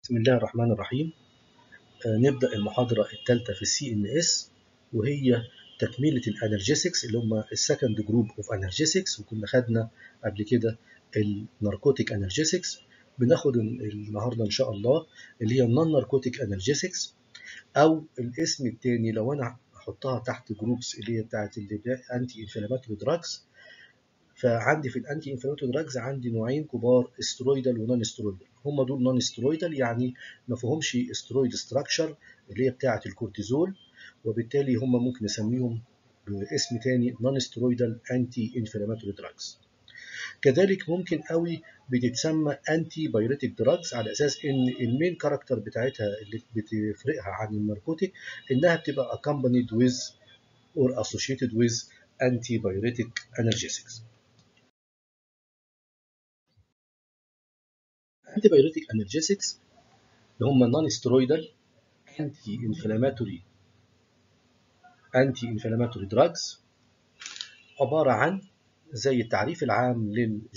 بسم الله الرحمن الرحيم آه، نبدأ المحاضرة الثالثة في السي ان اس وهي تكملة الانرجيسكس اللي هم السكند جروب اوف انرجيسكس وكنا خدنا قبل كده الناركوتيك انرجيسكس بناخد النهارده ان شاء الله اللي هي النون ناركوتيك انرجيسكس او الاسم الثاني لو انا هحطها تحت جروبس اللي هي بتاعت الانتي انفلاماتوري دراجز فعندي في الانتي انفلاماتوري دراجز عندي نوعين كبار استرويدال ونون استرويدال هم دول نون استرويدال يعني ما فيهمش استرويد ستراكشر اللي هي بتاعه الكورتيزول وبالتالي هم ممكن نسميهم باسم تاني نون استرويدال انتي انفلاماتوري دراجز كذلك ممكن قوي بتتسمى انتي بايوريتيك دراجز على اساس ان المين كاركتر بتاعتها اللي بتفرقها عن الناركوتيك انها بتبقى accompanied with or associated with antibiotic analgesics antibiotic analgesics اللي هم non steroidal anti inflammatory anti inflammatory drugs عبارة عن زي التعريف العام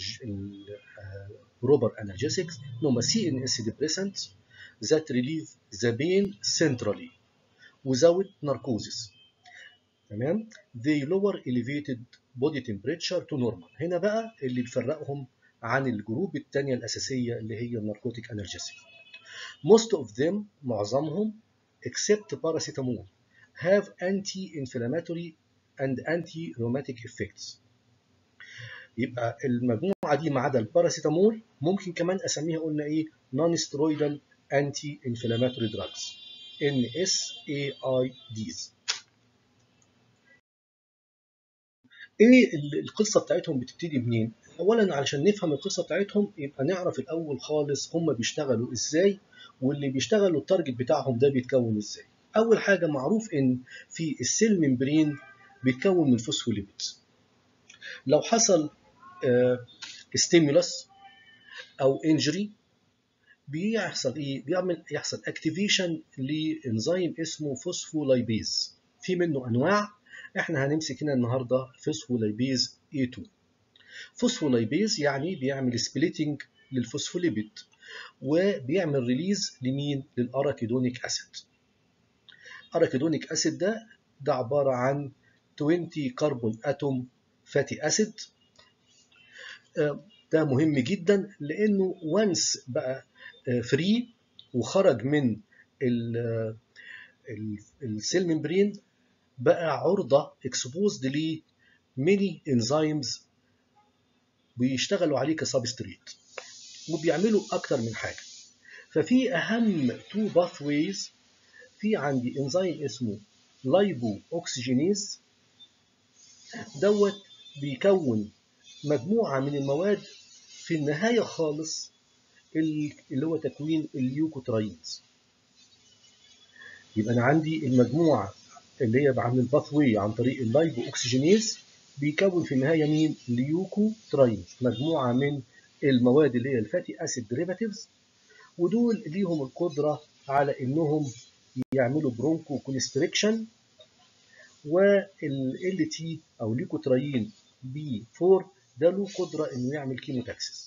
للبروبر analgesics اللي هم CNS depressants that relieve the pain centrally without narcosis تمام they lower elevated body temperature to normal هنا بقى اللي بيفرقهم عن الجروب الثانية الأساسية اللي هي الناركوتيك انرجيسيك. Most of them معظمهم except paracetamol have anti-inflammatory and anti-rheumatic effects. يبقى المجموعة دي ما عدا الباراسيتامول ممكن كمان أسميها قلنا إيه non steroidal anti-inflammatory drugs NSAIDs. ايه القصه بتاعتهم بتبتدي منين؟ اولا علشان نفهم القصه بتاعتهم يبقى نعرف الاول خالص هم بيشتغلوا ازاي واللي بيشتغلوا التارجت بتاعهم ده بيتكون ازاي. اول حاجه معروف ان في السيل ممبرين بيتكون من فوسفوليبيدز. لو حصل ستيمولس او انجري بيحصل ايه؟ بيعمل يحصل اكتيفيشن لانزيم اسمه فوسفولايبيز. في منه انواع احنا هنمسك هنا النهارده فوسفولايبيز A2 فوسفولايبيز يعني بيعمل سبليتنج للفوسفوليبيد وبيعمل ريليز لمين للاراكيدونيك اسيد اراكيدونيك اسيد ده ده عباره عن 20 كربون اتوم فاتي اسيد ده مهم جدا لانه وانس بقى فري وخرج من السيل ممبرين بقى عرضة exposed ل many enzymes بيشتغلوا عليه كسبستريت وبيعملوا أكتر من حاجة ففي أهم تو باثويز في عندي انزيم اسمه لايبو اوكسجينيز دوت بيكون مجموعة من المواد في النهاية خالص اللي هو تكوين اليوكوتراينز يبقى أنا عندي المجموعة اللي هي بعمل الباثوي عن طريق اللايبو اوكسجينيز بيكون في النهايه مين؟ ليوكو تراينز مجموعه من المواد اللي هي الفاتي اسيد ديريفاتيفز ودول ليهم القدره على انهم يعملوا برونكو كونستريكشن وال تي او ليكوتراين بي 4 ده له قدره انه يعمل كيموتاكسس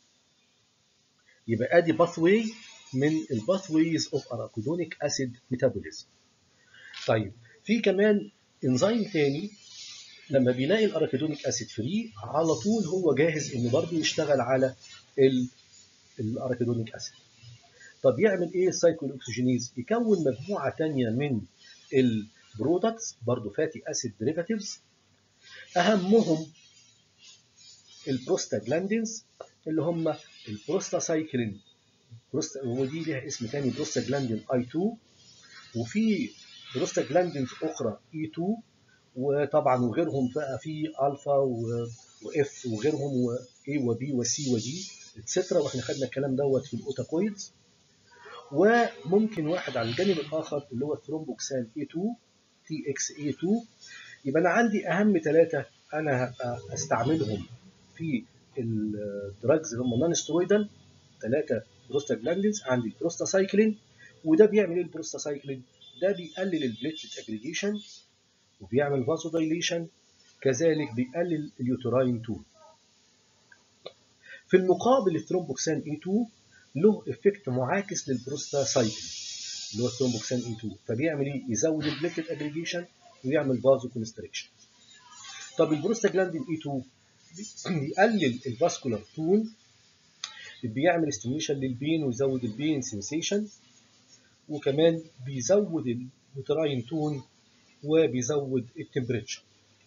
يبقى ادي باثوي من الباثويز اوف اراكيدونيك اسيد ميتابوليزم طيب في كمان انزيم تاني لما بيلاقي الاراكيدونيك اسيد فري على طول هو جاهز انه برضه يشتغل على الاراكيدونيك اسيد طب يعمل ايه السايكل اوكسجينيز يكون مجموعه تانية من البرودكتس برضه فاتي اسيد ديريفاتيفز اهمهم البروستاجلاندينز اللي هم البروستاسايكلين ودي ليها اسم تاني بروستاجلاندين اي 2 وفي بروستاجلاندينز اخرى اي 2 وطبعا وغيرهم بقى في الفا واف وغيرهم واي وبي وسي ودي اتسترا واحنا خدنا الكلام دوت في الاوتاكويدز وممكن واحد على الجانب الاخر اللي هو الثرومبوكسان اي 2 تي اكس اي 2 يبقى انا عندي اهم ثلاثه انا هبقى استعملهم في الدراجز اللي هم نون سترويدال ثلاثه بروستاجلاندينز عندي البروستاسايكلين وده بيعمل ايه البروستاسايكلين ده بيقلل البليتلت اجريجيشن وبيعمل فازو دايليشن كذلك بيقلل اليوتراين 2 في المقابل الثرومبوكسان اي 2 له افكت معاكس للبروستاسايكل اللي هو الثرومبوكسان اي 2 فبيعمل ايه؟ يزود البليتد اجريجيشن ويعمل فازو كونستريكشن. طب البروستاجلاندين اي 2 بيقلل الفاسكولار تون بيعمل استيميشن للبين ويزود البين سنسيشن وكمان بيزود اليوتراين تون وبيزود التمبريتشر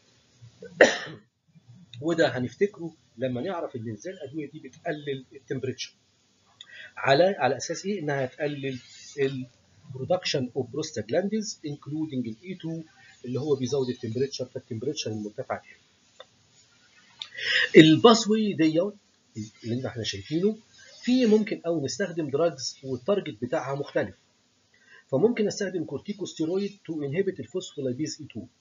وده هنفتكره لما نعرف ان ازاي الادويه دي بتقلل التمبريتشر على على اساس ايه انها هتقلل البرودكشن اوف بروستاجلاندينز انكلودنج الاي 2 اللي هو بيزود التمبريتشر فالتمبريتشر المرتفع الباسوي دي اللي احنا شايفينه في ممكن او نستخدم دراجز والتارجت بتاعها مختلف فممكن استخدم كورتيكوستيرويد تو انهبت الفوسفولايبيز اي 2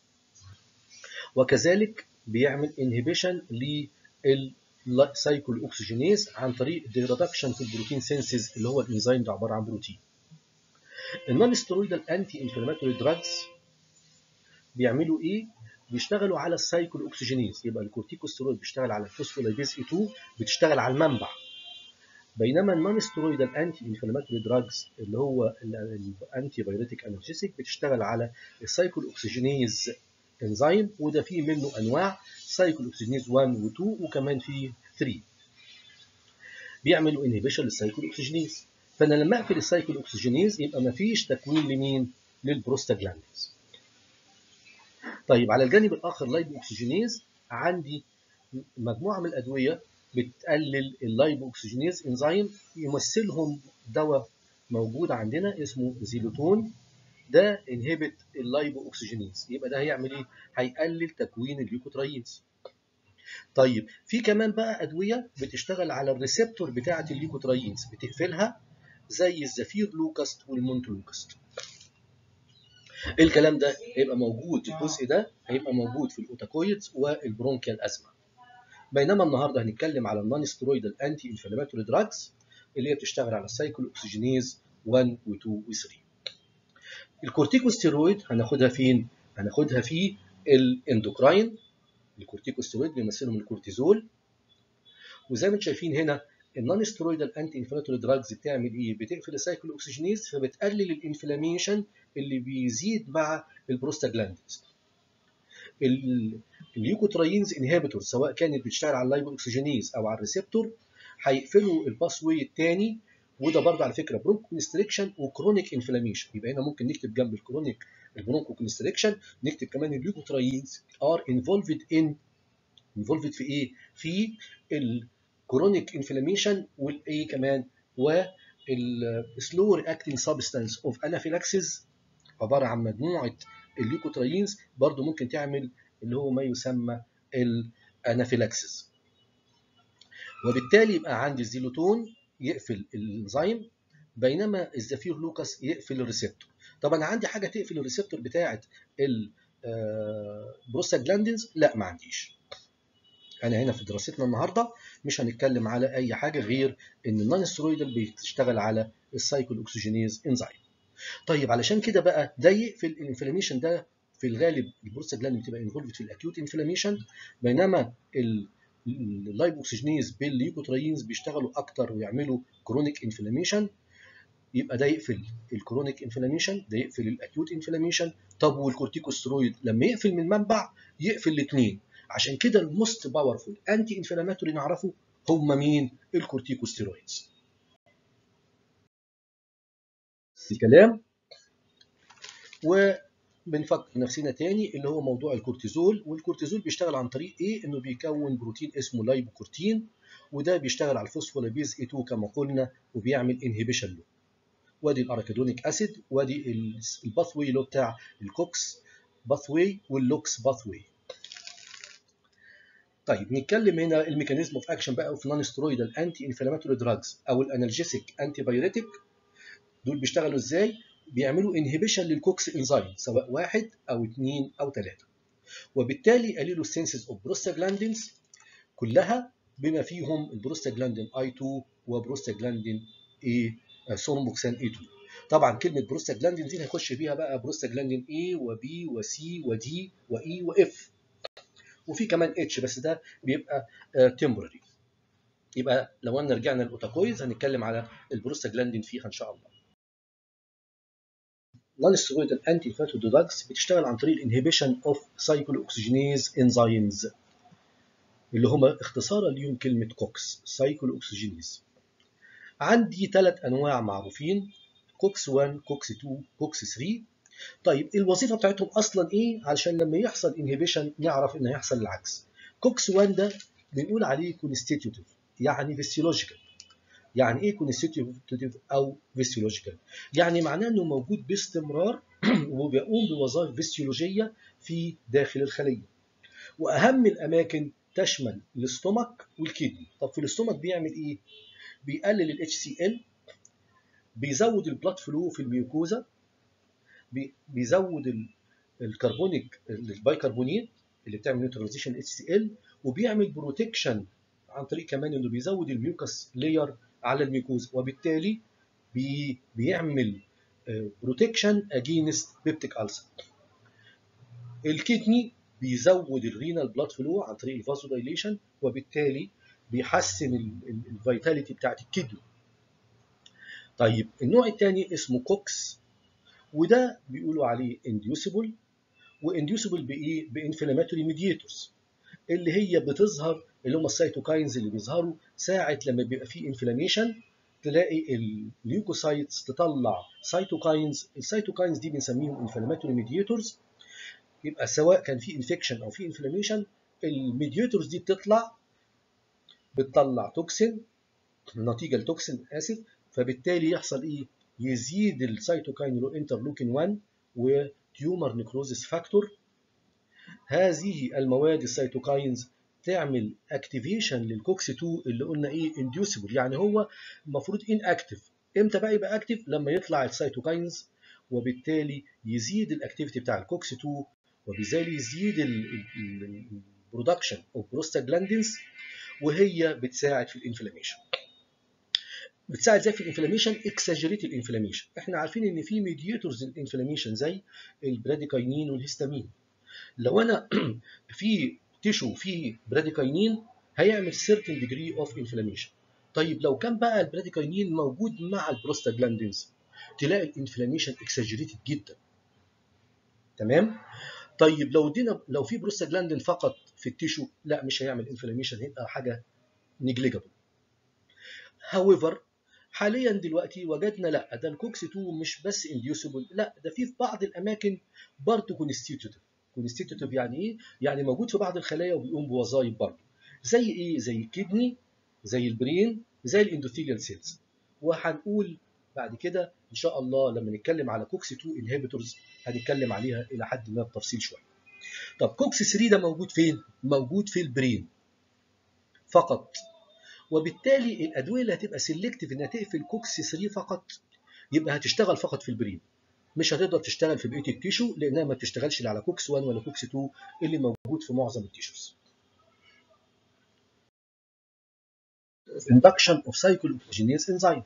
وكذلك بيعمل انهبيشن للسايكل اوكسجينيز عن طريق ديرادكشن في البروتين سينسز اللي هو الانزيم ده عباره عن بروتين النون ستيرويدال انتي انفلاماتوري دراجز بيعملوا ايه بيشتغلوا على السايكل اوكسجينيز يبقى الكورتيكوستيرويد بيشتغل على الفوسفولايبيز اي 2 بتشتغل على المنبع بينما النون ستيرويدال انتي انفلاماتوري دراجز اللي هو الانتي بايريتيك انالجيسيك بتشتغل على السايكل اوكسجينيز انزيم وده فيه منه انواع سايكل اوكسجينيز 1 و2 وكمان فيه 3 بيعملوا انهبيشن للسايكل اوكسجينيز فانا لما اقفل السايكل اوكسجينيز يبقى ما فيش تكوين لمين للبروستاجلاندز طيب على الجانب الاخر لايبو اوكسجينيز عندي مجموعه من الادويه بتقلل اللايبو اوكسجينيز انزيم يمثلهم دواء موجود عندنا اسمه زيلوتون ده انهبت اللايبو اوكسجينيز يبقى ده هيعمل ايه هيقلل تكوين الليوكوترينز طيب في كمان بقى ادويه بتشتغل على الريسبتور بتاعه الليوكوترينز بتقفلها زي الزفير لوكاست والمونتلوكاست الكلام ده هيبقى موجود الجزء ده هيبقى موجود في الاوتاكويدز والبرونكيال ازمه بينما النهارده هنتكلم على النون ستيرويدال انتي انفلاماتوري دراجز اللي هي بتشتغل على السايكل اوكسجينيز 1 و2 و3 الكورتيكوستيرويد هناخدها فين هناخدها في الاندوكراين الكورتيكوستيرويد بيمثلهم الكورتيزول وزي ما انتم شايفين هنا النون ستيرويدال انتي انفلاماتوري دراجز بتعمل ايه بتقفل السايكل اوكسجينيز فبتقلل الانفلاميشن اللي بيزيد مع البروستاجلاندز اليوكوتراينز انهبيتور سواء كانت بتشتغل على اللايبو اوكسجينيز او على الريسبتور هيقفلوا الباس واي الثاني وده برضه على فكره برونكو كونستريكشن وكرونيك انفلاميشن يبقى هنا ممكن نكتب جنب الكرونيك البرونكو كونستريكشن نكتب كمان اليوكوتراينز ار انفولفد ان انفولفد في ايه؟ في الكرونيك انفلاميشن والايه كمان والسلو رياكتنج سبستانس اوف انافيلاكسيس عباره عن مجموعه الليوكوتراينز برضه ممكن تعمل اللي هو ما يسمى الانافيلاكسيس وبالتالي يبقى عندي الزيلوتون يقفل الانزيم بينما الزفير لوكاس يقفل الريسبتور طب انا عندي حاجه تقفل الريسبتور بتاعه البروستاجلاندينز لا ما عنديش انا هنا في دراستنا النهارده مش هنتكلم على اي حاجه غير ان النون ستيرويدال بتشتغل على السايكل اوكسجينيز انزيم طيب علشان كده بقى ده يقفل الانفلاميشن ده في الغالب البروستاجلاندين بتبقى انفولفد في الاكيوت انفلاميشن بينما اللايب اوكسجينيز بالليوكوتراينز بيشتغلوا اكتر ويعملوا كرونيك انفلاميشن يبقى ده يقفل الكرونيك انفلاميشن ده يقفل الاكيوت انفلاميشن طب والكورتيكوسترويد لما يقفل من منبع يقفل الاثنين عشان كده الموست باورفول انتي انفلاماتوري نعرفه هم مين الكورتيكوستيرويدز الكلام وبنفكر نفسنا تاني اللي هو موضوع الكورتيزول والكورتيزول بيشتغل عن طريق ايه انه بيكون بروتين اسمه لايبوكورتين وده بيشتغل على الفوسفوليبيز اي 2 كما قلنا وبيعمل انهبيشن له وادي الاركيدونيك اسيد وادي الباثوي اللي هو بتاع الكوكس باثوي واللوكس باثوي طيب نتكلم هنا الميكانيزم اوف اكشن بقى في نون سترويدال انتي انفلاماتوري دراجز او الانالجيسيك انتي بايوريتيك دول بيشتغلوا ازاي؟ بيعملوا انهبيشن للكوكس انزيم سواء واحد او اثنين او ثلاثه وبالتالي يقللوا السنسز اوف بروستاجلاندينز كلها بما فيهم البروستاجلاندين اي 2 وبروستاجلاندين اي سورموكسان اي 2 طبعا كلمه بروستاجلاندين دي هيخش فيها بقى بروستاجلاندين اي وبي وسي ودي واي واف وفي كمان اتش بس ده بيبقى تمبرري يبقى لو انا رجعنا للاوتاكويز هنتكلم على البروستاجلاندين فيها ان شاء الله نون ستيرويدال انتي فاتودوداكس بتشتغل عن طريق الانهبيشن اوف سايكلو اوكسجينيز انزيمز اللي هما اختصارا ليهم كلمه كوكس سايكلو اوكسجينيز عندي ثلاث انواع معروفين كوكس 1 كوكس 2 كوكس 3 طيب الوظيفه بتاعتهم اصلا ايه علشان لما يحصل انهبيشن نعرف ان هيحصل العكس كوكس 1 ده بنقول عليه كونستيتيوتيف يعني فيسيولوجيكال يعني ايه كونستيتيوتيف او فيسيولوجيكال يعني معناه انه موجود باستمرار وبيقوم بوظائف فيسيولوجيه في داخل الخليه واهم الاماكن تشمل الاستومك والكدني طب في الاستومك بيعمل ايه بيقلل الاتش سي ال بيزود البلاد فلو في الميوكوزا بيزود الكربونيك البايكربونيت اللي بتعمل نيوتراليزيشن اتش سي ال وبيعمل بروتكشن عن طريق كمان انه بيزود الميوكس لاير على الميوكوزا وبالتالي بي بيعمل بروتكشن اجينست بيبتيك ألسر الكدني بيزود الرينال بلاد فلو عن طريق الفازو دايليشن وبالتالي بيحسن الفيتاليتي بتاعت الكدني طيب النوع الثاني اسمه كوكس وده بيقولوا عليه انديوسيبل وانديوسيبل بايه بانفلاماتوري ميديتورز اللي هي بتظهر اللي هم السيتوكاينز اللي بيظهروا ساعه لما بيبقى في انفلاميشن تلاقي الليوكوسايتس تطلع سيتوكاينز السيتوكاينز دي بنسميهم انفلاماتوري ميديتورز يبقى سواء كان في انفكشن او في انفلاميشن الميديتورز دي بتطلع بتطلع توكسين نتيجه لتوكسين اسف فبالتالي يحصل ايه يزيد السيتوكاين اللي هو انترلوكين 1 وتيومر نيكروزيس فاكتور هذه المواد السيتوكاينز تعمل اكتيفيشن للكوكس 2 اللي قلنا ايه انديوسيبل يعني هو المفروض ان اكتف امتى بقى يبقى اكتف لما يطلع السيتوكاينز وبالتالي يزيد الاكتيفيتي بتاع الكوكس 2 وبالتالي يزيد البرودكشن اوف بروستاجلاندينز وهي بتساعد في الانفلاميشن بتساعد زي في الانفلاميشن اكساجريت الانفلاميشن احنا عارفين ان في ميديتورز للانفلاميشن زي البراديكاينين والهستامين لو انا في تيشو فيه براديكاينين هيعمل certain degree of inflammation طيب لو كان بقى البراديكاينين موجود مع البروستاجلاندينز تلاقي الانفلاميشن اكساجريتد جدا تمام طيب لو دينا لو في بروستاجلاندين فقط في التيشو لا مش هيعمل انفلاميشن هيبقى حاجه نيجليجابل however حاليا دلوقتي وجدنا لا ده الكوكس 2 مش بس انديوسيبل لا ده في في بعض الاماكن برضه كونستيتيوتيف كونستيتيوتيف يعني ايه؟ يعني موجود في بعض الخلايا وبيقوم بوظائف برضه زي ايه؟ زي الكدني زي البرين زي الاندوثيليال سيلز وهنقول بعد كده ان شاء الله لما نتكلم على كوكس 2 انهبيتورز هنتكلم عليها الى حد ما بتفصيل شويه. طب كوكس 3 ده موجود فين؟ موجود في البرين فقط وبالتالي الادويه اللي هتبقى سيلكتيف انها تقفل كوكس 3 فقط يبقى هتشتغل فقط في البرين مش هتقدر تشتغل في بقيه التيشو لانها ما بتشتغلش لا على كوكس 1 ولا كوكس 2 اللي موجود في معظم التيشوز. induction of cyclooxygenase enzyme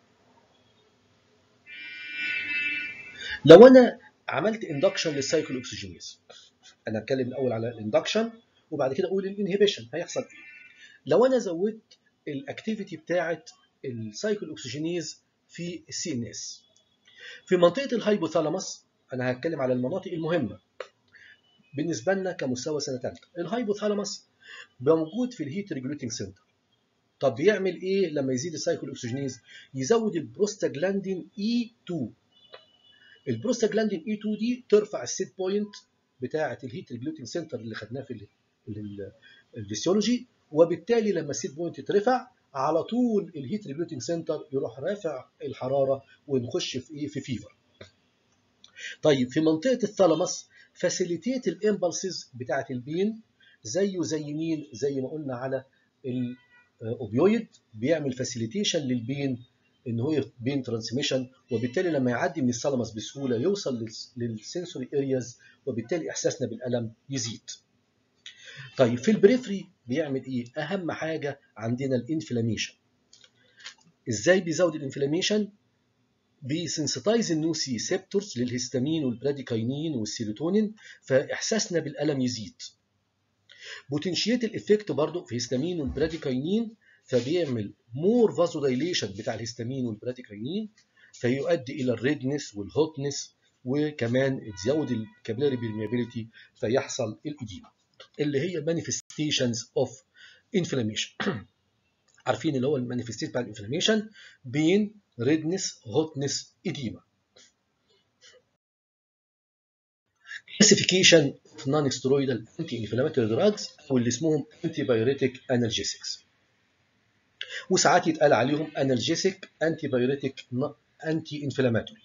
لو انا عملت induction للسايكلوكسجينيز انا هتكلم الاول على الاندكشن وبعد كده اقول الانهبيشن هيحصل ايه لو انا زودت الاكتيفيتي بتاعه السايكلوكسجينيز في السي ان اس في منطقه الهايبوثالاموس انا هتكلم على المناطق المهمه بالنسبه لنا كمستوى سنه ثالثه الهايبوثالاموس موجود في الهيت ريجوليتنج سنتر طب بيعمل ايه لما يزيد السايكل اوكسجينيز يزود البروستاجلاندين اي 2 البروستاجلاندين اي 2 دي ترفع السيت بوينت بتاعه الهيت ريجوليتنج سنتر اللي خدناه في الفسيولوجي وبالتالي لما السيت بوينت ترفع على طول الهيت ريجوليتنج سنتر يروح رافع الحراره ونخش في ايه في فيفر طيب في منطقه الثالاموس فاسيليتيت الامبلسز بتاعه البين زيه زي مين زي ما قلنا على الاوبيويد بيعمل فاسيليتيشن للبين ان هو بين ترانسميشن وبالتالي لما يعدي من الثالاموس بسهوله يوصل للسنسوري ارياز وبالتالي احساسنا بالالم يزيد طيب في البريفري بيعمل ايه اهم حاجه عندنا الانفلاميشن ازاي بيزود الانفلاميشن بيسنسيتايز النوسي سيبتورز للهستامين والبراديكاينين والسيروتونين فاحساسنا بالالم يزيد بوتنشيت الافكت برضو في هستامين والبراديكاينين فبيعمل مور فازو دايليشن بتاع الهستامين والبراتيكاينين فيؤدي الى الريدنس والهوتنس وكمان تزود الكابيلاري بيرميابيليتي فيحصل الاديمه اللي هي مانيفستيشنز اوف انفلاميشن عارفين اللي هو المانيفستيشن بتاع الانفلاميشن بين ريدنس هوتنس اديمه كلاسيفيكيشن نون سترويدال انتي انفلاماتوري دراجز واللي اسمهم انتي بايوريتيك انالجيسكس وساعات يتقال عليهم انالجيسيك انتي بايوريتيك انتي انفلاماتوري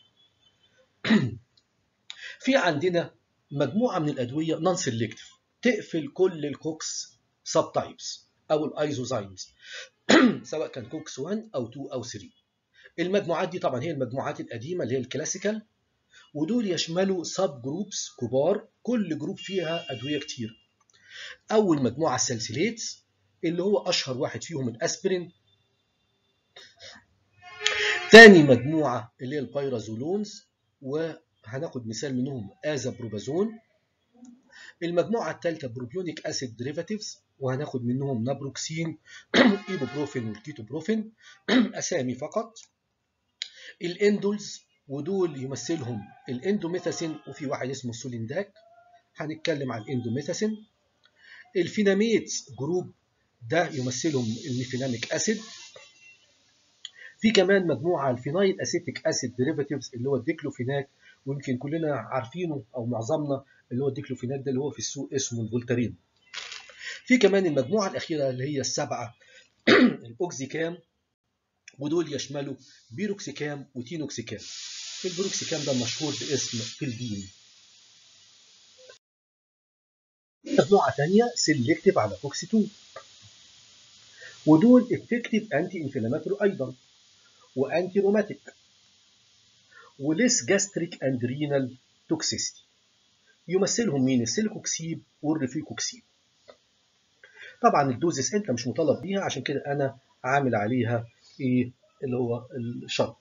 في عندنا مجموعه من الادويه نون سيلكتيف تقفل كل الكوكس سب تايبس او الايزوزايمز سواء كان كوكس 1 او 2 او 3 المجموعات دي طبعا هي المجموعات القديمه اللي هي الكلاسيكال ودول يشملوا سب جروبس كبار كل جروب فيها ادويه كتير اول مجموعه السلسليتس اللي هو اشهر واحد فيهم الاسبرين تاني مجموعه اللي هي البيرازولونز وهناخد مثال منهم ازابروبازون المجموعه الثالثه بروبيونيك اسيد ديريفاتيفز وهناخد منهم نابروكسين ايبوبروفين والكيتوبروفين اسامي فقط الاندولز ودول يمثلهم الاندوميثاسين وفي واحد اسمه سولينداك هنتكلم عن الاندوميثاسين الفيناميتس جروب ده يمثلهم الميفيناميك اسيد في كمان مجموعه الفينايل اسيتيك اسيد ديريفاتيفز اللي هو الديكلوفيناك ويمكن كلنا عارفينه او معظمنا اللي هو الديكلوفيناك ده اللي هو في السوق اسمه الفولتارين في كمان المجموعه الاخيره اللي هي السبعه الاوكزيكام ودول يشملوا بيروكسيكام وتينوكسيكام البروكسيكام ده مشهور باسم فيلبين مجموعة تانية سيلكتيف على كوكسي 2 ودول افكتيف انتي انفلاماتوري ايضا وانتي روماتيك وليس جاستريك اند رينال توكسيستي يمثلهم مين السيلكوكسيب والريفيكوكسيب طبعا الدوزس انت مش مطالب بيها عشان كده انا عامل عليها ايه اللي هو الشرط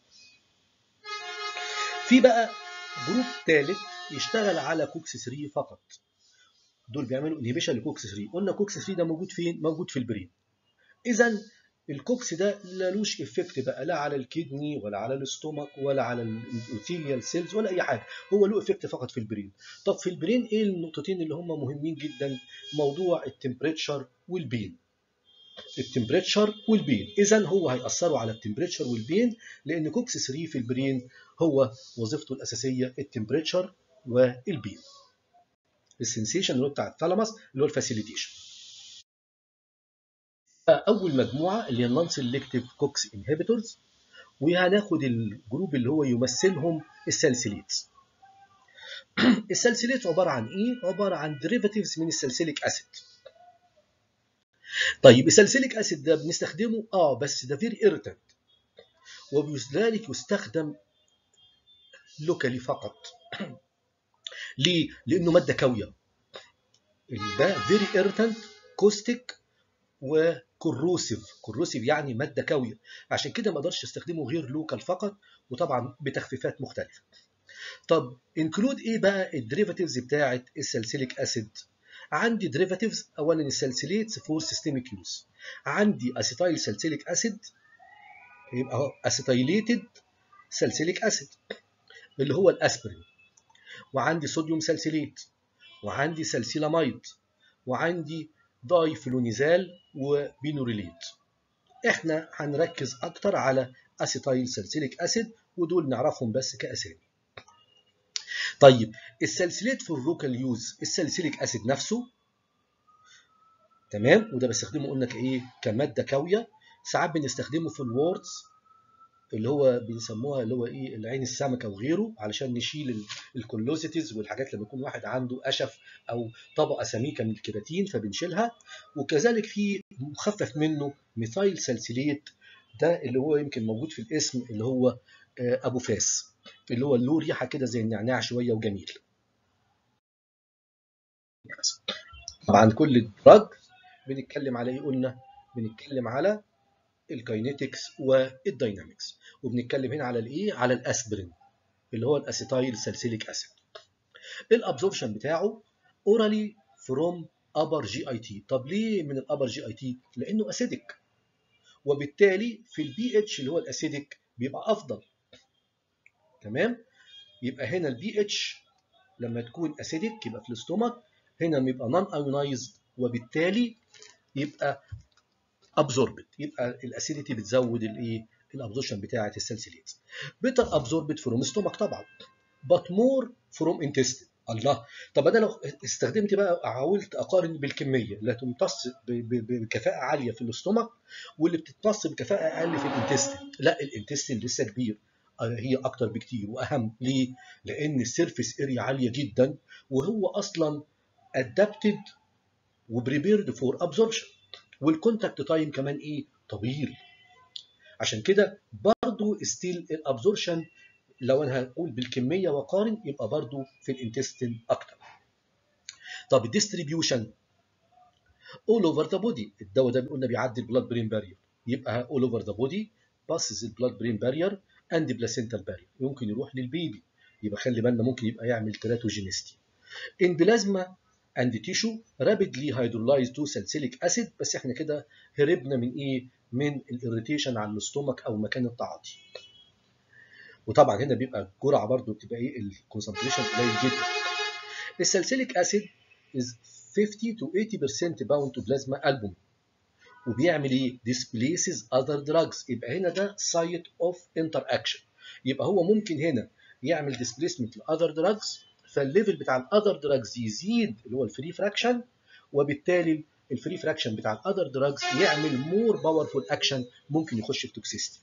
في بقى جروب ثالث يشتغل على كوكس 3 فقط دول بيعملوا انهبيشن لكوكس 3 قلنا كوكس 3 ده موجود فين موجود في البرين اذا الكوكس ده لالوش افكت بقى لا على الكدني ولا على الاستومك ولا على الاوثيليال سيلز ولا اي حاجه هو له افكت فقط في البرين طب في البرين ايه النقطتين اللي هم مهمين جدا موضوع التمبريتشر والبين التمبريتشر والبين اذا هو هيأثروا على التمبريتشر والبين لان كوكس 3 في البرين هو وظيفته الاساسيه التمبريتشر والبين السنسيشن اللي هو بتاع الثالاموس اللي هو الفاسيليتيشن اول مجموعه اللي هي النون سيلكتيف كوكس انهبيتورز وهناخد الجروب اللي هو يمثلهم السلسليتس السلسليت عباره عن ايه عباره عن ديريفاتيفز من السلسليك اسيد طيب السلسليك اسيد ده بنستخدمه اه بس ده فيري ايرتنت وبذلك يستخدم لوكالي فقط ليه لانه ماده كاويه ده فيري ايرتنت كوستيك وكروسيف كروسيف يعني ماده كاويه عشان كده ما اقدرش استخدمه غير لوكال فقط وطبعا بتخفيفات مختلفه طب انكلود ايه بقى الديريفاتيفز بتاعه السلسليك اسيد عندي ديريفاتيفز اولا السلسليتس فور سيستميك يوز عندي اسيتايل سلسليك اسيد يبقى اهو اسيتايليتد سلسليك اسيد اللي هو الاسبرين وعندي صوديوم سلسليت وعندي سلسيلاميد وعندي دايفلونيزال وبينوريليت احنا هنركز اكتر على اسيتايل سلسليك اسيد ودول نعرفهم بس كاسامي طيب السلسليت في الروكال يوز السلسليك اسيد نفسه تمام وده بستخدمه قلنا كايه كماده كاويه ساعات بنستخدمه في الوردز اللي هو بيسموها اللي هو ايه العين السمكه وغيره علشان نشيل الكولوزيتيز والحاجات لما يكون واحد عنده قشف او طبقه سميكه من الكيراتين فبنشيلها وكذلك في مخفف منه ميثايل سلسليت ده اللي هو يمكن موجود في الاسم اللي هو ابو فاس اللي هو له ريحه كده زي النعناع شويه وجميل طبعا كل الدراج بنتكلم على ايه قلنا بنتكلم على الكاينيتكس والداينامكس وبنتكلم هنا على الايه على الاسبرين اللي هو الاسيتايل سلسليك اسيد الابزوربشن بتاعه اورالي فروم ابر جي اي تي طب ليه من الابر جي اي تي لانه اسيدك وبالتالي في البي اتش اللي هو الاسيديك بيبقى افضل تمام يبقى هنا البي اتش لما تكون اسيديك يبقى في الاستومك هنا بيبقى نون ايونايزد وبالتالي يبقى ابزوربد يبقى الاسيديتي بتزود الايه الابزوربشن بتاعه السلسليت بيتر ابزوربد فروم ستومك طبعا but more from intestine الله طب انا لو استخدمت بقى حاولت اقارن بالكميه اللي هتمتص بكفاءه عاليه في الاستومك واللي بتتمص بكفاءه اقل في الانتستين لا الانتستين لسه كبير هي اكتر بكتير واهم ليه لان السيرفيس اريا عاليه جدا وهو اصلا ادابتد وبريبيرد فور ابزوربشن والكونتاكت تايم كمان ايه طويل عشان كده برضو ستيل الابزوربشن لو انا هقول بالكميه وقارن يبقى برضو في الانتستين اكتر طب الديستريبيوشن all over the body الدواء ده قلنا بيعدي البلاد برين بارير يبقى all over the body passes البلاد برين بارير اند بلاسنتال بارير يمكن يروح للبيبي يبقى خلي بالنا ممكن يبقى يعمل تيراتوجينيستي ان بلازما اند تيشو رابيدلي هيدرولايز تو سالسيليك اسيد بس احنا كده هربنا من ايه من الاريتيشن على الاستومك او مكان التعاطي وطبعا هنا بيبقى الجرعه برضو بتبقى ايه الكونسنتريشن قليل جدا السالسيليك اسيد is 50 to 80% bound to plasma album وبيعمل ايه displaces other drugs يبقى هنا ده site of interaction يبقى هو ممكن هنا يعمل displacement ل other drugs فالليفل بتاع الاذر دراجز يزيد اللي هو الفري فراكشن وبالتالي الفري فراكشن بتاع الاذر دراجز يعمل مور باورفول اكشن ممكن يخش في توكسيستي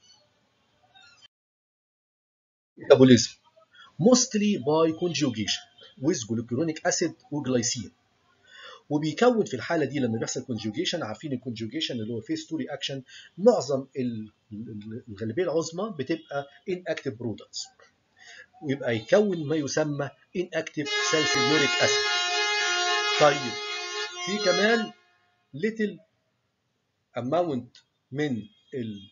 ميتابوليزم mostly by conjugation with glucuronic acid وجلايسين وبيكون في الحاله دي لما بيحصل كونجوجيشن عارفين الكونجوجيشن اللي هو فيس 2 رياكشن معظم الغالبيه العظمى بتبقى inactive برودكتس ويبقى يكون ما يسمى inactive sulfuric acid طيب في كمان little amount من ال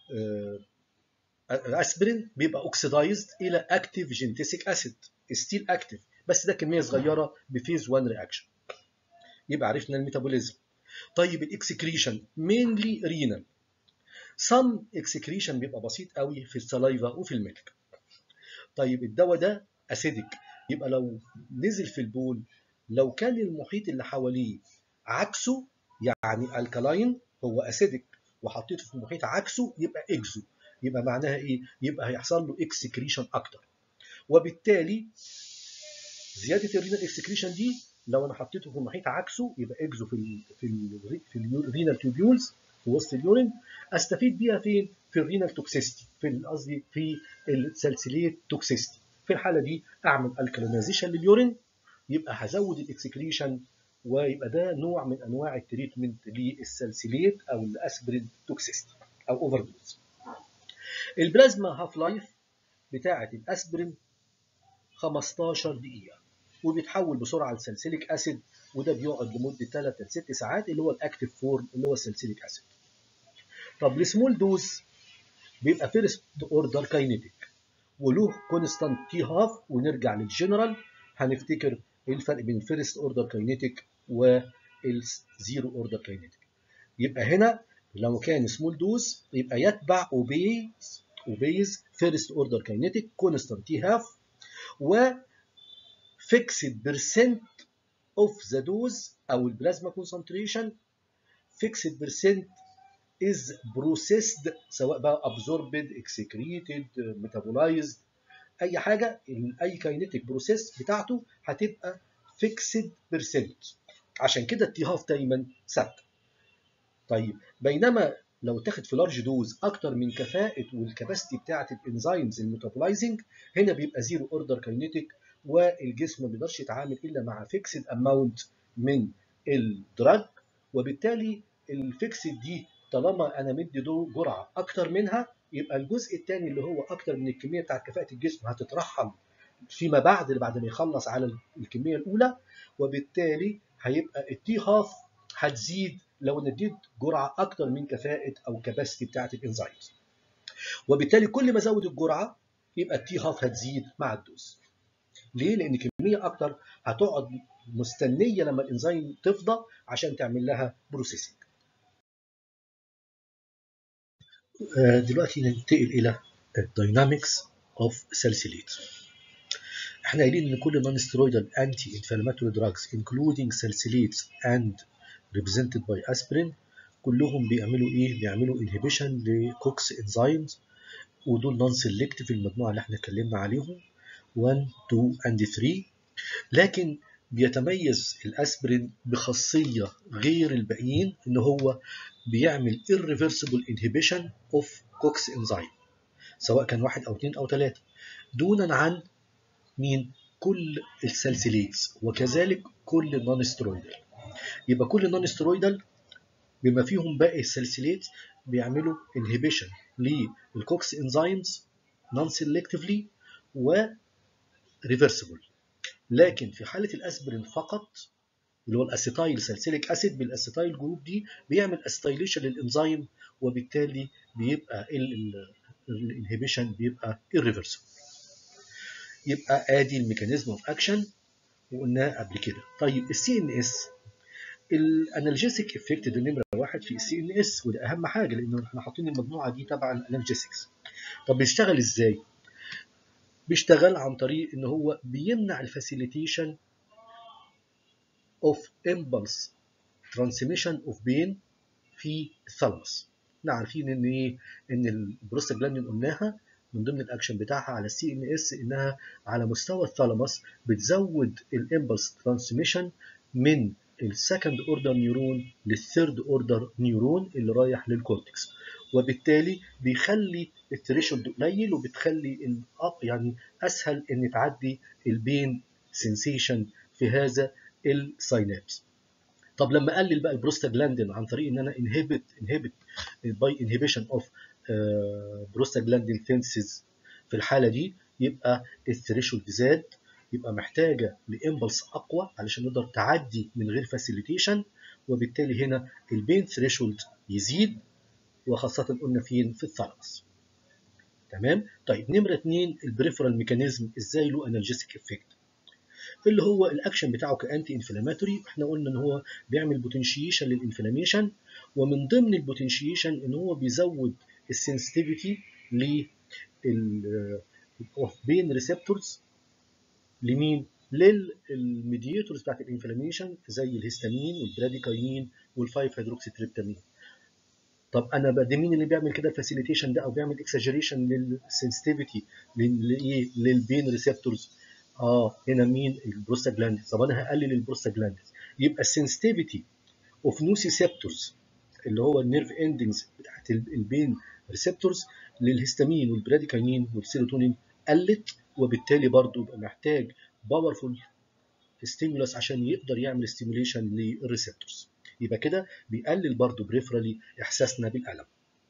الاسبرين بيبقى اوكسيدايزد الى اكتيف جينتيسيك اسيد ستيل اكتيف بس ده كميه صغيره بفيز 1 رياكشن يبقى عرفنا الميتابوليزم طيب الاكسكريشن مينلي رينال سم اكسكريشن بيبقى بسيط قوي في السلايفا وفي الميلك طيب الدواء ده اسيدك يبقى لو نزل في البول لو كان المحيط اللي حواليه عكسه يعني الكلاين هو اسيدك وحطيته في المحيط عكسه يبقى اكزو يبقى معناها ايه يبقى هيحصل له اكسكريشن اكتر وبالتالي زياده الرينال اكسكريشن دي لو انا حطيته في المحيط عكسه يبقى اكزو في ال في ال في الرينال تيوبيولز في وسط اليورين استفيد بيها فين في الرينال توكسيستي في قصدي في السلسليت توكسيستي في الحاله دي اعمل الكالينايزيشن لليورين يبقى هزود الاكسكريشن ويبقى ده نوع من انواع التريتمنت للسلسليت او الاسبرين توكسيستي او اوفر دوز البلازما هاف لايف بتاعه الاسبرين 15 دقيقه وبيتحول بسرعه لسلسليك اسيد وده بيقعد لمده 3 ل 6 ساعات اللي هو الاكتيف فورم اللي هو السلسليك اسيد طب السمول دوز بيبقى فيرست اوردر كاينيتيك وله كونستانت تي هاف ونرجع للجنرال هنفتكر ايه الفرق بين الفيرست اوردر كاينيتيك والزيرو اوردر كاينيتيك يبقى هنا لو كان سمول دوز يبقى يتبع اوبيز اوبيز فيرست اوردر كاينيتيك كونستانت تي هاف و فيكسد بيرسنت اوف ذا دوز او البلازما كونسنتريشن فيكسد بيرسنت is processed سواء بقى absorbed excreted metabolized اي حاجه اي كاينيتيك بروسيس بتاعته هتبقى فيكسد بيرسنت عشان كده التيهاف دايما ثابته طيب بينما لو اتاخد في لارج دوز اكتر من كفاءه والكباستي بتاعه الانزيمز الميتابولايزنج هنا بيبقى زيرو اوردر كاينيتيك والجسم ما بيقدرش يتعامل الا مع فيكسد اماونت من الدراج وبالتالي الفيكسد دي طالما انا مدي جرعه اكتر منها يبقى الجزء الثاني اللي هو اكتر من الكميه بتاعت كفاءه الجسم هتترحل فيما بعد بعد ما يخلص على الكميه الاولى وبالتالي هيبقى التي هاف هتزيد لو انا اديت جرعه اكتر من كفاءه او كباستي بتاعت الانزيمز وبالتالي كل ما ازود الجرعه يبقى التي هاف هتزيد مع الدوز ليه؟ لان كميه اكتر هتقعد مستنيه لما الانزيم تفضى عشان تعمل لها بروسيسنج دلوقتي ننتقل الى الداينامكس اوف سالسيليت احنا قايلين ان كل نون ستيرويدال انتي انفلاماتوري دراجز انكلودينج سالسيليتس اند represented by aspirin كلهم بيعملوا ايه بيعملوا انهبيشن لكوكس انزيمز ودول نون سيلكتيف المجموعه اللي احنا اتكلمنا عليهم 1 2 and 3 لكن بيتميز الاسبرين بخاصيه غير الباقيين ان هو بيعمل irreversible inhibition of COX enzyme سواء كان واحد او اثنين او ثلاثه دونا عن مين كل السلسليتس وكذلك كل النون سترويدال يبقى كل النون سترويدال بما فيهم باقي السلسليت بيعملوا inhibition للكوكس انزيمز non selectively و reversible لكن في حالة الأسبرين فقط اللي هو الاسيتايل سالسيليك اسيد بالاسيتايل جروب دي بيعمل اسيتايليشن للانزيم وبالتالي بيبقى الانهبيشن بيبقى irreversible يبقى ادي الميكانيزم اوف اكشن وقلناه قبل كده طيب السي ان اس الانالجيسيك افكت ده نمره واحد في السي ان اس وده اهم حاجه لان احنا حاطين المجموعه دي تبع الانالجيسكس طب بيشتغل ازاي؟ بيشتغل عن طريق ان هو بيمنع الفاسيليتيشن اوف امبلس ترانسميشن اوف بين في الثالموس احنا عارفين ان ايه ان البروستاجلاندين قلناها من ضمن الاكشن بتاعها على السي ان اس انها على مستوى الثالموس بتزود الامبلس ترانسميشن من السكند اوردر نيورون للثيرد اوردر نيورون اللي رايح للكورتكس وبالتالي بيخلي الثريشولد قليل وبتخلي يعني اسهل ان تعدي البين سنسيشن في هذا الساينابس طب لما اقلل بقى البروستاجلاندين عن طريق ان انا انهبت انهبت باي انهبيشن اوف بروستاجلاندين سينسز في الحاله دي يبقى الثريشولد زاد يبقى محتاجه لامبلس اقوى علشان نقدر تعدي من غير فاسيليتيشن وبالتالي هنا البين ثريشولد يزيد وخاصه قلنا فين في الثالموس تمام طيب نمره اثنين البريفرال ميكانيزم ازاي له انالجيسيك افكت اللي هو الاكشن بتاعه كانتي انفلاماتوري احنا قلنا ان هو بيعمل بوتنشيشن للانفلاميشن ومن ضمن البوتنشيشن ان هو بيزود السنسيتيفيتي لل بين ريسبتورز لمين؟ للميدياتورز بتاعت الانفلاميشن زي الهستامين والبراديكاينين والفايف هيدروكسي تريبتامين. طب انا ده مين اللي بيعمل كده الفاسيليتيشن ده او بيعمل اكسجريشن للسنسيتيفيتي للايه؟ للبين ريسبتورز؟ اه هنا مين؟ البروستاجلاندز. طب انا هقلل البروستاجلاندز يبقى السنسيتيفيتي اوف نوسيسبتورز اللي هو النيرف اندنجز بتاعت البين ريسبتورز للهستامين والبراديكاينين والسيروتونين قلت وبالتالي برضه يبقى محتاج باورفول ستيمولس عشان يقدر يعمل ستيموليشن للريسبتورز يبقى كده بيقلل برضه بريفرالي احساسنا بالالم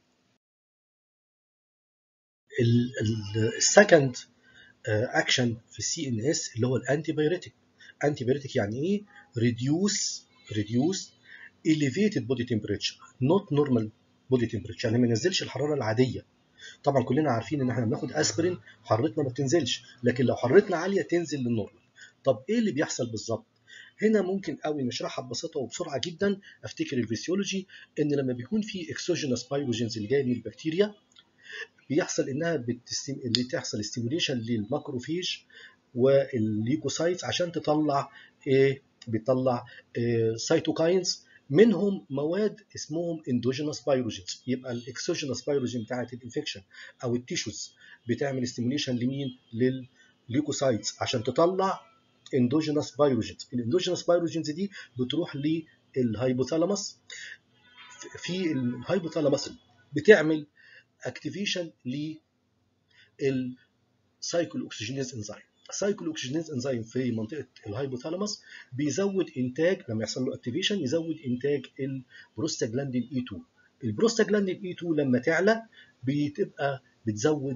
السكند اكشن في السي ان اس اللي هو الانتي بايوريتيك انتي بايوريتيك يعني ايه ريديوس ريديوس elevated body temperature not normal body temperature يعني ما ينزلش الحراره العاديه طبعا كلنا عارفين ان احنا بناخد اسبرين حرارتنا ما بتنزلش لكن لو حرارتنا عاليه تنزل للنورمال طب ايه اللي بيحصل بالظبط هنا ممكن قوي نشرحها ببساطه وبسرعه جدا افتكر الفسيولوجي ان لما بيكون في اكسوجينوس بايروجينز اللي جايه من البكتيريا بيحصل انها بتستم... اللي تحصل ستيموليشن للماكروفيج والليكوسايتس عشان تطلع ايه بتطلع إيه سيتوكاينز منهم مواد اسمهم اندوجينوس بايروجينز يبقى الاكسوجينوس بايروجين بتاعت الانفكشن او التيشوز بتعمل ستيموليشن لمين للليكوسايتس عشان تطلع اندوجينوس بايروجينز الاندوجينوس بايروجينز دي بتروح للهايبوثالاموس في الهايبوثالاموس بتعمل اكتيفيشن للسايكل اوكسجينيز انزيم السايكل اوكسجينيز انزيم في منطقه الهايبوثالاموس بيزود انتاج لما يحصل له اكتيفيشن يزود انتاج البروستاجلاندين اي 2 البروستاجلاندين اي 2 لما تعلى بتبقى بتزود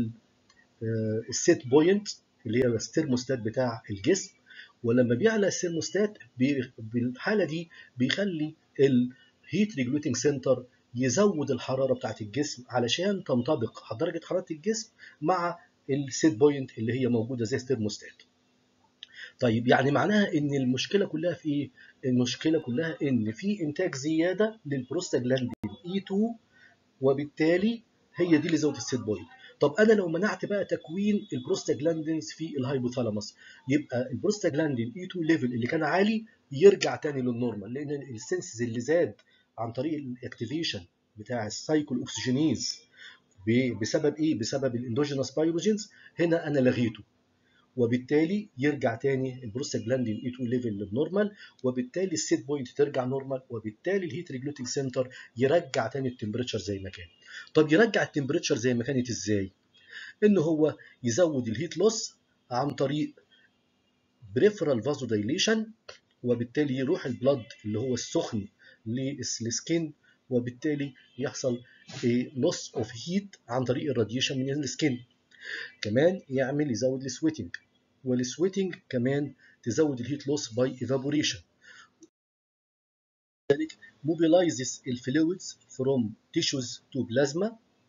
السيت بوينت اللي هي الثيرموستات بتاع الجسم ولما بيعلى الثيرموستات بالحاله دي بيخلي الهيت ريجوليتنج سنتر يزود الحراره بتاعت الجسم علشان تنطبق درجه حراره الجسم مع السيت بوينت اللي هي موجوده زي الثيرموستات. طيب يعني معناها ان المشكله كلها في ايه؟ المشكله كلها ان في انتاج زياده للبروستاجلاندين اي 2 وبالتالي هي دي اللي زودت السيت بوينت طب انا لو منعت بقى تكوين البروستاجلاندينز في الهايبوثالاموس يبقى البروستاجلاندين اي 2 ليفل اللي كان عالي يرجع تاني للنورمال لان السنسز اللي زاد عن طريق الاكتيفيشن بتاع السايكل اوكسجينيز بسبب ايه بسبب الاندوجينوس بايروجينز هنا انا لغيته وبالتالي يرجع تاني البروستاجلاندين اي 2 ليفل للنورمال وبالتالي السيت بوينت ترجع نورمال وبالتالي الهيت ريجوليتنج سنتر يرجع تاني التمبريتشر زي ما كان طب يرجع التمبريتشر زي ما كانت ازاي ان هو يزود الهيت لوس عن طريق بريفرال فازو دايليشن وبالتالي يروح البلد اللي هو السخن للسكين وبالتالي يحصل لوس اوف هيت عن طريق الراديشن من السكين كمان يعمل يزود السويتنج والسويتنج كمان تزود الهيت لوس باي ايفابوريشن ذلك mobilizes الفلويدز from tissues to plasma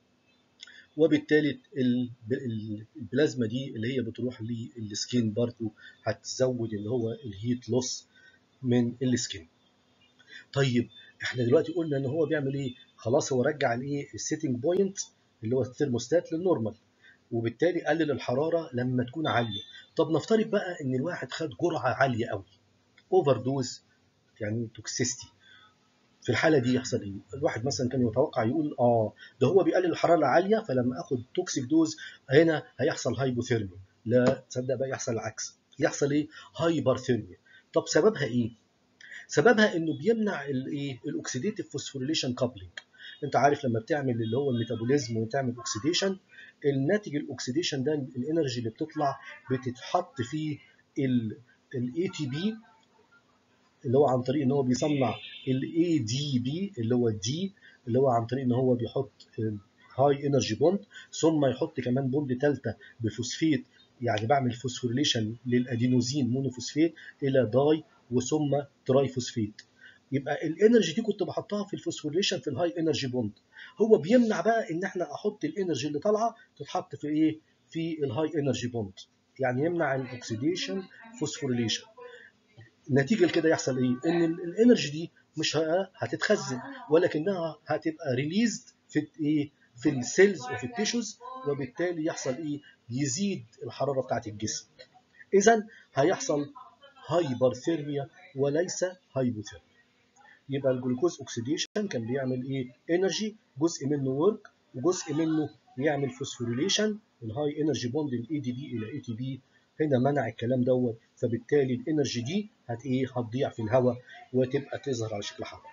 وبالتالي البلازما دي اللي هي بتروح للسكين برضو هتزود اللي هو الهيت لوس من السكين طيب احنا دلوقتي قلنا ان هو بيعمل ايه خلاص هو رجع الايه السيتنج بوينت اللي هو الثيرموستات للنورمال وبالتالي قلل الحراره لما تكون عاليه طب نفترض بقى ان الواحد خد جرعه عاليه قوي اوفر دوز يعني توكسيستي في الحاله دي يحصل ايه الواحد مثلا كان يتوقع يقول اه ده هو بيقلل الحراره العاليه فلما اخد توكسيك دوز هنا هيحصل هايبوثيرميا لا تصدق بقى يحصل العكس يحصل ايه هايبرثيرميا طب سببها ايه سببها انه بيمنع الايه الاكسيديتيف فوسفوريليشن كابلنج انت عارف لما بتعمل اللي هو الميتابوليزم وتعمل اوكسيديشن الناتج الاكسيديشن ده الانرجي اللي بتطلع بتتحط في الاي تي بي اللي هو عن طريق ان هو بيصنع الاي دي بي اللي هو دي اللي هو عن طريق ان هو بيحط هاي انرجي بوند ثم يحط كمان بوند ثالثه بفوسفيت يعني بعمل فوسفوريليشن للادينوزين مونوفوسفيت الى داي وثم تراي فوسفيت يبقى الانرجي دي كنت بحطها في الفوسفوريليشن في الهاي انرجي بوند هو بيمنع بقى ان احنا احط الانرجي اللي طالعه تتحط في ايه في الهاي انرجي بوند يعني يمنع الاكسيديشن فوسفوريليشن نتيجه لكده يحصل ايه ان الانرجي دي مش هتتخزن ولكنها هتبقى ريليزد في ايه في السيلز وفي التيشوز وبالتالي يحصل ايه يزيد الحراره بتاعت الجسم اذا هيحصل هايبرثيرميا وليس هايبوثيرميا يبقى الجلوكوز اوكسيديشن كان بيعمل ايه انرجي جزء منه ورك وجزء منه بيعمل فوسفوريليشن الهاي انرجي بوند الاي دي بي الى اي تي بي هنا منع الكلام دوت فبالتالي الانرجي دي هت ايه هتضيع في الهواء وتبقى تظهر على شكل حراره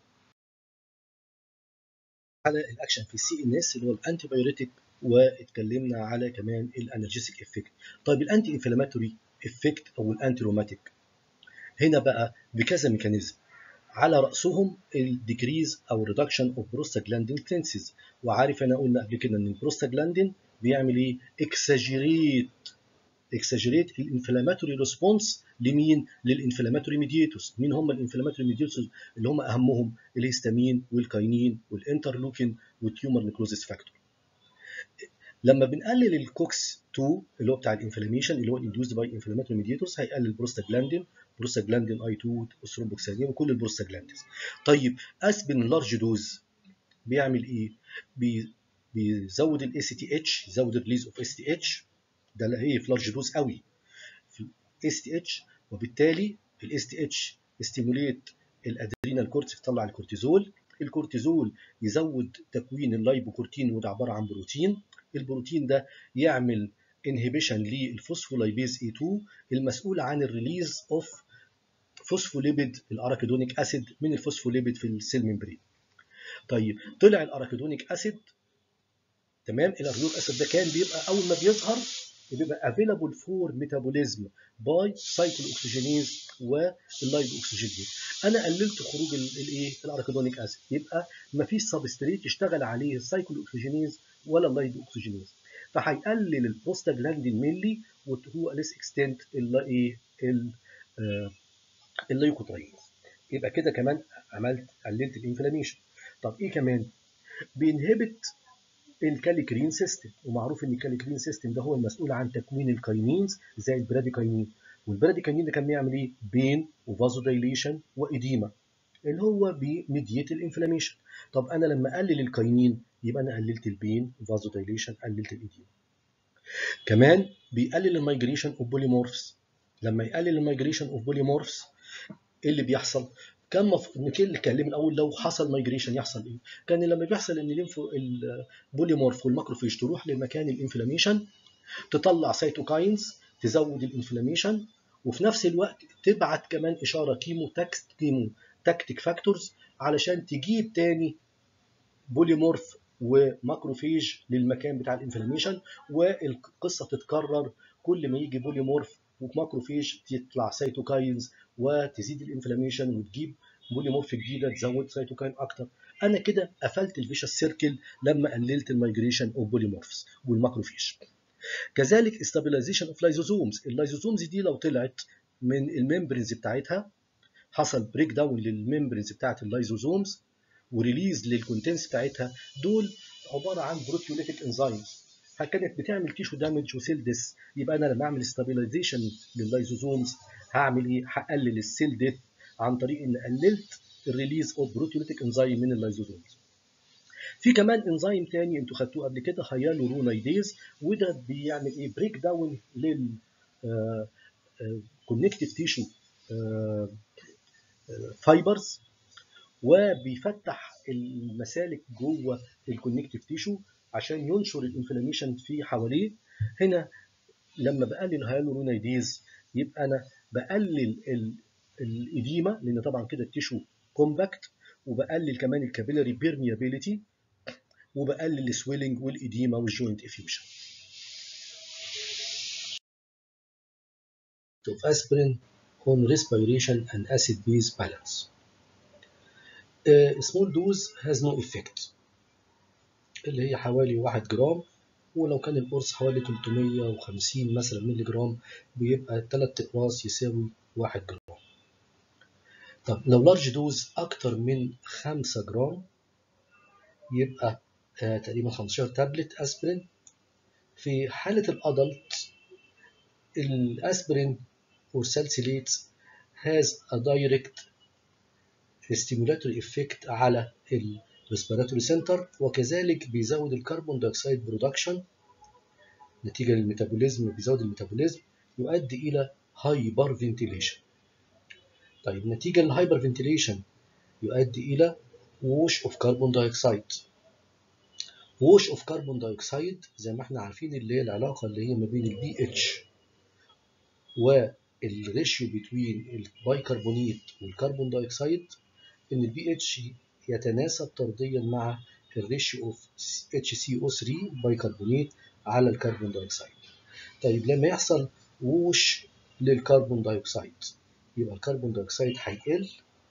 على الاكشن في السي ان اس اللي هو الانتي بايوريتيك واتكلمنا على كمان الانرجيسيك افكت طيب الانتي انفلاماتوري افكت او الانتي روماتيك هنا بقى بكذا ميكانيزم على راسهم الديكريز او الريدكشن اوف بروستاجلاندين كلينسز وعارف انا قلنا قبل كده ان البروستاجلاندين بيعمل ايه اكساجيريت اكساجيريت الانفلاماتوري ريسبونس لمين للانفلاماتوري ميديتوس مين هم الانفلاماتوري ميديتوس اللي هم اهمهم الهستامين والكاينين والانترلوكين والتيومر نيكروزيس فاكتور لما بنقلل الكوكس 2 اللي هو بتاع الانفلاميشن اللي هو انديوزد باي انفلاماتوري ميديتوس هيقلل البروستاجلاندين بروستاجلاندين اي 2 والثرومبوكسانين وكل البروستاجلاندينز طيب اسبن لارج دوز بيعمل ايه بي بيزود الاي سي تي اتش يزود الريليز اوف اس تي اتش ده اللي هي في لارج دوز قوي في الاس تي اتش وبالتالي الاس تي اتش ستيموليت الادرينال كورتكس تطلع الكورتيزول الكورتيزول يزود تكوين اللايبوكورتين وده عباره عن بروتين البروتين ده يعمل انهبيشن للفوسفولايبيز اي 2 المسؤول عن الريليز اوف فوسفوليبيد الاراكيدونيك اسيد من الفوسفوليبيد في السيل ممبرين طيب طلع الاراكيدونيك اسيد تمام الاراكيدونيك اسيد ده كان بيبقى اول ما بيظهر بيبقى افيلابل فور ميتابوليزم باي سايكل اوكسجينيز واللايب اوكسجينيز انا قللت خروج الايه الاراكيدونيك اسيد يبقى ما فيش سبستريت يشتغل عليه السايكل اوكسجينيز ولا اللايب اوكسجينيز فهيقلل البروستاجلاندين مينلي وهو ليس اكستنت ايه الليوكوترينز يبقى كده كمان عملت قللت الانفلاميشن طب ايه كمان بينهبت الكاليكرين سيستم ومعروف ان الكاليكرين سيستم ده هو المسؤول عن تكوين الكاينينز زي البراديكاينين والبراديكاينين ده كان بيعمل ايه بين وفازو دايليشن واديما اللي هو بيميديت الانفلاميشن طب انا لما اقلل الكاينين يبقى انا قللت البين فازو دايليشن قللت الايديما كمان بيقلل المايجريشن اوف بوليمورفز لما يقلل المايجريشن اوف بوليمورفز ايه اللي بيحصل كان مف... نتكلم الاول لو حصل مايجريشن يحصل ايه كان لما بيحصل ان الليمفو البوليمورف والماكروفيج تروح لمكان الانفلاميشن تطلع سيتوكاينز تزود الانفلاميشن وفي نفس الوقت تبعت كمان اشاره كيمو تكست كيمو تاكتيك فاكتورز علشان تجيب تاني بوليمورف وماكروفيج للمكان بتاع الانفلاميشن والقصه تتكرر كل ما يجي بوليمورف وماكروفيج تطلع سيتوكاينز وتزيد الانفلاميشن وتجيب بوليمورف جديده تزود سيتوكاين اكتر انا كده قفلت الفيشس سيركل لما قللت المايجريشن اوف بوليمورفز والماكروفيج كذلك استابيلايزيشن اوف لايزوزومز اللايزوزومز دي لو طلعت من الممبرينز بتاعتها حصل بريك داون للممبرينز بتاعت اللايزوزومز وريليز للكونتنس بتاعتها دول عباره عن بروتيوليتيك انزيمز كانت بتعمل تيشو دامج وسيل ديس يبقى انا لما اعمل ستابيلايزيشن لللايزوزومز هعمل ايه؟ هقلل السيل ديث عن طريق ان قللت الريليز اوف بروتيوليتيك انزيم من اللايزوزومز. في كمان انزيم تاني انتوا خدتوه قبل كده هيالورونايديز وده بيعمل ايه؟ بريك داون لل كونكتيف تيشو فايبرز وبيفتح المسالك جوه الكونكتيف تيشو عشان ينشر الانفلاميشن في حواليه هنا لما بقلل هيالورونايديز يبقى انا بقلل الاديمه لان طبعا كده التيشو كومباكت وبقلل كمان الكابيلاري بيرميابيليتي وبقلل السويلنج والاديمه والجوينت افيوجن of aspirin on respiration and acid base balance. A small dose has no effect اللي هي حوالي 1 جرام ولو كان القرص حوالي 350 مثلا مللي جرام بيبقى 3 اقراص يساوي 1 جرام طب لو لارج دوز اكتر من 5 جرام يبقى آه تقريبا 15 تابلت اسبرين في حالة الادلت الاسبرين or salicylates has a direct stimulatory effect على الريسبيراتوري سنتر وكذلك بيزود الكربون دايوكسيد برودكشن نتيجة للميتابوليزم بيزود الميتابوليزم يؤدي إلى هايبر فنتيليشن طيب نتيجة للهايبر فنتيليشن يؤدي إلى ووش اوف كربون دايوكسيد ووش اوف كربون دايوكسيد زي ما احنا عارفين اللي هي العلاقة اللي هي ما بين البي اتش والريشيو بين البايكربونيت والكربون دايوكسيد ان البي اتش يتناسب طرديا مع الريشيو اوف اتش سي او 3 بايكربونيت على الكربون دايوكسيد طيب لما يحصل ووش للكربون دايوكسيد يبقى الكربون دايوكسيد هيقل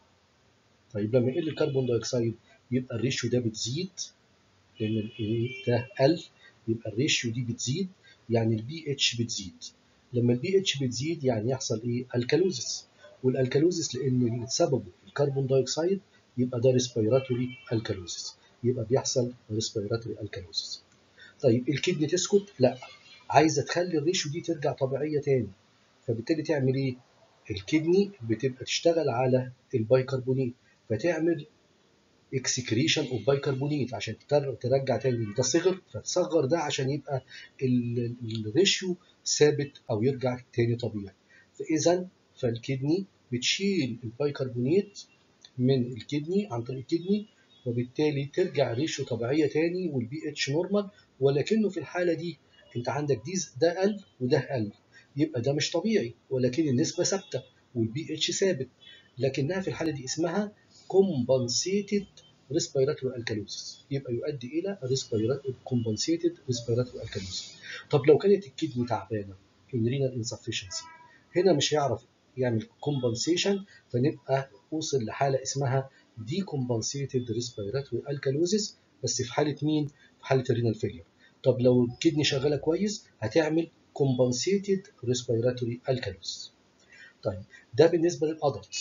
طيب لما يقل الكربون دايوكسيد يبقى الريشيو ده بتزيد لان ده قل يبقى الريشيو دي بتزيد يعني البي اتش بتزيد لما البي اتش بتزيد يعني يحصل ايه الكالوزيس والالكالوزيس لان سببه الكربون دايوكسيد يبقى ده ريسبيراتوري الكالوزيس يبقى بيحصل ريسبيراتوري الكالوزيس طيب الكدني تسكت لا عايزه تخلي الريشيو دي ترجع طبيعيه تاني فبالتالي تعمل ايه الكدني بتبقى تشتغل على البايكربونيت فتعمل اكسكريشن اوف بايكربونيت عشان ترجع تاني ده صغر فتصغر ده عشان يبقى الريشيو ثابت او يرجع تاني طبيعي فاذا فالكدني بتشيل البايكربونيت من الكدني عن طريق الكدني وبالتالي ترجع ريشيو طبيعيه تاني والبي اتش نورمال ولكنه في الحاله دي انت عندك دي ده قل وده قل يبقى ده مش طبيعي ولكن النسبه ثابته والبي اتش ثابت لكنها في الحاله دي اسمها compensated respiratory alkalosis يبقى يؤدي الى compensated respiratory alkalosis طب لو كانت الكدني تعبانه renal insufficiency هنا مش هيعرف يعمل compensation فنبقى وصل لحاله اسمها decompensated respiratory alkalosis بس في حاله مين؟ في حاله الرينال فيلير طب لو الكدني شغاله كويس هتعمل compensated respiratory alkalosis طيب ده بالنسبه للادلت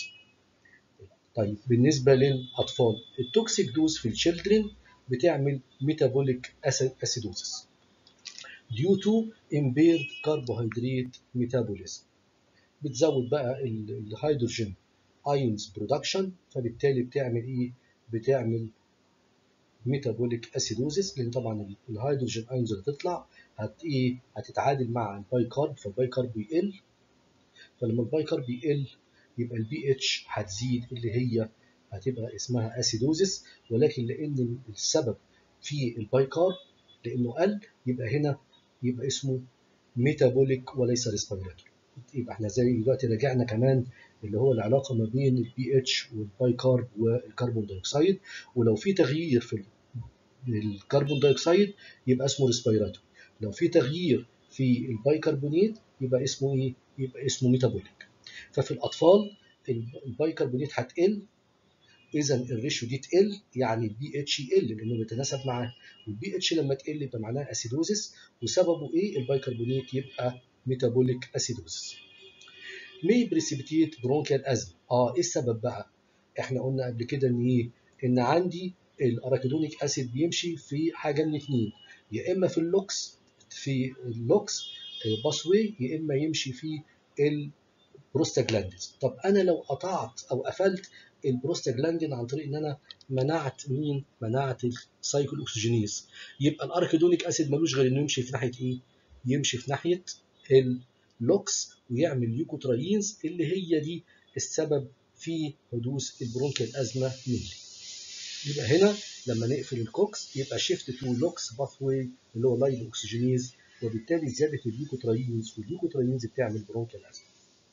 طيب بالنسبة للأطفال التوكسيك دوز في الشيلدرن بتعمل ميتابوليك أسيدوزس due to impaired carbohydrate metabolism بتزود بقى الهيدروجين ايونز برودكشن فبالتالي بتعمل ايه؟ بتعمل ميتابوليك اسيدوزيس لان طبعا الهيدروجين ايونز اللي تطلع هت ايه هتتعادل مع الباي كارب فالباي كارب بيقل فلما الباي كارب بيقل يبقى البي اتش هتزيد اللي هي هتبقى اسمها اسيدوزيس ولكن لان السبب في الباي كارب لانه قل يبقى هنا يبقى اسمه ميتابوليك وليس ريسبيراتوري يبقى احنا زي دلوقتي راجعنا كمان اللي هو العلاقه ما بين البي اتش والباي كارب والكربون دايوكسيد ولو في تغيير في الكربون دايوكسيد يبقى اسمه ريسبيراتوري لو في تغيير في البايكربونات يبقى اسمه ايه؟ يبقى اسمه ميتابوليك ففي الاطفال البايكربونات هتقل اذا الريشيو دي تقل يعني البي اتش يقل لانه بيتناسب معاه والبي اتش لما تقل يبقى معناها اسيدوزيس وسببه ايه؟ البايكربونات يبقى ميتابوليك اسيدوزيس مي بريسيبيتيت برونكيال ازمه اه ايه السبب بقى؟ احنا قلنا قبل كده ان ايه؟ ان عندي الاراكيدونيك اسيد بيمشي في حاجه من اثنين يا اما في اللوكس في اللوكس باسوي يا اما يمشي في البروستاجلاندز طب انا لو قطعت او قفلت البروستاجلاندين عن طريق ان انا منعت مين منعت السايكل اوكسجينيز يبقى الاركيدونيك اسيد ملوش غير انه يمشي في ناحيه ايه يمشي في ناحيه اللوكس ويعمل ليوكوتراينز اللي هي دي السبب في حدوث البرونكيال ازمه ميلي يبقى هنا لما نقفل الكوكس يبقى شيفت تو لوكس باثوي اللي هو لايف اوكسجينيز وبالتالي زياده الليوكوتراينز والليوكوتراينز بتعمل برونكيال ازمه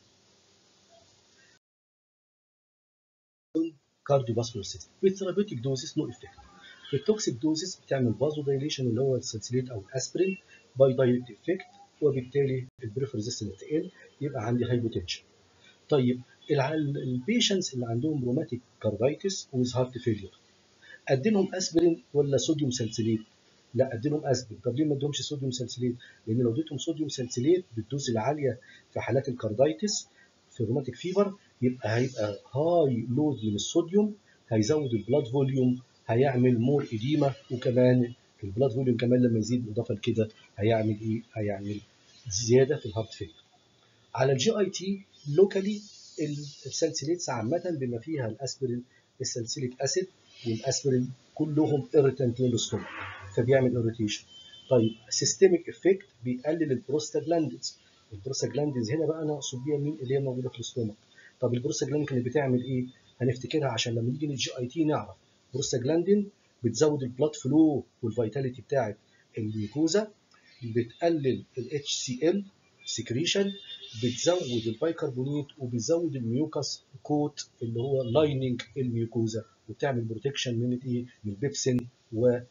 كارديوفاسكولار سيستم بالثيرابيوتيك دوزيس نو افكت في التوكسيك دوزيس بتعمل فازو دايليشن اللي هو السلسليت او الاسبرين باي دايركت افكت وبالتالي البريف ريزيستنت تقل يبقى عندي هايبوتنشن طيب البيشنتس اللي عندهم روماتيك كاردايتس ويز هارت فيلير ادي لهم اسبرين ولا صوديوم سلسليت لا ادي لهم اسبرين طب ليه ما اديهمش صوديوم سلسليت لان لو اديتهم صوديوم سلسليت بالدوز العاليه في حالات الكاردايتس في الروماتيك فيفر يبقى هيبقى هاي لود من الصوديوم هيزود البلاد فوليوم هيعمل مور اديما وكمان البلاد فوليوم كمان لما يزيد اضافه لكده هيعمل ايه؟ هيعمل زياده في الهارت فيلر. على الجي اي تي لوكالي السلسليتس عامه بما فيها الاسبرين السلسليك اسيد والاسبرين كلهم irritant للستومك فبيعمل irritation. طيب سيستميك افكت بيقلل البروستاجلاندينز البروستاجلاندينز هنا بقى انا اقصد بيها مين اللي هي موجوده في الاستومك طب البروستاجلاندين كانت بتعمل ايه؟ هنفتكرها عشان لما نيجي للجي اي تي نعرف بروستاجلاندين بتزود البلاد فلو والفيتاليتي بتاعت الميكوزا بتقلل ال HCl سكريشن بتزود البيكربونات وبتزود الميوكاس كوت اللي هو لايننج الميوكوزا وبتعمل بروتكشن من الايه؟ من البيبسين وال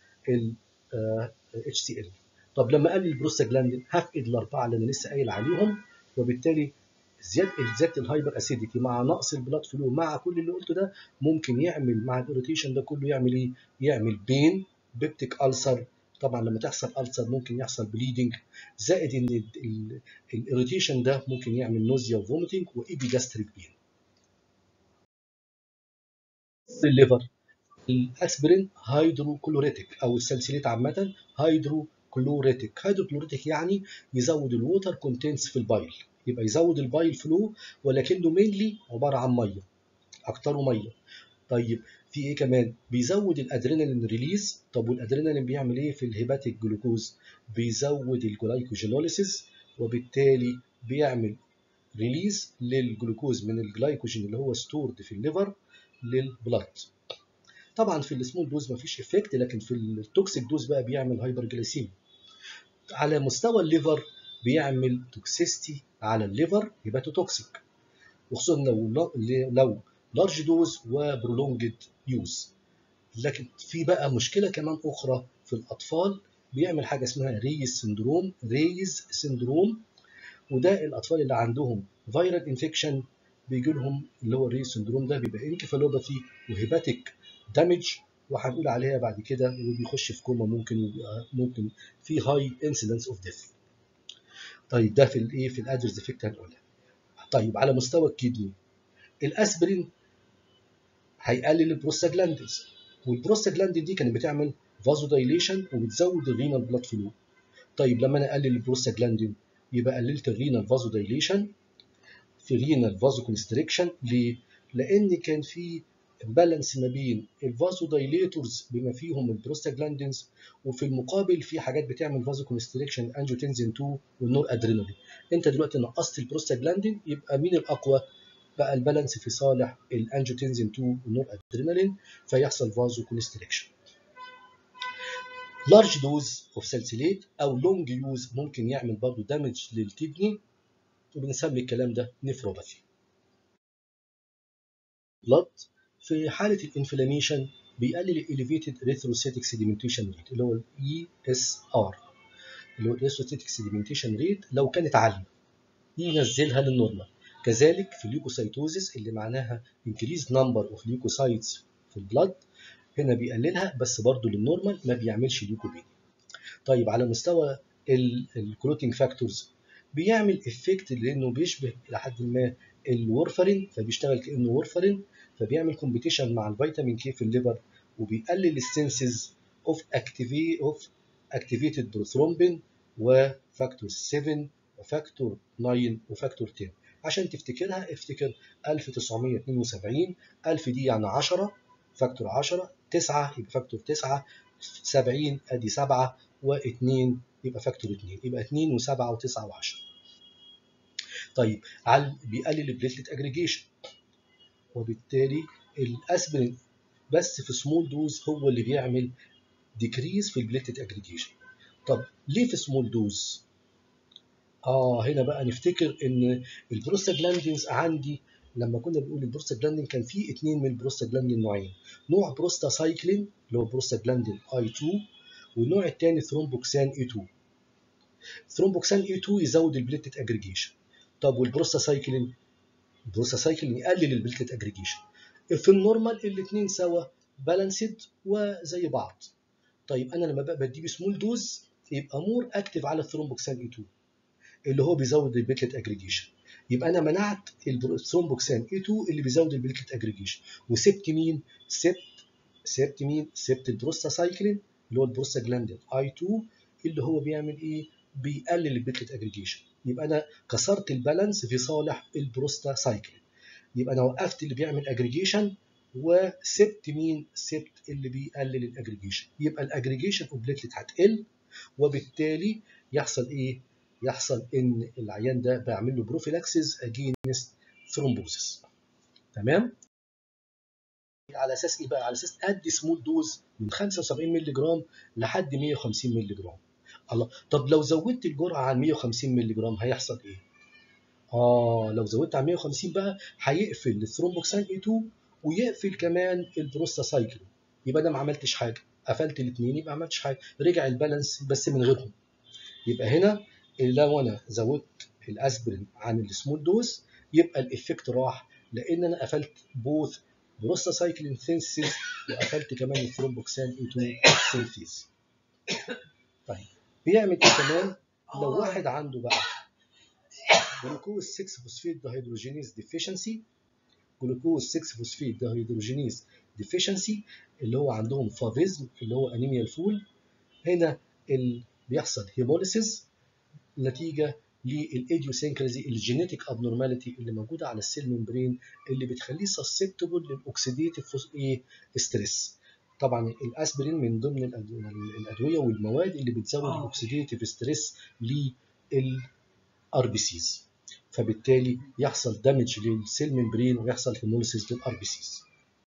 HCl طب لما اقلل البروستاجلاندين هفقد الاربعه اللي انا لسه قايل عليهم وبالتالي زياده زياده الهايبر اسيديتي مع نقص البلاد فلو مع كل اللي قلته ده ممكن يعمل مع الايريتيشن ده كله يعمل ايه؟ يعمل بين بيبتيك ألسر طبعا لما تحصل ألسر ممكن يحصل بليدنج زائد ان الايريتيشن ده ممكن يعمل نوزيا وفوميتنج وايبيجاستريك بين. الليفر الاسبرين هيدروكلوريتيك او السلسليت عامه هيدرو كلوريتيك هيدروكلوريتيك يعني يزود الووتر كونتنتس في البايل يبقى يزود البايل فلو ولكنه مينلي عباره عن ميه اكتره ميه طيب في ايه كمان بيزود الادرينالين ريليز طب والادرينالين بيعمل ايه في الهيباتيك جلوكوز بيزود الجلايكوجينوليسيس وبالتالي بيعمل ريليز للجلوكوز من الجلايكوجين اللي هو ستورد في الليفر للبلاد طبعا في السمول دوز مفيش افكت لكن في التوكسيك دوز بقى بيعمل هايبر جليسيميا على مستوى الليفر بيعمل توكسيستي على الليفر هيباتو توكسيك وخصوصا لو لو لارج دوز وبرولونجد يوز لكن في بقى مشكله كمان اخرى في الاطفال بيعمل حاجه اسمها ريز سندروم ريز سندروم وده الاطفال اللي عندهم فيرال انفكشن بيجي لهم اللي هو الريز سندروم ده بيبقى انكفالوباثي وهيباتيك دامج وهنقول عليها بعد كده وبيخش في كوما ممكن ممكن في هاي انسيدنس اوف ديث طيب ده في الايه في الادرس افكت هنقولها طيب على مستوى الكدني الاسبرين هيقلل البروستاجلاندينز والبروستاجلاندين دي كانت بتعمل فازو دايليشن وبتزود الرينال بلاد فلو طيب لما انا اقلل البروستاجلاندين يبقى قللت الرينال فازو دايليشن في رينال فازو كونستريكشن ليه؟ لان كان في بالانس ما بين الفازو دايليتورز بما فيهم البروستاجلاندينز وفي المقابل في حاجات بتعمل فازو كونستريكشن انجيوتنزين 2 والنور ادرينالين انت دلوقتي نقصت البروستاجلاندين يبقى مين الاقوى بقى البالانس في صالح الانجيوتنزين 2 والنور ادرينالين فيحصل فازو كونستريكشن لارج دوز اوف سالسيليت او لونج يوز ممكن يعمل برضه دامج للكدني وبنسمي الكلام ده نفروباثي بلاد في حالة الانفلاميشن بيقلل الاليفيتد ريثروسيتك سيديمنتيشن ريت اللي هو الاي اس ار اللي هو الريثروسيتك سيديمنتيشن ريت لو كانت عالية ينزلها للنورمال كذلك في الليوكوسايتوزيس اللي معناها increase number of leukocytes في البلد هنا بيقللها بس برضه للنورمال ما بيعملش ليوكوبينيا طيب على مستوى الكلوتينج فاكتورز بيعمل افكت لانه بيشبه الى حد ما الورفرين فبيشتغل كانه ورفرين فبيعمل كومبيتيشن مع الفيتامين كي في الليفر وبيقلل السنسز اوف اكتيفي اوف اكتيفيتد بروثرومبين وفاكتور 7 وفاكتور 9 وفاكتور 10 عشان تفتكرها افتكر 1972 1000 دي يعني 10 فاكتور 10 9 يبقى فاكتور 9 70 ادي 7 و2 يبقى فاكتور 2 يبقى 2 و7 و9 و10 طيب على بيقلل البليتلت اجريجيشن وبالتالي الاسبرين بس في سمول دوز هو اللي بيعمل ديكريز في البليتلت اجريجيشن طب ليه في سمول دوز اه هنا بقى نفتكر ان البروستاجلاندينز عندي لما كنا بنقول البروستاجلاندين كان في اثنين من البروستاجلاندين نوعين نوع بروستاسايكلين اللي هو بروستاجلاندين اي 2 والنوع الثاني ثرومبوكسان اي 2 ثرومبوكسان اي 2 يزود البليتلت اجريجيشن طب والبروستاسايكلين البروستاسايكلين يقلل البليتلت اجريجيشن في النورمال الاثنين سوا بالانسد وزي بعض طيب انا لما بقى بديه بسمول دوز يبقى مور اكتف على الثرومبوكسان اي 2 اللي هو بيزود البليتلت اجريجيشن يبقى انا منعت الثرومبوكسان اي 2 اللي بيزود البليتلت اجريجيشن وسبت مين؟ سبت سبت مين؟ سبت البروستاسايكلين اللي هو البروستاجلاندين اي 2 اللي هو بيعمل ايه؟ بيقلل البليتلت اجريجيشن يبقى انا كسرت البالانس في صالح البروستاسايكلين يبقى انا وقفت اللي بيعمل اجريجيشن وسبت مين؟ سبت اللي بيقلل الاجريجيشن يبقى الاجريجيشن اوبليتلت هتقل وبالتالي يحصل ايه؟ يحصل ان العيان ده بعمل له بروفيلاكسيس اجينست ثرومبوسيس تمام على اساس ايه بقى على اساس ادي سمول دوز من 75 مللي جرام لحد 150 مللي جرام الله طب لو زودت الجرعه عن 150 مللي جرام هيحصل ايه اه لو زودت عن 150 بقى هيقفل الثرومبوكسان اي 2 ويقفل كمان البروستاسايكلين يبقى انا ما عملتش حاجه قفلت الاثنين يبقى ما عملتش حاجه رجع البالانس بس من غيرهم يبقى هنا لو انا زودت الاسبرين عن السمول دوز يبقى الافكت راح لان انا قفلت بوث بروستاسايكلين سينثيز وقفلت كمان الثرومبوكسان اي 2 سينثيز طيب بيعمل ايه كمان لو واحد عنده بقى جلوكوز 6 فوسفيت دهيدروجينيز ديفيشنسي جلوكوز 6 فوسفيت دهيدروجينيز ديفيشنسي اللي هو عندهم فافيزم اللي هو انيميا الفول هنا ال... بيحصل هيموليسيس نتيجه للايديوسينكرازي الجينيتيك ابنورماليتي اللي موجوده على السيل ممبرين اللي بتخليه سسبتبل للاكسيديتيف ايه ستريس طبعا الاسبرين من ضمن الادويه والمواد اللي بتزود الاكسيديتيف ستريس للار بي سيز فبالتالي يحصل دامج للسيل ممبرين ويحصل هيموليسيس للار بي سيز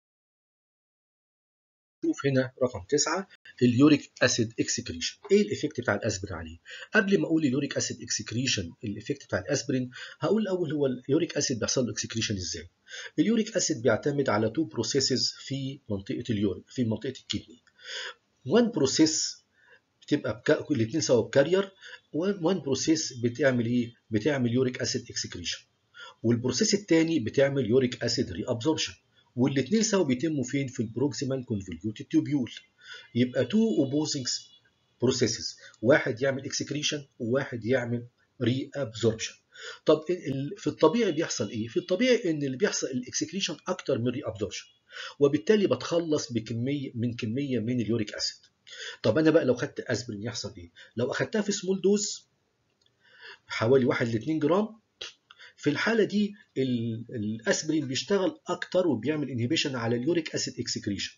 شوف هنا رقم تسعة اليوريك اسيد اكسكريشن ايه الايفكت بتاع الاسبرين عليه قبل ما اقول اليوريك اسيد اكسكريشن الايفكت بتاع الاسبرين هقول الاول هو اليوريك اسيد بيحصل له اكسكريشن ازاي اليوريك اسيد بيعتمد على تو بروسيسز في منطقه اليورين في منطقه الكدني وان بروسيس بتبقى بك... الاثنين سوا بكارير وان بروسيس بتعمل ايه بتعمل يوريك اسيد اكسكريشن والبروسيس الثاني بتعمل يوريك اسيد ري ابزوربشن والاثنين سوا بيتموا فين في البروكسيمال كونفوليوتد تيوبيول يبقى تو اوبوزنج بروسيسز واحد يعمل اكسكريشن وواحد يعمل ري ابزوربشن طب في الطبيعي بيحصل ايه في الطبيعي ان اللي بيحصل الاكسكريشن اكتر من ري ابزوربشن وبالتالي بتخلص بكميه من كميه من اليوريك اسيد طب انا بقى لو خدت اسبرين يحصل ايه لو اخدتها في سمول دوز حوالي 1 ل 2 جرام في الحاله دي الاسبرين بيشتغل اكتر وبيعمل انهبيشن على اليوريك اسيد اكسكريشن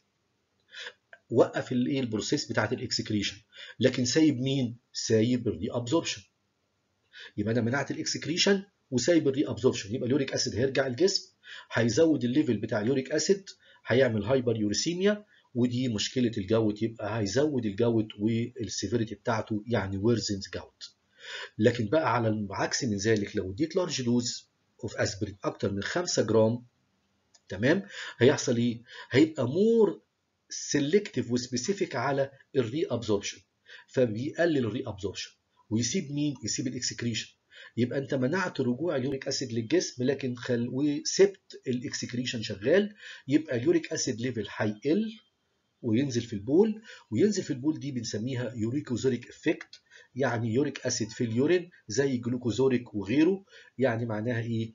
وقف الايه البروسيس بتاعت الاكسكريشن لكن سايب مين سايب الري ابزوربشن يبقى انا منعت الاكسكريشن وسايب الري ابزوربشن يبقى اليوريك اسيد هيرجع الجسم هيزود الليفل بتاع اليوريك اسيد هيعمل هايبر يوريسيميا ودي مشكله الجوت يبقى هيزود الجوت والسيفيريتي بتاعته يعني ويرزنز جوت لكن بقى على العكس من ذلك لو اديت لارج دوز اوف اسبرين اكتر من 5 جرام تمام هيحصل ايه هيبقى مور سيلكتيف وسبيسيفيك على الري ابزوربشن فبيقلل الري ابزوربشن ويسيب مين يسيب الاكسكريشن يبقى انت منعت رجوع اليوريك اسيد للجسم لكن خل... وسبت الاكسكريشن شغال يبقى اليوريك اسيد ليفل هيقل وينزل في البول وينزل في البول دي بنسميها يوريكوزوريك افكت يعني يوريك اسيد في اليورين زي جلوكوزوريك وغيره يعني معناها ايه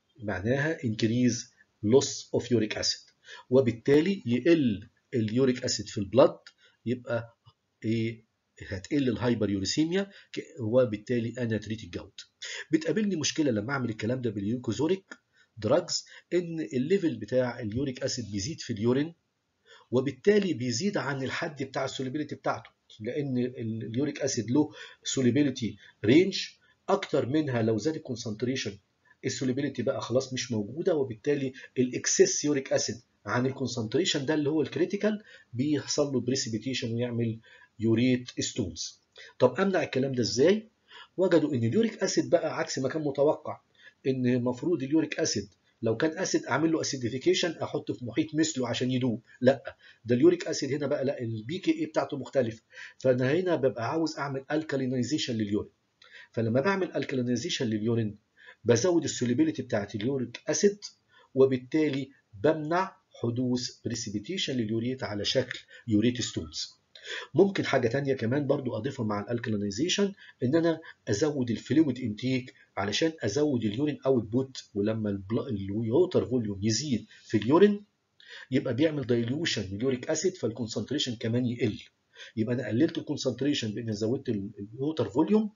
معناها انكريز لوس اوف يوريك اسيد وبالتالي يقل اليوريك اسيد في البلد يبقى ايه هتقل الهايبر يوريسيميا وبالتالي انا تريت الجوت بتقابلني مشكله لما اعمل الكلام ده باليوكوزوريك دراجز ان الليفل بتاع اليوريك اسيد بيزيد في اليورين وبالتالي بيزيد عن الحد بتاع السوليبيليتي بتاعته لان اليوريك اسيد له سوليبيليتي رينج اكتر منها لو زاد الكونسنتريشن السوليبيليتي بقى خلاص مش موجوده وبالتالي الاكسس يوريك اسيد عن الكونسنتريشن ده اللي هو الكريتيكال بيحصل له بريسيبيتيشن ويعمل يوريت ستونز طب امنع الكلام ده ازاي وجدوا ان اليوريك اسيد بقى عكس ما كان متوقع ان المفروض اليوريك اسيد لو كان اسيد اعمل له اسيديفيكيشن احطه في محيط مثله عشان يدوب لا ده اليوريك اسيد هنا بقى لا البي كي اي بتاعته مختلفه فانا هنا ببقى عاوز اعمل الكالينايزيشن لليورين فلما بعمل الكالينايزيشن لليورين بزود السوليبيليتي بتاعت اليوريك اسيد وبالتالي بمنع حدوث بريسيبيتيشن لليوريت على شكل يوريت ستونز ممكن حاجه تانية كمان برضو اضيفها مع الالكالينيزيشن ان انا ازود الفلويد انتيك علشان ازود اليورين اوت بوت ولما الووتر فوليوم يزيد في اليورين يبقى بيعمل دايلوشن لليوريك اسيد فالكونسنتريشن كمان يقل يبقى انا قللت الكونسنتريشن بان زودت الووتر فوليوم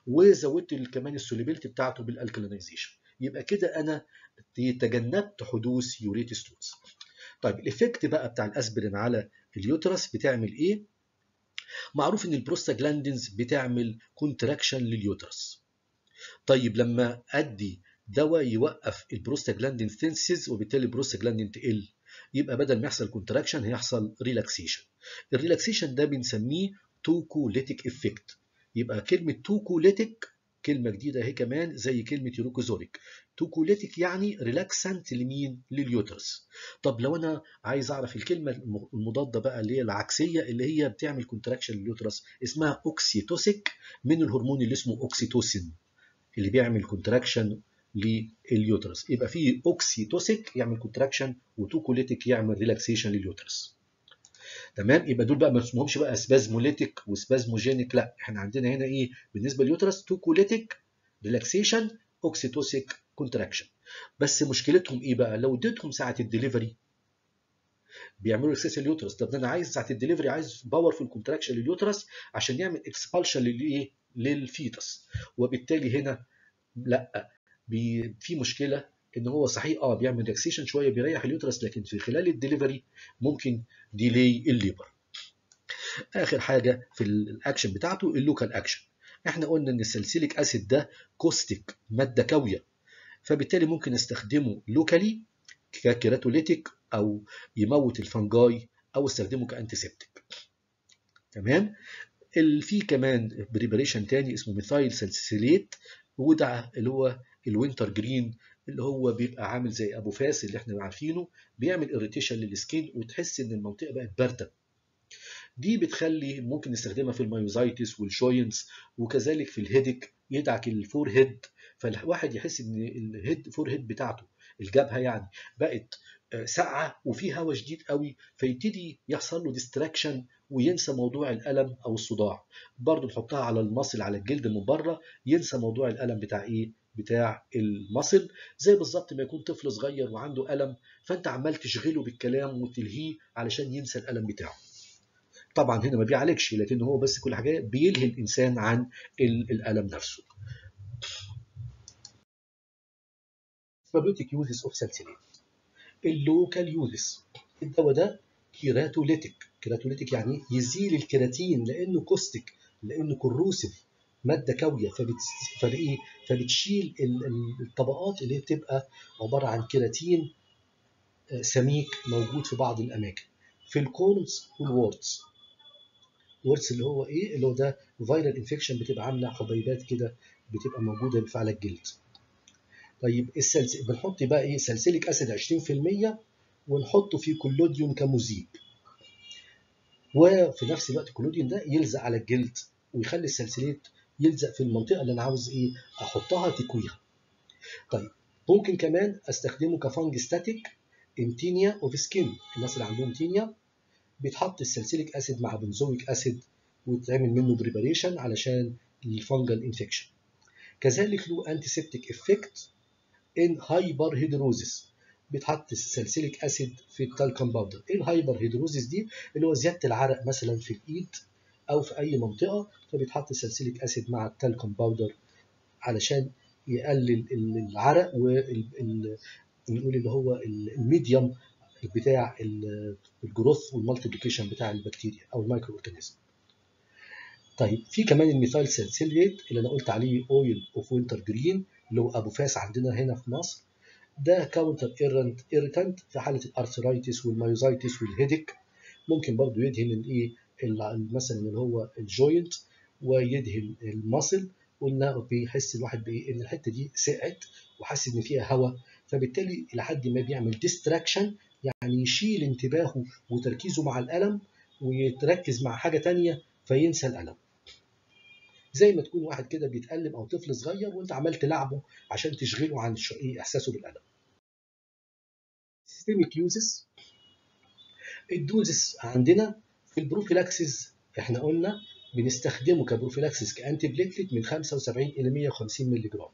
وزودت كمان السوليبيليتي بتاعته بالالكالينيزيشن يبقى كده انا تجنبت حدوث يوريت ستونز طيب الايفكت بقى بتاع الاسبرين على اليوترس بتعمل ايه معروف ان البروستاجلاندينز بتعمل كونتراكشن لليوترس طيب لما ادي دواء يوقف البروستاجلاندين سينسز وبالتالي البروستاجلاندين تقل يبقى بدل ما يحصل كونتراكشن هيحصل ريلاكسيشن الريلاكسيشن ده بنسميه توكوليتيك افكت يبقى كلمه توكوليتيك كلمه جديده اهي كمان زي كلمه يوروكوزوريك توكوليتيك يعني ريلاكسنت لمين لليوترس طب لو انا عايز اعرف الكلمه المضاده بقى اللي هي العكسيه اللي هي بتعمل كونتراكشن لليوترس اسمها اوكسيتوسيك من الهرمون اللي اسمه اوكسيتوسين اللي بيعمل كونتراكشن لليوترس يبقى في اوكسيتوسيك يعمل كونتراكشن وتوكوليتيك يعمل ريلاكسيشن لليوترس تمام يبقى دول بقى ما اسمهمش بقى سبازموليتيك وسبازموجينيك لا احنا عندنا هنا ايه بالنسبه لليوترس توكوليتيك ريلاكسيشن اوكسيتوسيك كونتراكشن بس مشكلتهم ايه بقى لو اديتهم ساعه الدليفري بيعملوا اكسس اليوترس طب انا عايز ساعه الدليفري عايز باور في الكونتراكشن لليوترس عشان يعمل اكسبالشن للايه للفيتس وبالتالي هنا لا بي في مشكله ان هو صحيح اه بيعمل ريلاكسيشن شويه بيريح اليوترس لكن في خلال الدليفري ممكن ديلي الليبر اخر حاجه في الاكشن بتاعته اللوكال اكشن احنا قلنا ان السلسيليك اسيد ده كوستيك ماده كاويه فبالتالي ممكن استخدمه لوكالي ككيراتوليتيك او يموت الفنجاي او استخدمه كانتيسبتيك تمام في كمان بريباريشن تاني اسمه ميثايل سلسيليت وده اللي هو الوينتر جرين اللي هو بيبقى عامل زي ابو فاس اللي احنا عارفينه بيعمل اريتيشن للسكين وتحس ان المنطقه بقت بارده دي بتخلي ممكن نستخدمها في المايوزايتس والشوينز وكذلك في الهيدك يدعك الفور هيد فالواحد يحس ان الهيد فور هيد بتاعته الجبهه يعني بقت ساقعه وفي هواء شديد قوي فيبتدي يحصل له ديستراكشن وينسى موضوع الالم او الصداع برضه نحطها على المصل على الجلد من بره ينسى موضوع الالم بتاع ايه بتاع المصل زي بالظبط ما يكون طفل صغير وعنده الم فانت عمال تشغله بالكلام وتلهيه علشان ينسى الالم بتاعه طبعا هنا ما بيعالجش لكن هو بس كل حاجه بيلهي الانسان عن الالم نفسه ثيرابيوتيك يوزز اوف سالسيليت اللوكال يوزز الدواء ده كيراتوليتيك كيراتوليتيك يعني يزيل الكيراتين لانه كوستيك لانه كروسيف ماده كاويه فبت... فبإيه؟ فبتشيل الطبقات اللي بتبقى عباره عن كيراتين سميك موجود في بعض الاماكن في الكولز والوردز وردز اللي هو ايه اللي هو ده فيرال انفكشن بتبقى عامله حبيبات كده بتبقى موجوده في على الجلد طيب السلس... بنحط بقى ايه سلسليك اسيد 20% ونحطه في كولوديون كمذيب وفي نفس الوقت الكولوديون ده يلزق على الجلد ويخلي السلسليت يلزق في المنطقه اللي انا عاوز ايه احطها تكويها طيب ممكن كمان استخدمه كفانجستاتيك انتينيا اوف سكين الناس اللي عندهم تينيا بيتحط السلسليك اسيد مع بنزويك اسيد ويتعمل منه بريباريشن علشان الفنجل انفكشن كذلك له انتيسبتيك افكت ان هايبر هيدروزيس بيتحط السلسليك اسيد في التالكم باودر ايه الهايبر هيدروزيس دي اللي هو زياده العرق مثلا في الايد او في اي منطقه فبيتحط السلسليك اسيد مع التالكم باودر علشان يقلل العرق وال نقول اللي هو الميديوم بتاع الجروث والمالتيبيكيشن بتاع البكتيريا او المايكرو اورجانيزم طيب في كمان الميثايل سالسيليت اللي انا قلت عليه اويل اوف وينتر جرين اللي هو ابو فاس عندنا هنا في مصر ده كاونتر ايريتانت في حاله الارثرايتس والمايوزايتس والهيديك ممكن برضو يدهن الايه مثلا اللي هو الجوينت ويدهن المصل قلنا بيحس الواحد بايه ان الحته دي سقعت وحاسس ان فيها هواء فبالتالي الى حد ما بيعمل ديستراكشن يعني يشيل انتباهه وتركيزه مع الالم ويتركز مع حاجه تانية فينسى الالم زي ما تكون واحد كده بيتألم او طفل صغير وانت عمال تلعبه عشان تشغله عن ايه احساسه بالالم سيستميك يوزز الدوزس عندنا في البروفيلاكسيس احنا قلنا بنستخدمه كبروفيلاكسيس كانتي بليتلت من 75 الى 150 مللي جرام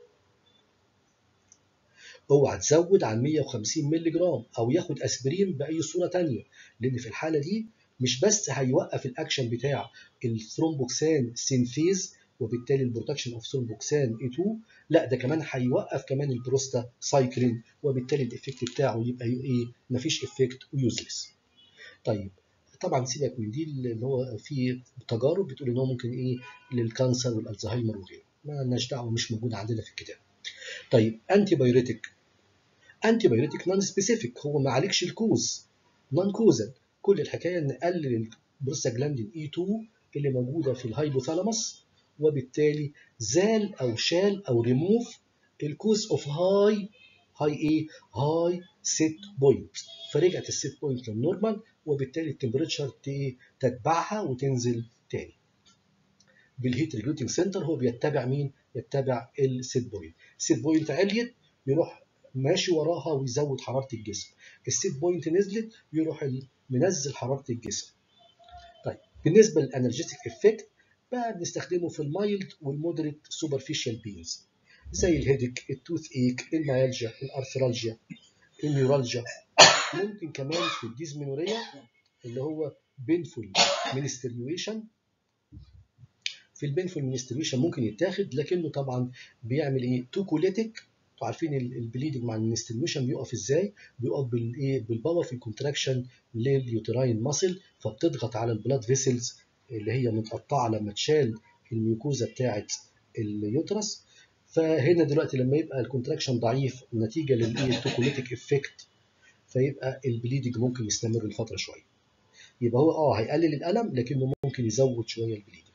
اوعى تزود عن 150 مللي جرام او ياخد اسبرين باي صوره ثانيه لان في الحاله دي مش بس هيوقف الاكشن بتاع الثرومبوكسان سينفيز وبالتالي البروتكشن اوف ثرومبوكسان اي 2 لا ده كمان هيوقف كمان البروستا سايكلين وبالتالي الايفكت بتاعه يبقى ايه مفيش افكت ويوزلس طيب طبعا سيبك من دي اللي هو في تجارب بتقول ان هو ممكن ايه للكانسر والالزهايمر وغيره ما لناش دعوه مش موجود عندنا في الكتاب طيب انتي بايوريتك انتي بايوريتك نون سبيسيفيك هو ما عالجش الكوز نون كوزال كل الحكايه ان نقلل البروستاجلاندين اي 2 اللي موجوده في الهايبوثالاموس وبالتالي زال او شال او ريموف الكوز اوف هاي هاي ايه هاي سيت بوينت فرجعت السيت بوينت للنورمال وبالتالي التمبريتشر تتبعها وتنزل تاني بالهيت ريجوليتنج سنتر هو بيتبع مين يتبع السيت بوينت السيت بوينت عليت يروح ماشي وراها ويزود حراره الجسم السيت بوينت نزلت يروح منزل حراره الجسم طيب بالنسبه للانرجيتك افكت بقى بنستخدمه في المايلد والمودريت سوبرفيشال بينز زي الهيدك التوث ايك الميالجيا الارثرالجيا النيورالجيا ممكن كمان في الديزمينوريا اللي هو بينفول منستريويشن في البينفول منستريويشن ممكن يتاخد لكنه طبعا بيعمل ايه توكوليتيك انتوا عارفين البليدنج مع المنستريويشن بيقف ازاي بيقف بالايه بالباور في الكونتراكشن لليوتراين ماسل فبتضغط على البلاد فيسلز اللي هي متقطعه لما تشال الميوكوزا بتاعه اليوترس فهنا دلوقتي لما يبقى الكونتراكشن ضعيف نتيجه للايه التوكوليتيك افكت فيبقى البليدنج ممكن يستمر لفتره شويه يبقى هو اه هيقلل الالم لكنه ممكن يزود شويه البليدنج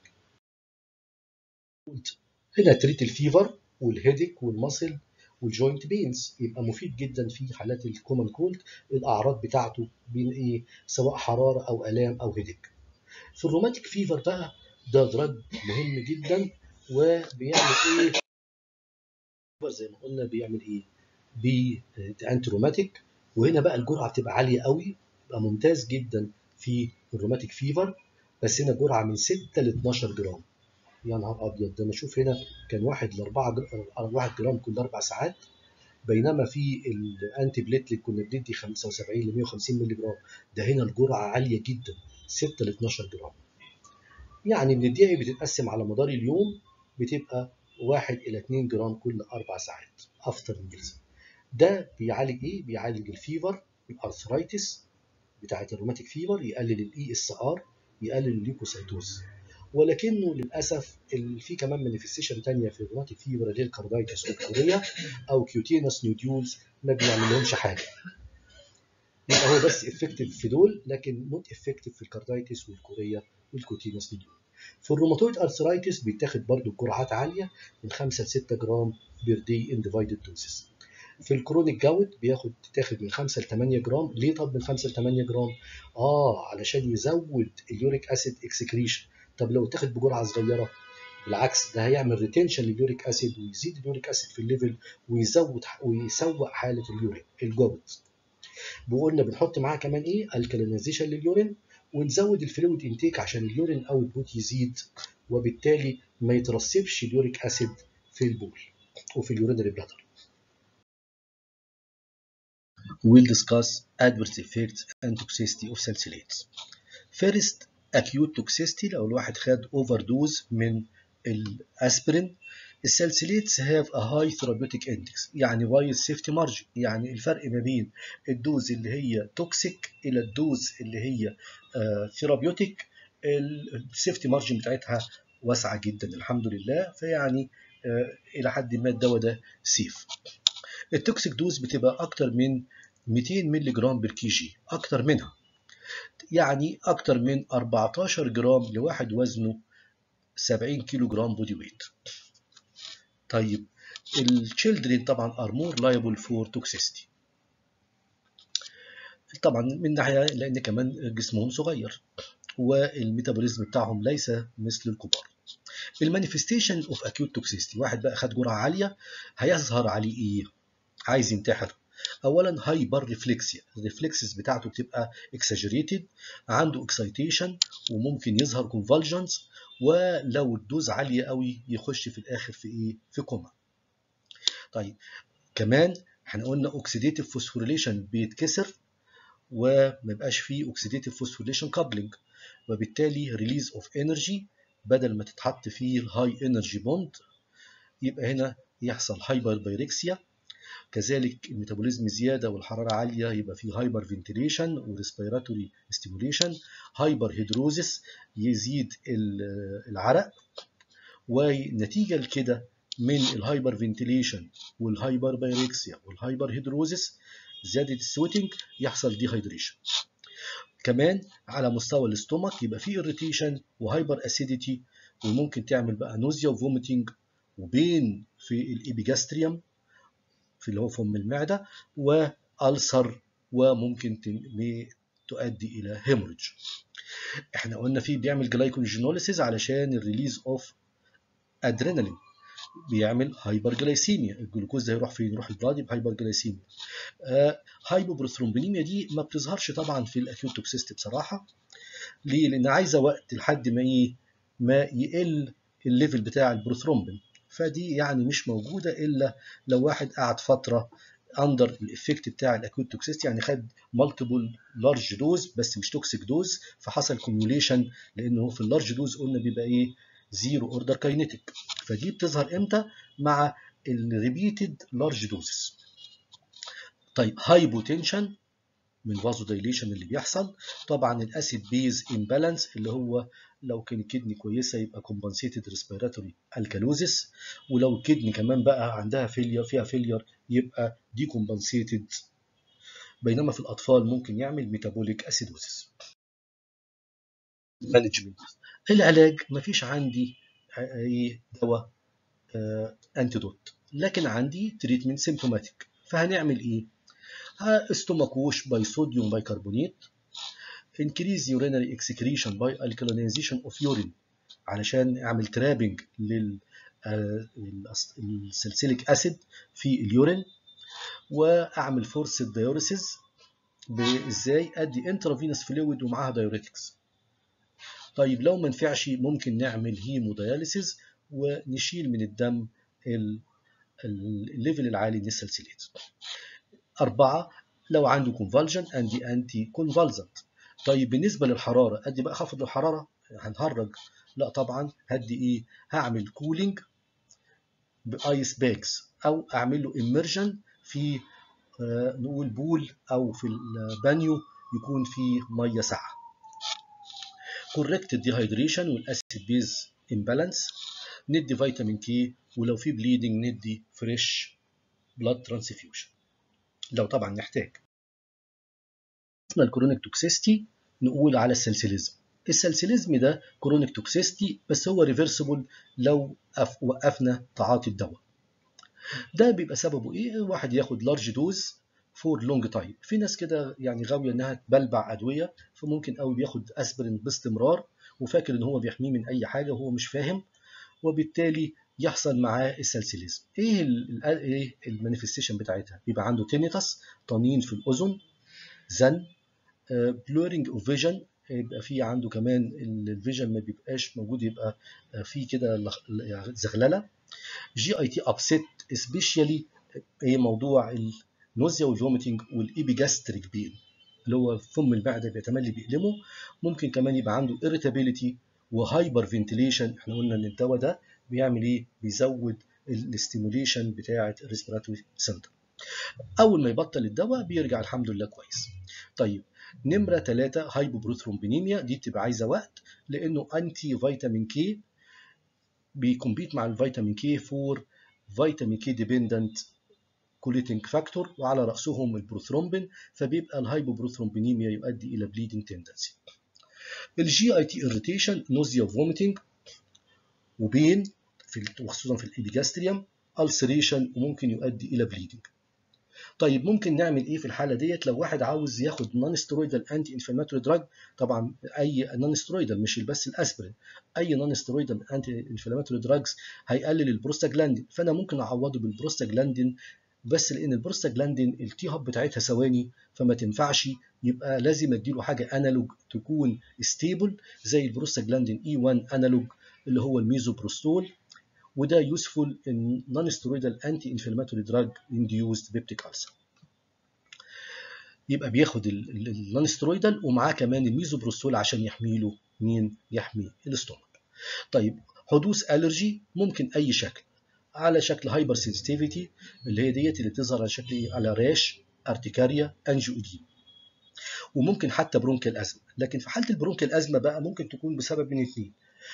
هنا تريت الفيفر والهيدك والمصل والجوينت بينز يبقى مفيد جدا في حالات الكومن كولد الاعراض بتاعته بين ايه سواء حراره او الام او هيدك في الروماتيك فيفر بقى ده دراج مهم جدا وبيعمل ايه زي ما قلنا بيعمل ايه بي انتي روماتيك وهنا بقى الجرعه بتبقى عاليه قوي بيبقى ممتاز جدا في الروماتيك فيفر بس هنا جرعه من 6 ل 12 جرام يا نهار ابيض ده انا اشوف هنا كان واحد ل 4 1 جرام كل اربع ساعات بينما في الانتي بليتلت كنا بندي 75 ل 150 مللي جرام ده هنا الجرعه عاليه جدا 6 ل 12 جرام يعني بنديها بتتقسم على مدار اليوم بتبقى 1 الى 2 جرام كل اربع ساعات افتر ميلز ده بيعالج ايه بيعالج الفيفر الارثرايتس بتاعه الروماتيك فيفر يقلل الاي اس ار يقلل الليوكوسايتوز ولكنه للاسف في كمان مانيفستيشن ثانيه في الروماتيك فيفر اللي هي الكاردايتس والكوريا او كيوتينس نوديولز ما بيعملهمش حاجه يبقى هو بس افكتيف في دول لكن نوت افكتيف في الكاردايتس والكوريا والكوتينس نوديول في الروماتويد ارثرايتس بيتاخد برضو جرعات عاليه من 5 ل 6 جرام بير دي ان ديفايدد دوزز في الكرونيك جاوت بياخد تاخد من 5 ل 8 جرام ليه طب من 5 ل 8 جرام اه علشان يزود اليوريك اسيد اكسكريشن طب لو اتاخد بجرعه صغيره بالعكس ده هيعمل ريتنشن لليوريك اسيد ويزيد اليوريك اسيد في الليفل ويزود ويسوق حاله اليورين الجوت وقلنا بنحط معاه كمان ايه الكالينيزيشن لليورين ونزود الفلويد انتيك عشان اليورين اوت بوت يزيد وبالتالي ما يترسبش اليوريك اسيد في البول وفي اليورينري بلاتر We'll discuss adverse effects and toxicity of salicylates. First, acute toxicity لو الواحد خد overdose من الاسبرين السالسيليتس have a high therapeutic index يعني wide safety margin يعني الفرق ما بين الدوز اللي هي توكسيك الى الدوز اللي هي ثيرابيوتيك السيفتي مارجن بتاعتها واسعه جدا الحمد لله فيعني الى حد ما الدواء ده سيف التوكسيك دوز بتبقى اكتر من 200 مللي جرام بالكي جي اكتر منها يعني اكتر من 14 جرام لواحد وزنه 70 كيلو جرام بودي ويت طيب التشيلدرين طبعا ار مور لايبل فور توكسيستي طبعا من ناحيه لان كمان جسمهم صغير والميتابوليزم بتاعهم ليس مثل الكبار المانيفستيشن اوف اكيوت توكسيستي واحد بقى خد جرعه عاليه هيظهر عليه ايه عايز ينتحر اولا هايبر ريفلكسيا الريفلكسز بتاعته بتبقى اكساجريتد عنده اكسايتيشن وممكن يظهر كونفالجنس ولو الدوز عاليه قوي يخش في الاخر في ايه في كوما طيب كمان احنا قلنا اوكسيديتيف فوسفوريليشن بيتكسر وما يبقاش فيه اوكسيديتيف فوسفوريليشن كابلنج وبالتالي ريليز اوف انرجي بدل ما تتحط فيه الهاي انرجي بوند يبقى هنا يحصل هايبر بايركسيا كذلك الميتابوليزم زياده والحراره عاليه يبقى فيه هايبر فنتيليشن وريسبيراتوري ستيموليشن هايبر هيدروزيس يزيد العرق ونتيجه لكده من الهايبر فنتيليشن والهايبر بايركسيا والهايبر هيدروزيس زياده السويتنج يحصل ديهايدريشن كمان على مستوى الاستومك يبقى فيه اريتيشن وهايبر اسيديتي وممكن تعمل بقى نوزيا وفوميتنج وبين في الابيجاستريوم في اللي هو فم المعدة وألسر وممكن تؤدي إلى هيموريدج احنا قلنا فيه بيعمل جلايكوجينوليسيس علشان الريليز اوف ادرينالين بيعمل هايبر جلايسيميا الجلوكوز ده هيروح فين يروح البلاد يبقى هايبر جلايسيميا آه هايبوبروثرومبينيميا دي ما بتظهرش طبعا في الاكيوت توكسيستي بصراحه ليه لان عايزه وقت لحد ما ايه ما يقل الليفل بتاع البروثرومبين فدي يعني مش موجوده الا لو واحد قعد فتره اندر الافكت بتاع الاكوت توكسيستي يعني خد مالتيبل لارج دوز بس مش توكسيك دوز فحصل كوميوليشن لانه في اللارج دوز قلنا بيبقى ايه زيرو اوردر كاينيتيك فدي بتظهر امتى مع الريبيتد لارج دوزز طيب هايبوتنشن من فازو دايليشن اللي بيحصل طبعا الاسيد بيز امبالانس اللي هو لو كان الكدني كويسه يبقى كومبنسيتد ريسبيراتوري الكالوزيس ولو الكدني كمان بقى عندها فيلير فيها فيلير يبقى دي كومبنسيتد بينما في الاطفال ممكن يعمل ميتابوليك اسيدوزيس مانجمنت العلاج مفيش عندي اي دواء انتيدوت لكن عندي تريتمنت سيمتوماتيك فهنعمل ايه استوماكوش باي صوديوم بايكربونات increase urinary excretion by alkalinization of urine علشان اعمل ترابنج للسلسليك اسيد في اليورين واعمل فورس دايوريسيس ازاي ادي انترافينوس فلويد ومعاها دايوريتكس طيب لو ما نفعش ممكن نعمل هيمودياليسيس ونشيل من الدم الليفل العالي من السلسليت أربعة لو عنده كونفالجن أندي أنتي كونفالزنت طيب بالنسبة للحرارة أدي بقى خفض الحرارة هنهرج لا طبعا هدي إيه هعمل كولينج بآيس باكس أو أعمل له إمرجن في نقول بول او في البانيو يكون فيه ميه ساقعه corrected dehydration والاسيد بيز امبالانس ندي فيتامين كي ولو في بليدنج ندي فريش بلاد ترانسفيوجن لو طبعا نحتاج اسمها الكرونيك توكسيستي نقول على السلسليزم السلسليزم ده كرونيك توكسيستي بس هو ريفرسبل لو وقفنا تعاطي الدواء ده بيبقى سببه ايه واحد ياخد لارج دوز فور لونج تايم في ناس كده يعني غاويه انها تبلبع ادويه فممكن قوي بياخد اسبرين باستمرار وفاكر ان هو بيحميه من اي حاجه وهو مش فاهم وبالتالي يحصل معاه السلسليزم ايه ال ايه المانيفستيشن بتاعتها بيبقى عنده تينيتاس طنين في الاذن زن بلورنج اوف فيجن يبقى في عنده كمان الفيجن ما بيبقاش موجود يبقى في كده زغلله جي اي تي ابسيت سبيشالي ايه موضوع النوزيا والفوميتنج والايبيجاستريك بين اللي هو فم المعده بيتملي بيألمه ممكن كمان يبقى عنده irritability وهايبر فنتيليشن احنا قلنا ان الدواء ده بيعمل ايه بيزود الاستيموليشن بتاعه الريسبيراتوري سنتر اول ما يبطل الدواء بيرجع الحمد لله كويس طيب نمرة 3 هايبوبروثرومبينيميا دي بتبقى عايزة وقت لأنه أنتي فيتامين كي بيكمبيت مع الفيتامين كي فور فيتامين كي ديبندنت كوليتنج فاكتور وعلى رأسهم البروثرومبين فبيبقى الهايبوبروثرومبينيميا يؤدي إلى بليدنج تندنسي الجي اي تي اريتيشن نوزيا وفوميتنج وبين في وخصوصا في الإيبيجاستريوم ألسريشن وممكن يؤدي إلى بليدنج طيب ممكن نعمل ايه في الحاله ديت لو واحد عاوز ياخد نون ستيرويدال انتي انفلاماتوري دراج طبعا اي نون ستيرويدال مش بس الاسبرين اي نون ستيرويدال انتي انفلاماتوري دراجز هيقلل البروستاجلاندين فانا ممكن اعوضه بالبروستاجلاندين بس لان البروستاجلاندين التي هاب بتاعتها ثواني فما تنفعش يبقى لازم اديله حاجه انالوج تكون ستيبل زي البروستاجلاندين اي 1 انالوج اللي هو الميزوبروستول وده يوسفول in non-steroidal anti-inflammatory drug induced peptic ulcer. يبقى بياخد النون ستيرويدال ومعاه كمان الميزوبروستول عشان يحمي له مين؟ يحمي الاستومك. طيب حدوث الرجي ممكن اي شكل على شكل هايبر سنسيتيفيتي اللي هي ديت اللي بتظهر على شكل ايه؟ على راش ارتكاريا انجيودين. وممكن حتى برونكيال ازمه، لكن في حاله البرونكيال ازمه بقى ممكن تكون بسبب من اثنين.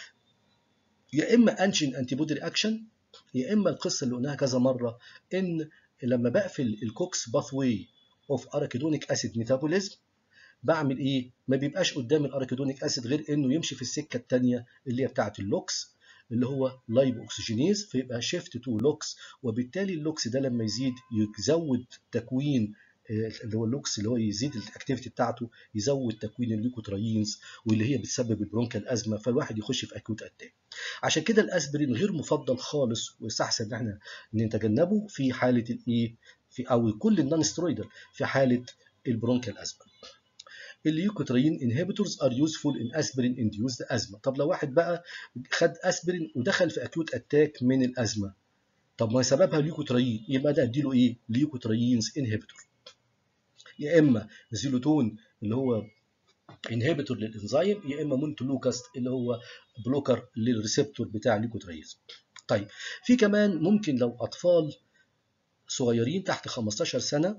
يا اما انجين انتي بودي رياكشن يا اما القصه اللي قلناها كذا مره ان لما بقفل الكوكس باث واي اوف اراكيدونيك اسيد ميتابوليزم بعمل ايه؟ ما بيبقاش قدام الاراكيدونيك اسيد غير انه يمشي في السكه الثانيه اللي هي بتاعه اللوكس اللي هو لايبو اوكسجينيز فيبقى شيفت تو لوكس وبالتالي اللوكس ده لما يزيد يزود تكوين اللي هو اللوكس اللي هو يزيد الاكتيفيتي بتاعته يزود تكوين الليكوترايينز واللي هي بتسبب البرونكال ازمه فالواحد يخش في اكيوت اتاك عشان كده الاسبرين غير مفضل خالص ويستحسن ان احنا نتجنبه في حاله الايه في او كل النون سترويدال في حاله البرونكال ازمه الليوكوتريين انهبيتورز ار يوزفول ان اسبرين انديوزد ازمه طب لو واحد بقى خد اسبرين ودخل في اكيوت اتاك من الازمه طب ما سببها ليوكوتريين يبقى ده اديله ايه ليوكوتريينز انهبيتور يا اما زيلوتون اللي هو انهبيتور للانزيم يا اما مونتولوكاست اللي هو بلوكر للريسبتور بتاع الليكوتريز طيب في كمان ممكن لو اطفال صغيرين تحت 15 سنه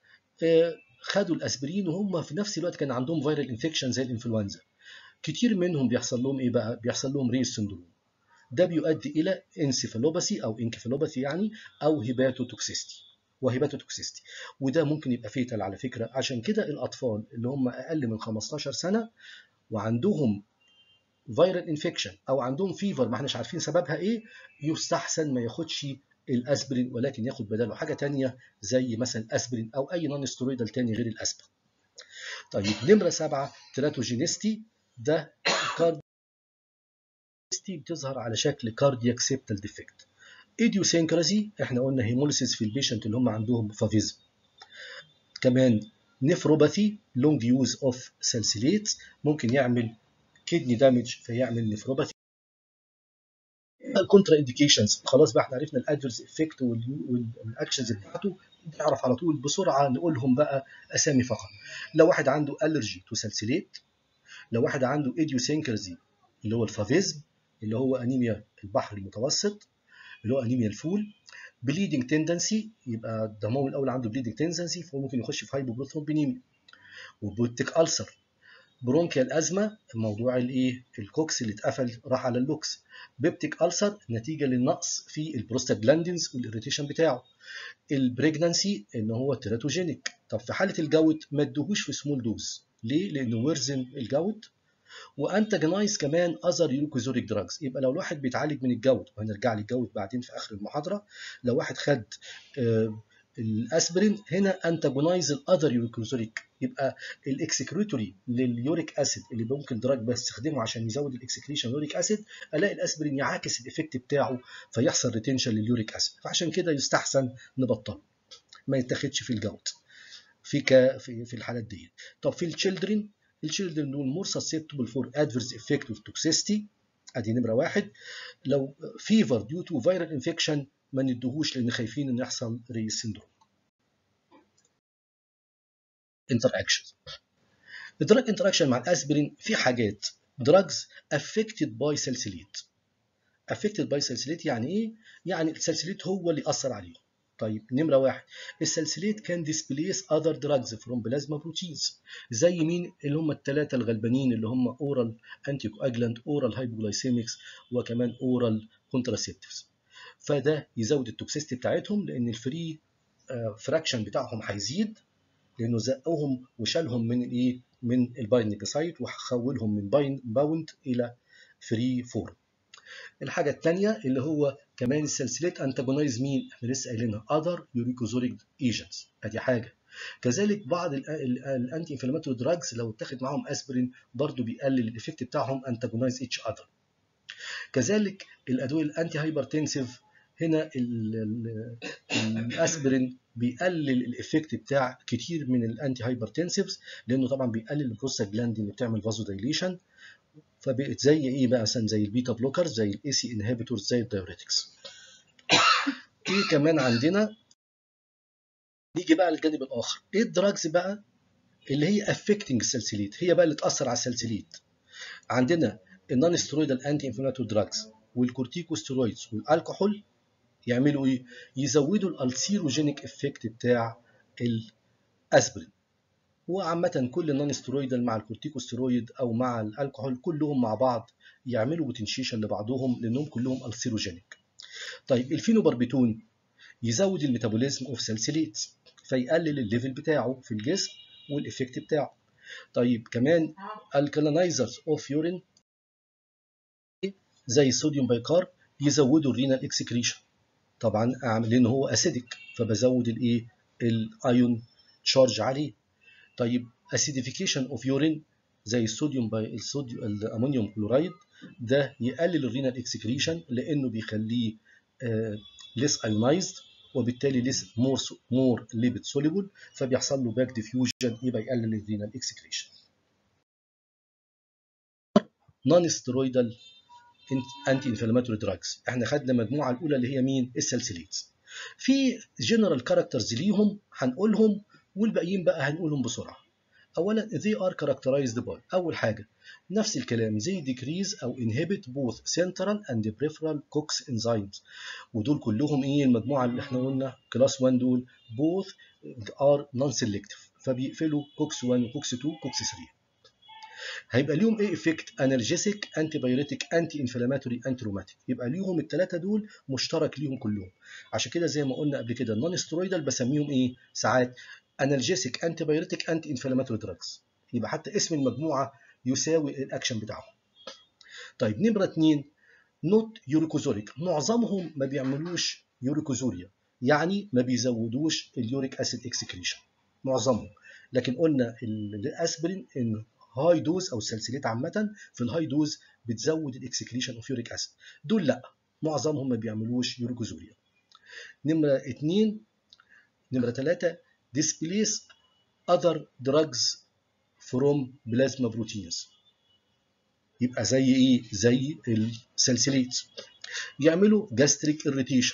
خدوا الاسبرين وهم في نفس الوقت كان عندهم فيرال انفكشن زي الانفلونزا كتير منهم بيحصل لهم ايه بقى بيحصل لهم ريس سندروم ده بيؤدي الى انسيفالوباثي او انكفالوباثي يعني او هيباتوتوكسيستي وهيباتوتوكسيستي وده ممكن يبقى فيتال على فكره عشان كده الاطفال اللي هم اقل من 15 سنه وعندهم فيرال انفكشن او عندهم فيفر ما احناش عارفين سببها ايه يستحسن ما ياخدش الاسبرين ولكن ياخد بداله حاجه تانية زي مثلا اسبرين او اي نون ستيرويدال تاني غير الاسبرين طيب نمره سبعه تراتوجينيستي ده كارديستي بتظهر على شكل كاردياك سيبتال ديفكت ايديوسينكراسي احنا قلنا هيموليسيس في البيشنت اللي هم عندهم فافيزم كمان نفروباثي لونج يوز اوف سالسيليتس ممكن يعمل كدني دامج فيعمل نفروباثي الكونترا انديكيشنز خلاص بقى احنا عرفنا الادفيرس افكت والاكشنز بتاعته نعرف على طول بسرعه نقولهم بقى اسامي فقط لو واحد عنده الرجي تو سالسيليت لو واحد عنده ايديوسينكراسي اللي هو الفافيزم اللي هو انيميا البحر المتوسط اللي هو انيميا الفول بليدنج تندنسي يبقى الدموي الاول عنده بليدنج تندنسي فهو ممكن يخش في هايبوبروثرومبينيميا وبوتيك ألسر برونكيال ازمه موضوع الايه الكوكس اللي اتقفل راح على اللوكس بيبتيك ألسر نتيجه للنقص في البروستاجلاندينز والاريتيشن بتاعه البريجنانسي ان هو تيراتوجينيك طب في حاله الجوت ما ادوهوش في سمول دوز ليه لانه ورزن الجوت وانتاجنايز كمان اذر يوكوزوريك دراجز يبقى لو الواحد بيتعالج من الجوت وهنرجع للجوت بعدين في اخر المحاضره لو واحد خد آه الاسبرين هنا انتاجونايز الاذر يوكوزوريك يبقى الاكسكريتوري لليوريك اسيد اللي ممكن دراج بستخدمه عشان يزود الاكسكريشن يوريك اسيد الاقي الاسبرين يعاكس الايفكت بتاعه فيحصل ريتنشن لليوريك اسيد فعشان كده يستحسن نبطله ما يتاخدش في الجوت في ك في, في الحالات دي طب في التشيلدرن التشيلدرن دول مور سسبتبل فور ادفيرس افكت اوف توكسيستي ادي نمره واحد لو فيفر ديو تو فيرال انفكشن ما ندهوش لان خايفين ان يحصل ريس سيندروم انتر اكشن الدراج انتر اكشن مع الاسبرين في حاجات دراجز افكتد باي سلسليت افكتد باي سلسليت يعني ايه يعني السلسليت هو اللي اثر عليهم طيب نمره واحد السلسليت كان ديسبليس اذر دراجز فروم بلازما بروتينز زي مين اللي هم الثلاثه الغلبانين اللي هم اورال انتي كواجلانت اورال هايبوغلايسيميكس وكمان اورال كونتراسيبتيفز فده يزود التوكسيستي بتاعتهم لان الفري فراكشن بتاعهم هيزيد لانه زقهم وشالهم من الايه من البايندنج سايت وحولهم من باين باوند الى فري فورم الحاجه الثانيه اللي هو كمان السلسلات انتاجونايز مين احنا لسه قايلينها اذر يوريكوزوريك ايجنتس ادي حاجه كذلك بعض الانتي انفلاماتوري دراجز لو اتاخد معاهم اسبرين برضه بيقلل الايفكت بتاعهم انتاجونايز اتش اذر كذلك الادويه الانتي هايبرتنسيف هنا الاسبرين بيقلل الايفكت بتاع كتير من الانتي هايبرتنسيفز لانه طبعا بيقلل البروستاجلاندين اللي بتعمل فازو دايليشن فبقت زي ايه بقى مثلا زي البيتا بلوكرز زي الاي سي انهبيتورز زي الدايوريتكس ايه كمان عندنا نيجي بقى للجانب الاخر ايه الدراجز بقى اللي هي افكتنج السلسليت هي بقى اللي تاثر على السلسليت عندنا النون ستيرويدال انتي انفلاماتوري دراجز والكورتيكوستيرويدز والالكحول يعملوا ايه يزودوا الالسيروجينيك افكت بتاع الاسبرين وعامة كل النون ستيرويدال مع الكورتيكوستيرويد او مع الالكحول كلهم مع بعض يعملوا بوتنشيشن لبعضهم لانهم كلهم السيروجينيك. طيب الفينوباربيتون يزود الميتابوليزم اوف سالسيليت فيقلل الليفل بتاعه في الجسم والافكت بتاعه. طيب كمان الكالينايزرز اوف يورين زي الصوديوم بايكار يزودوا الرينال اكسكريشن. طبعا لان هو اسيدك فبزود الايه؟ الايون تشارج عليه. طيب اسيديفيكيشن اوف يورين زي الصوديوم باي الصوديوم الامونيوم كلورايد ده يقلل الرينال اكسكريشن لانه بيخليه ليس ايونايزد وبالتالي ليس مور مور ليبيد سوليبل فبيحصل له باك ديفيوجن يبقى يقلل الرينال اكسكريشن نون ستيرويدال انتي انفلاماتوري دراجز احنا خدنا المجموعه الاولى اللي هي مين السلسليتس في جنرال كاركترز ليهم هنقولهم والباقيين بقى هنقولهم بسرعه اولا they are characterized by اول حاجه نفس الكلام زي decrease او inhibit both central and peripheral COX enzymes ودول كلهم ايه المجموعه اللي احنا قلنا كلاس 1 دول both are non-selective فبيقفلوا COX 1 وCOX 2 COX 3 هيبقى ليهم ايه افكت انرجيسيك انتي بايوريتيك انتي انفلاماتوري انتي روماتيك يبقى ليهم الثلاثه دول مشترك ليهم كلهم عشان كده زي ما قلنا قبل كده النون سترويدال بسميهم ايه ساعات انالجيسيك انتي بايوريتيك انتي انفلاماتوري دراجز يبقى حتى اسم المجموعه يساوي الاكشن بتاعهم طيب نمره اثنين نوت يوريكوزوريك معظمهم ما بيعملوش يوريكوزوريا يعني ما بيزودوش اليوريك اسيد اكسكريشن معظمهم لكن قلنا الاسبرين ان هاي دوز او السلسلات عامه في الهاي دوز بتزود الاكسكريشن اوف يوريك اسيد دول لا معظمهم ما بيعملوش يوريكوزوريا نمره اثنين نمره ثلاثه displace other drugs from plasma proteins يبقى زي ايه زي السلسليت يعملوا gastric irritation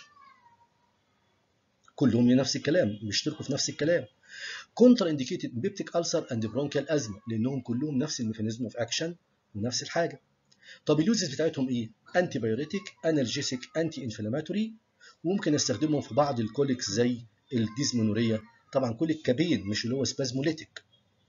كلهم نفس الكلام بيشتركوا في نفس الكلام كونتر انديكيتد بيبتيك ألسر اند برونكيال ازمه لانهم كلهم نفس الميكانيزم اوف اكشن ونفس الحاجه طب اليوزز بتاعتهم ايه انتي بايوريتيك انالجيسيك انتي انفلاماتوري وممكن استخدمهم في بعض الكوليكس زي الديزمونوريا طبعا كوليك كابين مش اللي هو سبازموليتيك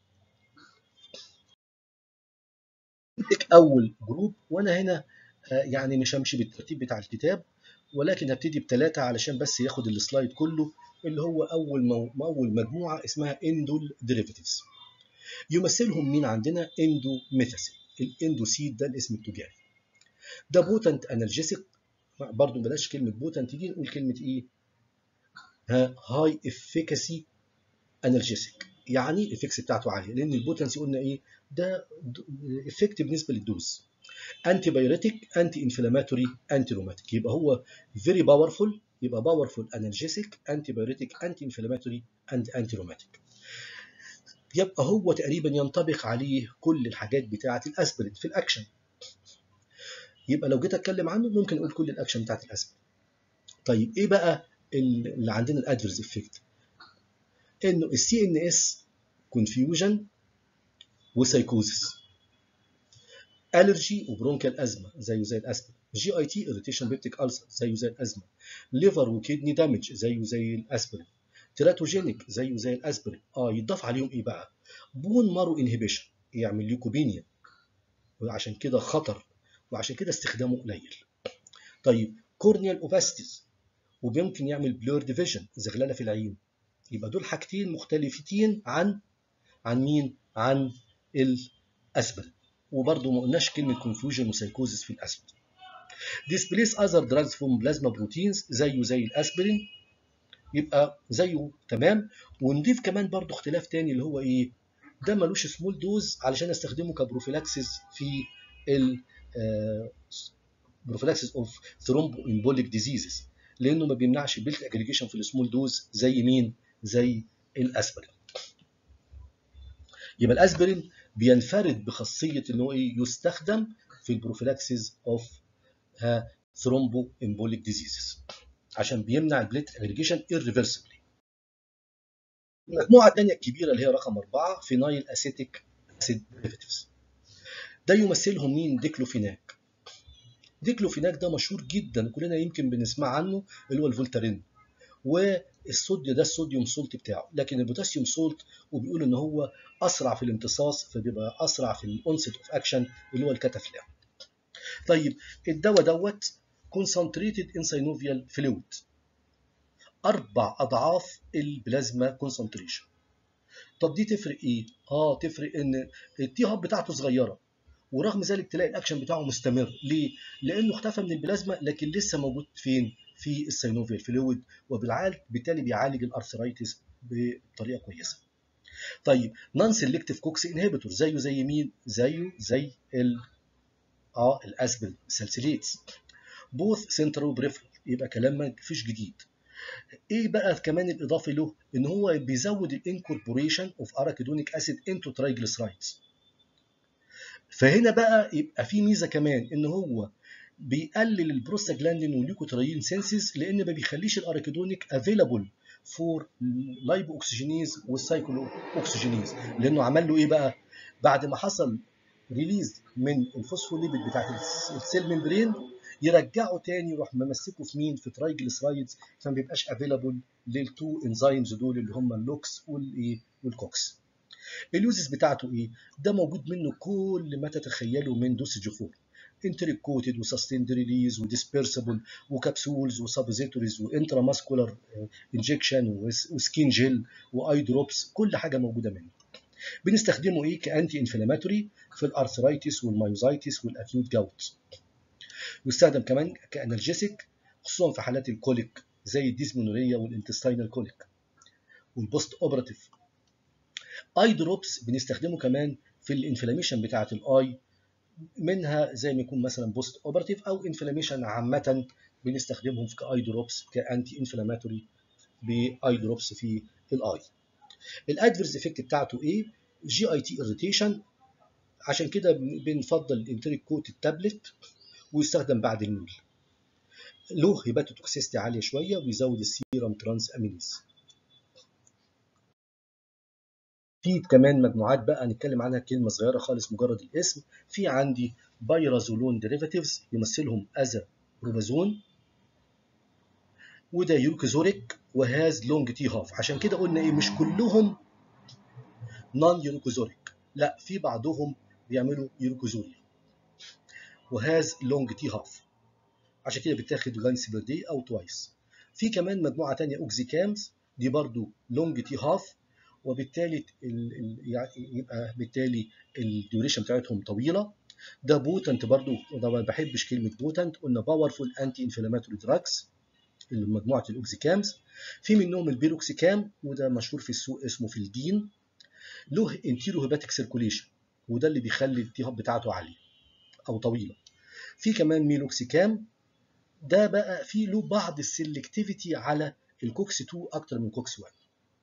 اول جروب وانا هنا يعني مش همشي بالترتيب بتاع الكتاب ولكن هبتدي بثلاثه علشان بس ياخد السلايد كله اللي هو اول مو... اول مجموعه اسمها اندول ديريفاتيفز يمثلهم مين عندنا اندو ميثاسين الاندوسيد ده الاسم التجاري ده بوتنت انالجيسيك برضه بلاش كلمه بوتنت تيجي نقول كلمه ايه ها هاي افيكاسي انالجيسيك يعني الافكس بتاعته عاليه لان البوتنسي قلنا ايه ده افكت بالنسبه للدوز انتي بايوريتيك انتي انفلاماتوري انتي روماتيك يبقى هو فيري باورفول يبقى باورفول انالجيسيك انتي بايوريتيك انتي انفلاماتوري اند انتي روماتيك يبقى هو تقريبا ينطبق عليه كل الحاجات بتاعه الاسبرين في الاكشن يبقى لو جيت اتكلم عنه ممكن اقول كل الاكشن بتاعه الاسبرين طيب ايه بقى اللي عندنا الادفيرس افكت انه السي ان اس كونفيوجن وسايكوزس الرجي وبرونكال ازمه زيه زي الاسبرين جي اي تي اريتيشن بيبتيك السر زيه زي الازمه ليفر وكيدني دامج زيه زي الاسبرين تيراتوجينيك زيه زي الاسبرين اه يتضاف عليهم ايه بقى بون مارو انهبيشن يعمل ليوكوبينيا وعشان كده خطر وعشان كده استخدامه قليل طيب كورنيال اوباستيز وممكن يعمل بلور ديفيجن زغلله في العين يبقى دول حاجتين مختلفتين عن عن مين عن الاسبرين وبرضه ما قلناش كلمه كونفيوجن وسايكوزس في الاسبرين ديسبليس اذر دراجز فروم بلازما بروتينز زيه زي الاسبرين يبقى زيه تمام ونضيف كمان برضه اختلاف تاني اللي هو ايه ده ملوش سمول دوز علشان استخدمه كبروفيلاكسيس في ال بروفيلاكسيس اوف ثرومبو امبوليك ديزيزز لانه ما بيمنعش بيلت اجريجيشن في السمول دوز زي مين زي الاسبرين يبقى الاسبرين بينفرد بخاصيه ان هو ايه يستخدم في البروفيلاكسيس اوف ثرومبو امبوليك ديزيزز عشان بيمنع البليت اجريجيشن irreversibly المجموعه الثانيه الكبيره اللي هي رقم أربعة فينايل اسيتيك اسيد ديريفاتيفز ده يمثلهم مين ديكلوفيناك ديكلوفيناك ده مشهور جدا كلنا يمكن بنسمع عنه اللي هو الفولتارين والصوديوم ده الصوديوم سولت بتاعه لكن البوتاسيوم سولت وبيقول ان هو اسرع في الامتصاص فبيبقى اسرع في الاونست اوف اكشن اللي هو الكتافلام طيب الدواء دوت concentrated in synovial fluid أربع أضعاف البلازما كونسنتريشن طب دي تفرق إيه؟ آه تفرق إن التي هاب بتاعته صغيرة ورغم ذلك تلاقي الأكشن بتاعه مستمر ليه؟ لأنه اختفى من البلازما لكن لسه موجود فين؟ في السينوفيال فلويد وبالتالي بيعالج الارثرايتس بطريقه كويسه. طيب نون سيلكتيف كوكس انهبيتور زيه زي مين؟ زيه زي ال اه الاسبل سالسيليتس بوث سنترال وبريفرال يبقى كلام ما فيش جديد ايه بقى كمان الاضافه له ان هو بيزود الانكوربوريشن اوف اراكيدونيك اسيد انتو ترايجليسرايدز فهنا بقى يبقى في ميزه كمان ان هو بيقلل البروستاجلاندين والليوكوتريين سينسز لان ما بيخليش الاراكيدونيك افيلابل فور لايبو اوكسجينيز والسايكلو اوكسجينيز لانه عمل له ايه بقى بعد ما حصل ريليز من الفوسفوليبيد بتاعت السيل ممبرين يرجعه تاني يروح ممسكه في مين في ترايجليسرايدز فما بيبقاش افيلابل للتو انزيمز دول اللي هم اللوكس والايه والكوكس اليوزز بتاعته ايه ده موجود منه كل ما تتخيله من دوسج فور انتريك كوتد وسستيند ريليز وديسبيرسبل وكبسولز وسابوزيتوريز وانترا ماسكولار انجكشن وسكين جيل واي دروبس كل حاجه موجوده منه بنستخدمه ايه كانتي انفلاماتوري في الارثرايتس والمايوزايتس والاكيوت جاوت ويستخدم كمان كانالجيسيك خصوصا في حالات الكوليك زي الديزمونوريا والانتستينال كوليك والبوست اوبراتيف اي دروبس بنستخدمه كمان في الانفلاميشن بتاعه الاي منها زي ما يكون مثلا بوست اوبراتيف او انفلاميشن عامه بنستخدمهم كاي دروبس كانتي انفلاماتوري باي دروبس في الاي الادفيرس افكت بتاعته ايه جي اي تي اريتيشن عشان كده بنفضل الانتريك كوت التابلت ويستخدم بعد الميل له هيباتوتوكسيستي عاليه شويه ويزود السيرم ترانس امينيز في كمان مجموعات بقى نتكلم عنها كلمه صغيره خالص مجرد الاسم في عندي بايرازولون ديريفاتيفز يمثلهم اذا روبازون وده يوكوزوريك وهاز لونج تي هاف عشان كده قلنا ايه مش كلهم نون يوكوزوريك لا في بعضهم بيعملوا يوكوزوريا وهاز لونج تي هاف عشان كده بتاخد وانس بير داي او توايس في كمان مجموعه ثانيه اوكزيكامز دي برضو لونج تي هاف وبالتالي ال ال يبقى بالتالي الديوريشن بتاعتهم طويله ده بوتنت برضو وده ما بحبش كلمه بوتنت قلنا باورفول انتي انفلاماتوري دراجز اللي مجموعه الاوكسيكامز في منهم البيروكسيكام وده مشهور في السوق اسمه فيلدين له انتيرو هيباتيك سيركوليشن وده اللي بيخلي التي هاب بتاعته عاليه او طويله في كمان ميلوكسيكام ده بقى فيه له بعض السلكتيفيتي على الكوكس 2 اكتر من كوكس 1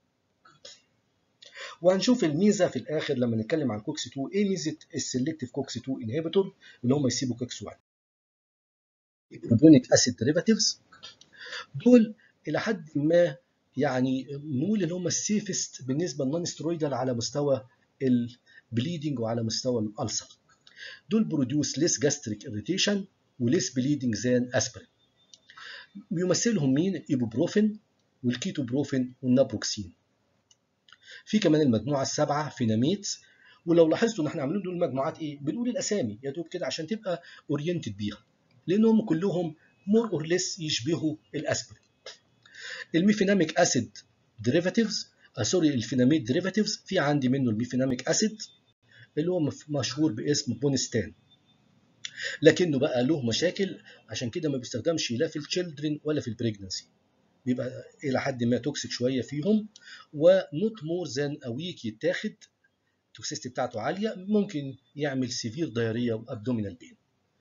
وهنشوف الميزه في الاخر لما نتكلم عن كوكس 2 ايه ميزه السلكتيف كوكس 2 انهبيتور اللي هم يسيبوا كوكس 1 البروبيونيك اسيد ديريفاتيفز دول الى حد ما يعني نقول ان هم السيفست بالنسبه للنون سترويدال على مستوى البليدنج وعلى مستوى الالسر دول بروديوس ليس جاستريك اريتيشن وليس بليدنج زان اسبرين بيمثلهم مين الايبوبروفين والكيتوبروفين والنابروكسين في كمان المجموعه السبعه فيناميتس ولو لاحظتوا ان احنا عاملين دول المجموعات ايه بنقول الاسامي يا دوب كده عشان تبقى اورينتد بيها لانهم كلهم مور اور ليس يشبهوا الاسبرين الميفيناميك اسيد ديريفاتيفز سوري الفيناميد ديريفاتيفز في عندي منه الميفيناميك اسيد اللي هو مشهور باسم بونستان لكنه بقى له مشاكل عشان كده ما بيستخدمش لا في التشيلدرن ولا في البريجنسي بيبقى الى حد ما توكسيك شويه فيهم ونوت مور ذان ا ويك يتاخد التوكسيستي بتاعته عاليه ممكن يعمل سيفير دايريا وابدومينال بين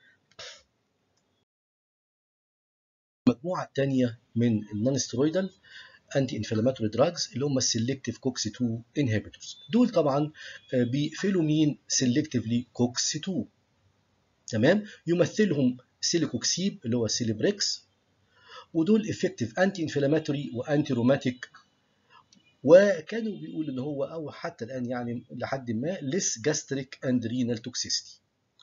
المجموعه الثانيه من النون ستيرويدال انتي انفلاماتوري دراجز اللي هم السلكتيف كوكس 2 انهبيتورز دول طبعا بيقفلوا مين سلكتيفلي كوكس 2 تمام يمثلهم سيليكوكسيب اللي هو سيليبريكس ودول افكتيف انتي انفلاماتوري وانتي روماتيك وكانوا بيقولوا ان هو او حتى الان يعني لحد ما ليس جاستريك اند رينال توكسيستي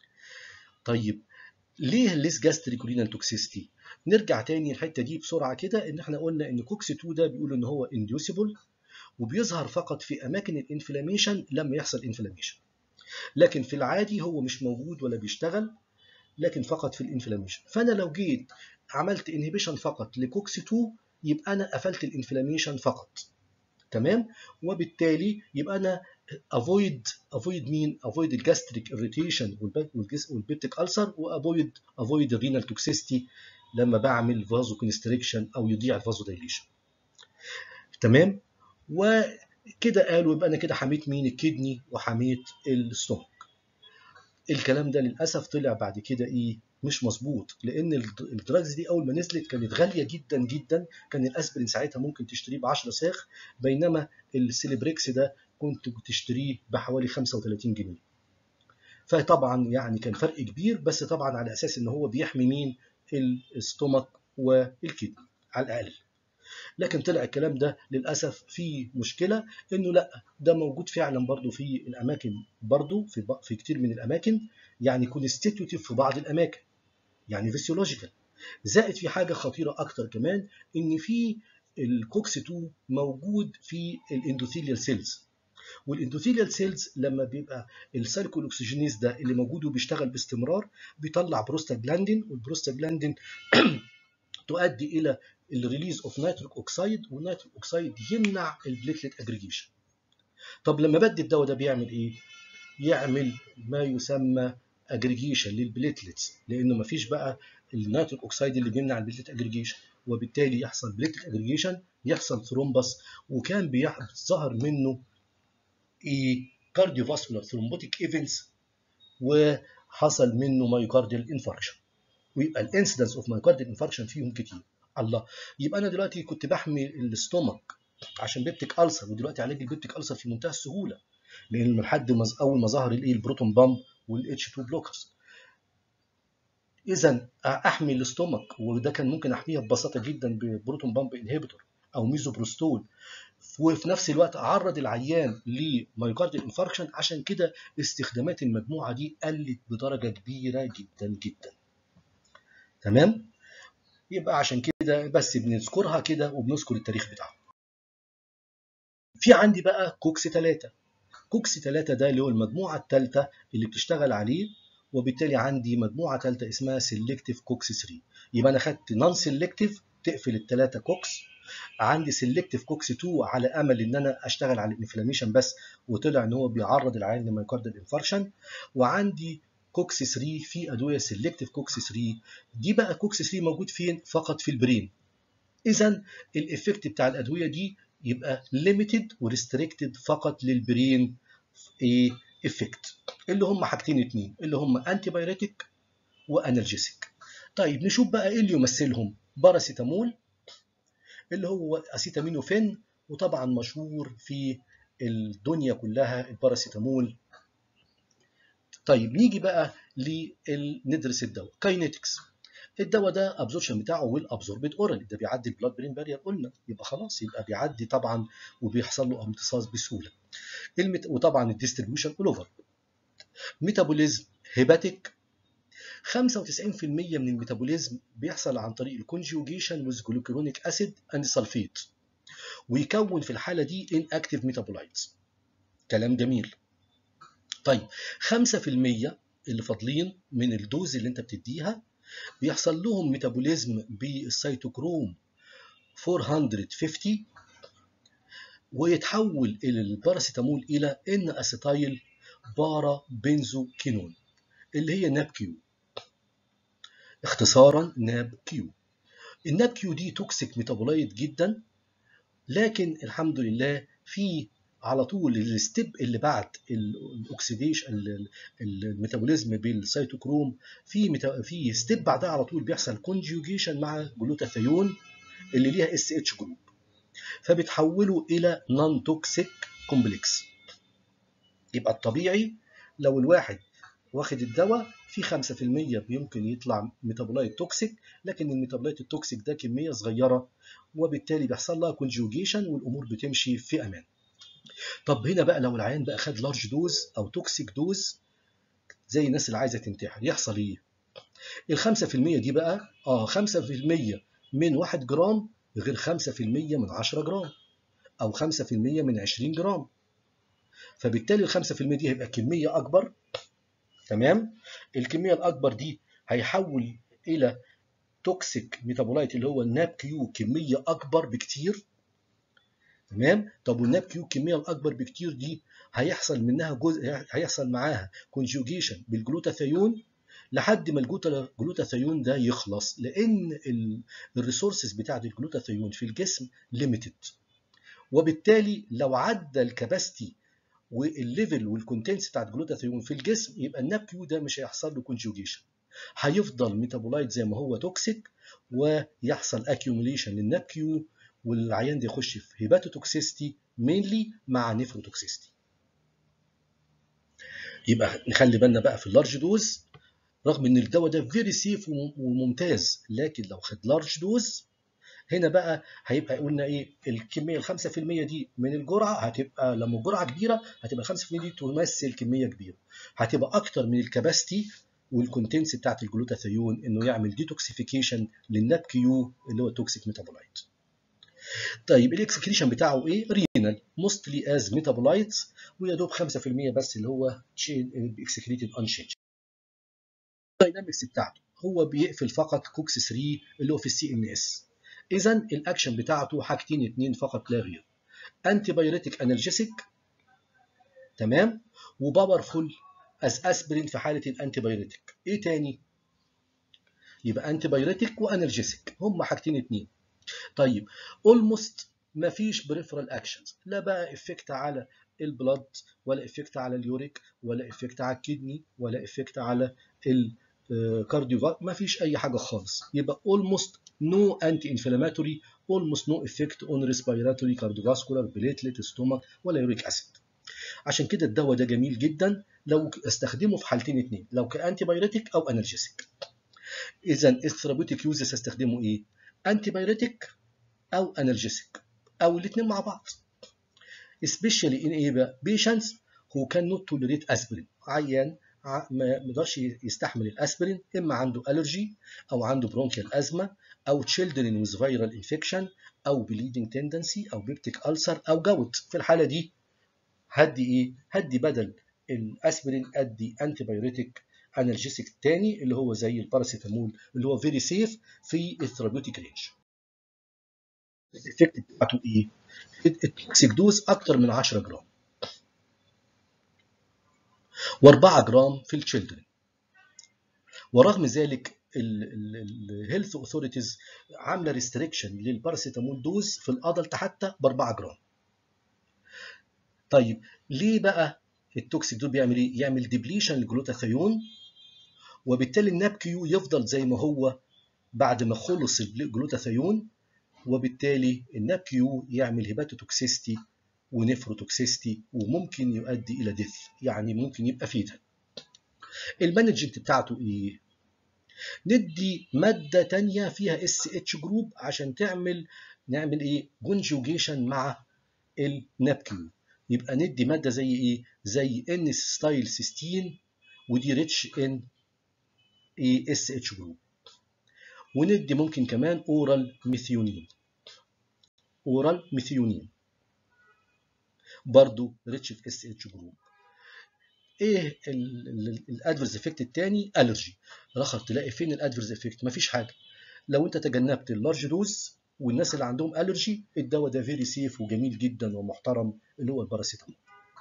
طيب ليه ليس جاستريك ورينال توكسيستي نرجع تاني الحته دي بسرعه كده ان احنا قلنا ان كوكس 2 ده بيقولوا ان هو انديوسيبل وبيظهر فقط في اماكن الانفلاميشن لما يحصل انفلاميشن لكن في العادي هو مش موجود ولا بيشتغل لكن فقط في الانفلاميشن فانا لو جيت عملت انهبيشن فقط لكوكس 2 يبقى انا قفلت الانفلاميشن فقط تمام وبالتالي يبقى انا افويد افويد مين افويد الجاستريك اريتيشن والبيبتيك السر وافويد افويد الرينال توكسيستي لما بعمل فازو كونستريكشن او يضيع الفازو دايليشن تمام وكده قالوا يبقى انا كده حميت مين الكدني وحميت الستومك الكلام ده للاسف طلع بعد كده ايه مش مظبوط لان الدراجز دي اول ما نزلت كانت غاليه جدا جدا كان الاسبرين ساعتها ممكن تشتريه ب 10 ساخ بينما السيليبريكس ده كنت بتشتريه بحوالي 35 جنيه فطبعا يعني كان فرق كبير بس طبعا على اساس ان هو بيحمي مين الاستومك والكدني على الاقل لكن طلع الكلام ده للاسف فيه مشكله انه لا ده موجود فعلا برضو في الاماكن برضو في في كتير من الاماكن يعني كونستيتيوتيف في بعض الاماكن يعني فيسيولوجيكال زائد في حاجه خطيره اكتر كمان ان في الكوكس 2 موجود في الاندوثيليال سيلز والاندوثيليال سيلز لما بيبقى السيركول اوكسجينيز ده اللي موجود وبيشتغل باستمرار بيطلع بروستاجلاندين والبروستاجلاندين تؤدي الى الريليز اوف نيتريك اوكسيد والنيتريك اوكسيد يمنع البليتلت اجريجيشن طب لما بدي الدواء ده بيعمل ايه يعمل ما يسمى اجريجيشن للبليتلتس لانه ما فيش بقى النيتريك اوكسيد اللي بيمنع البليتلت اجريجيشن وبالتالي يحصل بليتلت اجريجيشن يحصل ثرومبس وكان بيظهر منه ايه كارديوفاسكولار ثرومبوتيك ايفنتس وحصل منه مايوكارديال انفاركشن ويبقى الانسيدنس اوف مايوكارديال انفاركشن فيهم كتير الله يبقى انا دلوقتي كنت بحمي الاستومك عشان بيبتيك ألسر ودلوقتي علاج البيبتيك ألسر في منتهى السهوله لان لحد ما اول ما ظهر الايه البروتون بامب والاتش 2 بلوكرز اذا احمي الاستومك وده كان ممكن احميها ببساطه جدا ببروتون بامب انهبيتور او ميزوبروستول وفي نفس الوقت اعرض العيان لمايوكارديال انفاركشن عشان كده استخدامات المجموعه دي قلت بدرجه كبيره جدا جدا تمام يبقى عشان كده بس بنذكرها كده وبنذكر التاريخ بتاعها في عندي بقى كوكس 3 كوكس 3 ده اللي هو المجموعه الثالثه اللي بتشتغل عليه وبالتالي عندي مجموعه ثالثه اسمها سيلكتيف كوكس 3 يبقى انا خدت نون سيلكتيف تقفل الثلاثه كوكس عندي سيلكتيف كوكس 2 على امل ان انا اشتغل على الانفلاميشن بس وطلع ان هو بيعرض العيان لمايكاردال انفاركشن وعندي كوكس 3 في ادويه سيلكتيف كوكس 3 دي بقى كوكس 3 موجود فين فقط في البرين اذا الايفكت بتاع الادويه دي يبقى ليميتد وريستريكتد فقط للبرين ايه افكت اللي هم حاجتين اتنين اللي هم انتي بايريتيك وانالجيسيك طيب نشوف بقى ايه اللي يمثلهم باراسيتامول اللي هو اسيتامينوفين وطبعا مشهور في الدنيا كلها الباراسيتامول طيب نيجي بقى لندرس الدواء كاينيتكس الدواء ده ابزوربشن بتاعه ويل ابزوربد اورالي ده بيعدي البلاد برين بارير قلنا يبقى خلاص يبقى بيعدي طبعا وبيحصل له امتصاص بسهوله المت... وطبعا الديستريبيوشن اول اوفر ميتابوليزم هيباتيك 95% من الميتابوليزم بيحصل عن طريق الكونجوجيشن ويز جلوكرونيك اسيد اند سلفيت ويكون في الحاله دي ان اكتيف ميتابولايتس كلام جميل طيب 5% اللي فاضلين من الدوز اللي انت بتديها بيحصل لهم ميتابوليزم بالسيتوكروم 450 ويتحول الباراسيتامول الى ان اسيتايل بارا بنزو كينون اللي هي ناب كيو اختصارا ناب كيو الناب كيو دي توكسيك ميتابولايت جدا لكن الحمد لله في على طول الستيب اللي بعد الاكسيديشن الميتابوليزم بالسيتوكروم في ميتا في ستيب بعدها على طول بيحصل كونجوجيشن مع جلوتاثيون اللي ليها اس اتش جروب فبتحوله الى نون توكسيك كومبلكس يبقى الطبيعي لو الواحد واخد الدواء في 5% يمكن يطلع ميتابولايت توكسيك لكن الميتابولايت التوكسيك ده كميه صغيره وبالتالي بيحصل لها كونجوجيشن والامور بتمشي في امان طب هنا بقى لو العيان بقى خد لارج دوز او توكسيك دوز زي الناس اللي عايزه تنتحر يحصل ايه ال 5% دي بقى اه 5% من 1 جرام غير 5% من 10 جرام او 5% من 20 جرام فبالتالي ال 5% دي هيبقى كميه اكبر تمام الكميه الاكبر دي هيحول الى توكسيك ميتابولايت اللي هو الناب كيو كميه اكبر بكتير تمام طب والناب كيو الكميه الاكبر بكتير دي هيحصل منها جزء هيحصل معاها كونجوجيشن بالجلوتاثيون لحد ما الجلوتاثيون ده يخلص لان الريسورسز بتاعت الجلوتاثيون في الجسم ليميتد وبالتالي لو عدى الكباستي والليفل والكونتنس بتاعت الجلوتاثيون في الجسم يبقى الناب كيو ده مش هيحصل له كونجوجيشن هيفضل ميتابولايت زي ما هو توكسيك ويحصل اكيوميليشن للناب كيو والعيان ده يخش في هيباتوتوكسيستي مينلي مع نيفروتوكسيستي يبقى نخلي بالنا بقى في اللارج دوز رغم ان الدواء ده فيري سيف وممتاز لكن لو خد لارج دوز هنا بقى هيبقى قلنا ايه الكميه ال 5% دي من الجرعه هتبقى لما الجرعه كبيره هتبقى 5% دي تمثل كميه كبيره هتبقى اكتر من الكباستي والكونتنس بتاعت الجلوتاثيون انه يعمل ديتوكسيفيكيشن للناب كيو اللي هو التوكسيك ميتابولايت طيب الاكسكريشن بتاعه ايه رينال موستلي از ميتابولايتس ويا دوب 5% بس اللي هو اكسكريتد انشينج الداينامكس بتاعته هو بيقفل فقط كوكس 3 اللي هو في السي ان اس اذا الاكشن بتاعته حاجتين اتنين فقط لا غير انتي بايوريتيك انالجيسيك تمام وباورفول از اسبرين في حاله الانتي بايوريتيك ايه تاني يبقى انتي بايوريتيك وانالجيسيك هم حاجتين اتنين طيب اولموست ما فيش بريفرال اكشنز لا بقى افكت على البلد ولا افكت على اليوريك ولا افكت على الكدني ولا افكت على الكارديو ما فيش اي حاجه خالص يبقى almost no anti inflammatory almost no effect on respiratory cardiovascular platelet stomach ولا يوريك اسيد عشان كده الدواء ده جميل جدا لو استخدمه في حالتين اتنين لو كانتي بايريتيك او انالجيسيك اذا الثيرابيوتيك يوزز هستخدمه ايه انتي بايريتيك او انالجيسيك او الاثنين مع بعض especially in ايه بقى patients who cannot tolerate aspirin عيان ما يقدرش يستحمل الاسبرين اما عنده الرجي او عنده برونكيال ازمه او children with viral infection او bleeding tendency او بيبتيك ulcer او جوت في الحاله دي هدي ايه هدي بدل الاسبرين ادي انتي بايوريتيك انالجيسيك الثاني اللي هو زي الباراسيتامول اللي هو فيري سيف في الثيرابيوتيك رينج الايفكت بتاعته ايه التوكسيك دوز اكتر من 10 جرام و4 جرام في التشيلدرن ورغم ذلك الهيلث اوثوريتيز عامله ريستريكشن للباراسيتامول دوز في الادلت حتى ب 4 جرام طيب ليه بقى التوكسيك دول بيعمل ايه يعمل ديبليشن للجلوتاثيون وبالتالي الناب كيو يفضل زي ما هو بعد ما خلص الجلوتاثيون وبالتالي الناب كيو يعمل هيباتوتوكسيستي ونفروتوكسيستي وممكن يؤدي الى ديث يعني ممكن يبقى فيتال المانجمنت بتاعته ايه ندي ماده تانية فيها اس اتش جروب عشان تعمل نعمل ايه كونجوجيشن مع الناب كيو يبقى ندي ماده زي ايه زي ان ستايل سيستين ودي ريتش ان اي اس اتش جروب وندي ممكن كمان اورال ميثيونين اورال ميثيونين برضو ريتش في اس اتش جروب ايه الادفيرس افكت الثاني الرجي رخر تلاقي فين الادفيرس افكت مفيش حاجه لو انت تجنبت اللارج دوز والناس اللي عندهم الرجي الدواء ده فيري سيف وجميل جدا ومحترم اللي هو الباراسيتامول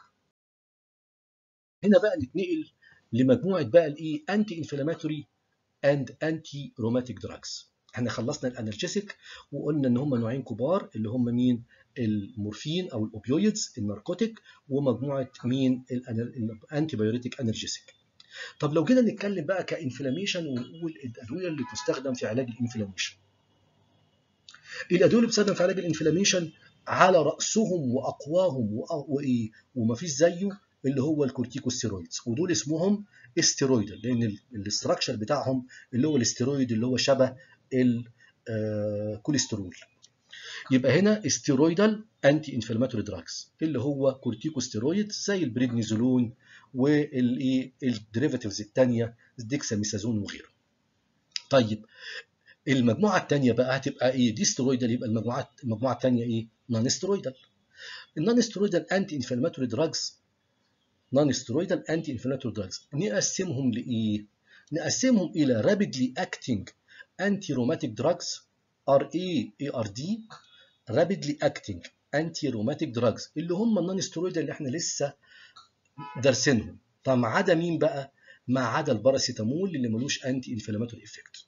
هنا بقى نتنقل لمجموعه بقى الايه انتي انفلاماتوري اند انتي روماتيك دراجز احنا خلصنا الانالجيسيك وقلنا ان هم نوعين كبار اللي هم مين المورفين او الاوبيويدز الناركوتيك ومجموعه مين الانتي بايوريتيك انالجيسيك طب لو جينا نتكلم بقى كانفلاميشن ونقول الادويه اللي تستخدم في علاج الانفلاميشن الادويه اللي بتستخدم في علاج الانفلاميشن على راسهم واقواهم وايه ومفيش زيه اللي هو الكورتيكوستيرويدز ودول اسمهم استيرويدال لان الاستراكشر بتاعهم اللي هو الاستيرويد اللي هو شبه الكوليسترول يبقى هنا استيرويدال انتي انفلاماتوري دراجز اللي هو كورتيكوستيرويد زي البريدنيزولون والايه الديريفاتيفز الثانيه الديكساميثازون وغيره طيب المجموعه الثانيه بقى هتبقى ايه دي ستيرويدال يبقى المجموعه المجموعه الثانيه ايه نون ستيرويدال النون ستيرويدال انتي انفلاماتوري دراجز نون ستيرويدال انتي انفلاماتوري دراجز نقسمهم لايه نقسمهم الى رابيدلي اكتنج انتي روماتيك دراجز ار اي اي ار دي رابيدلي اكتنج انتي روماتيك دراجز اللي هم النون ستيرويدال اللي احنا لسه دارسينهم طب ما عدا مين بقى ما عدا الباراسيتامول اللي ملوش انتي انفلاماتوري افكت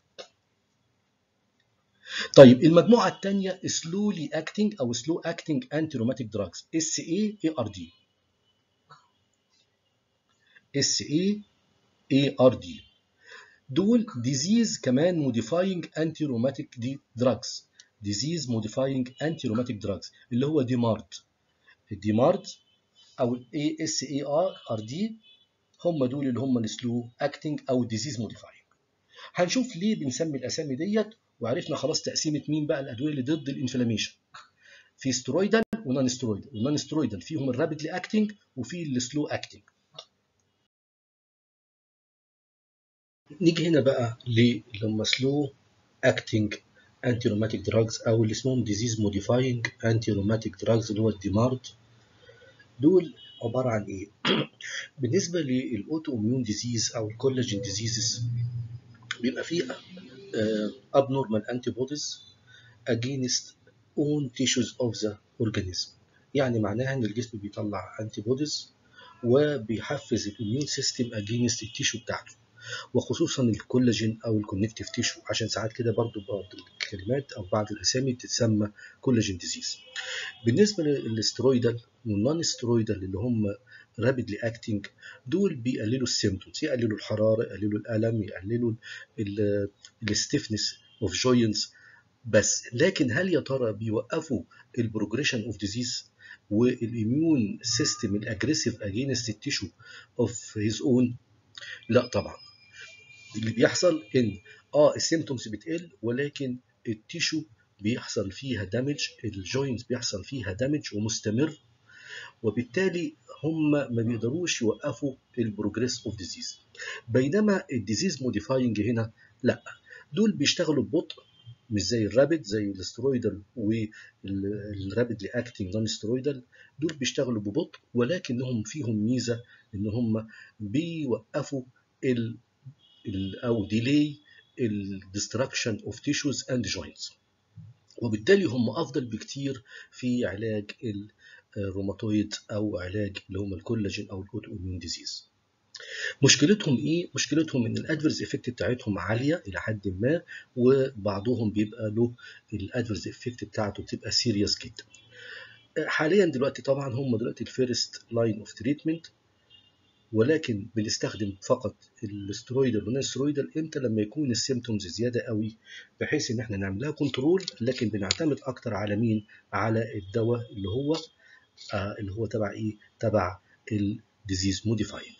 طيب المجموعه الثانيه سلولي اكتنج او سلو اكتنج انتي روماتيك دراجز اس اي اي ار دي اس اي اي ار دي دول ديزيز كمان موديفاينج انتي روماتيك دي دراجز ديزيز موديفاينج انتي روماتيك دراجز اللي هو ديمارد الديمارد او الاي اس اي ار ار دي هم دول اللي هم السلو اكتنج او ديزيز موديفاينج هنشوف ليه بنسمي الاسامي ديت وعرفنا خلاص تقسيمه مين بقى الادويه اللي ضد الانفلاميشن في سترويدال ونون سترويدال والنون سترويدال فيهم الرابيدلي اكتنج وفي السلو اكتنج نيجي هنا بقى اللي هم سلو اكتنج انتي روماتيك دراجز او اللي اسمهم ديزيز موديفاينج انتي روماتيك دراجز اللي هو الديمارد دول عباره عن ايه بالنسبه للاوتو اميون ديزيز او الكولاجين ديزيزز بيبقى فيه abnormal antibodies against own tissues of the organism يعني معناها ان الجسم بيطلع antibodies وبيحفز الاميون سيستم against التيشو بتاعته وخصوصا الكولاجين او الكونكتيف تيشو عشان ساعات كده برضو بعض الكلمات او بعض الاسامي بتتسمى كولاجين ديزيز بالنسبه للاسترويدال والنون سترويدال اللي هم رابيدلي اكتنج دول بيقللوا السيمتومز يقللوا الحراره يقللوا الالم يقللوا الستيفنس اوف جوينتس بس لكن هل يا ترى بيوقفوا البروجريشن اوف ديزيز والاميون سيستم الاجريسيف اجينست التيشو اوف هيز اون لا طبعا اللي بيحصل ان اه السيمتومز بتقل ولكن التيشو بيحصل فيها دامج الجوينت بيحصل فيها دامج ومستمر وبالتالي هم ما بيقدروش يوقفوا البروجريس اوف ديزيز بينما الديزيز موديفاينج هنا لا دول بيشتغلوا ببطء مش زي الرابد زي الاسترويدال والرابدلي اكتنج نون استرويدال دول بيشتغلوا ببطء ولكنهم فيهم ميزه ان هم بيوقفوا ال او ديلي الدستركشن اوف تيشوز اند جوينتس وبالتالي هم افضل بكتير في علاج الروماتويد او علاج اللي هم الكولاجين او الاوتو اميون ديزيز مشكلتهم ايه مشكلتهم ان الادفيرز افكت بتاعتهم عاليه الى حد ما وبعضهم بيبقى له الادفيرز افكت بتاعته بتبقى سيريس جدا حاليا دلوقتي طبعا هم دلوقتي الفيرست لاين اوف تريتمنت ولكن بنستخدم فقط الاسترويدال والنسترويدال امتى لما يكون السيمتومز زياده قوي بحيث ان احنا نعملها كنترول لكن بنعتمد اكتر على مين على الدواء اللي هو آه اللي هو تبع ايه تبع الديزيز موديفاينج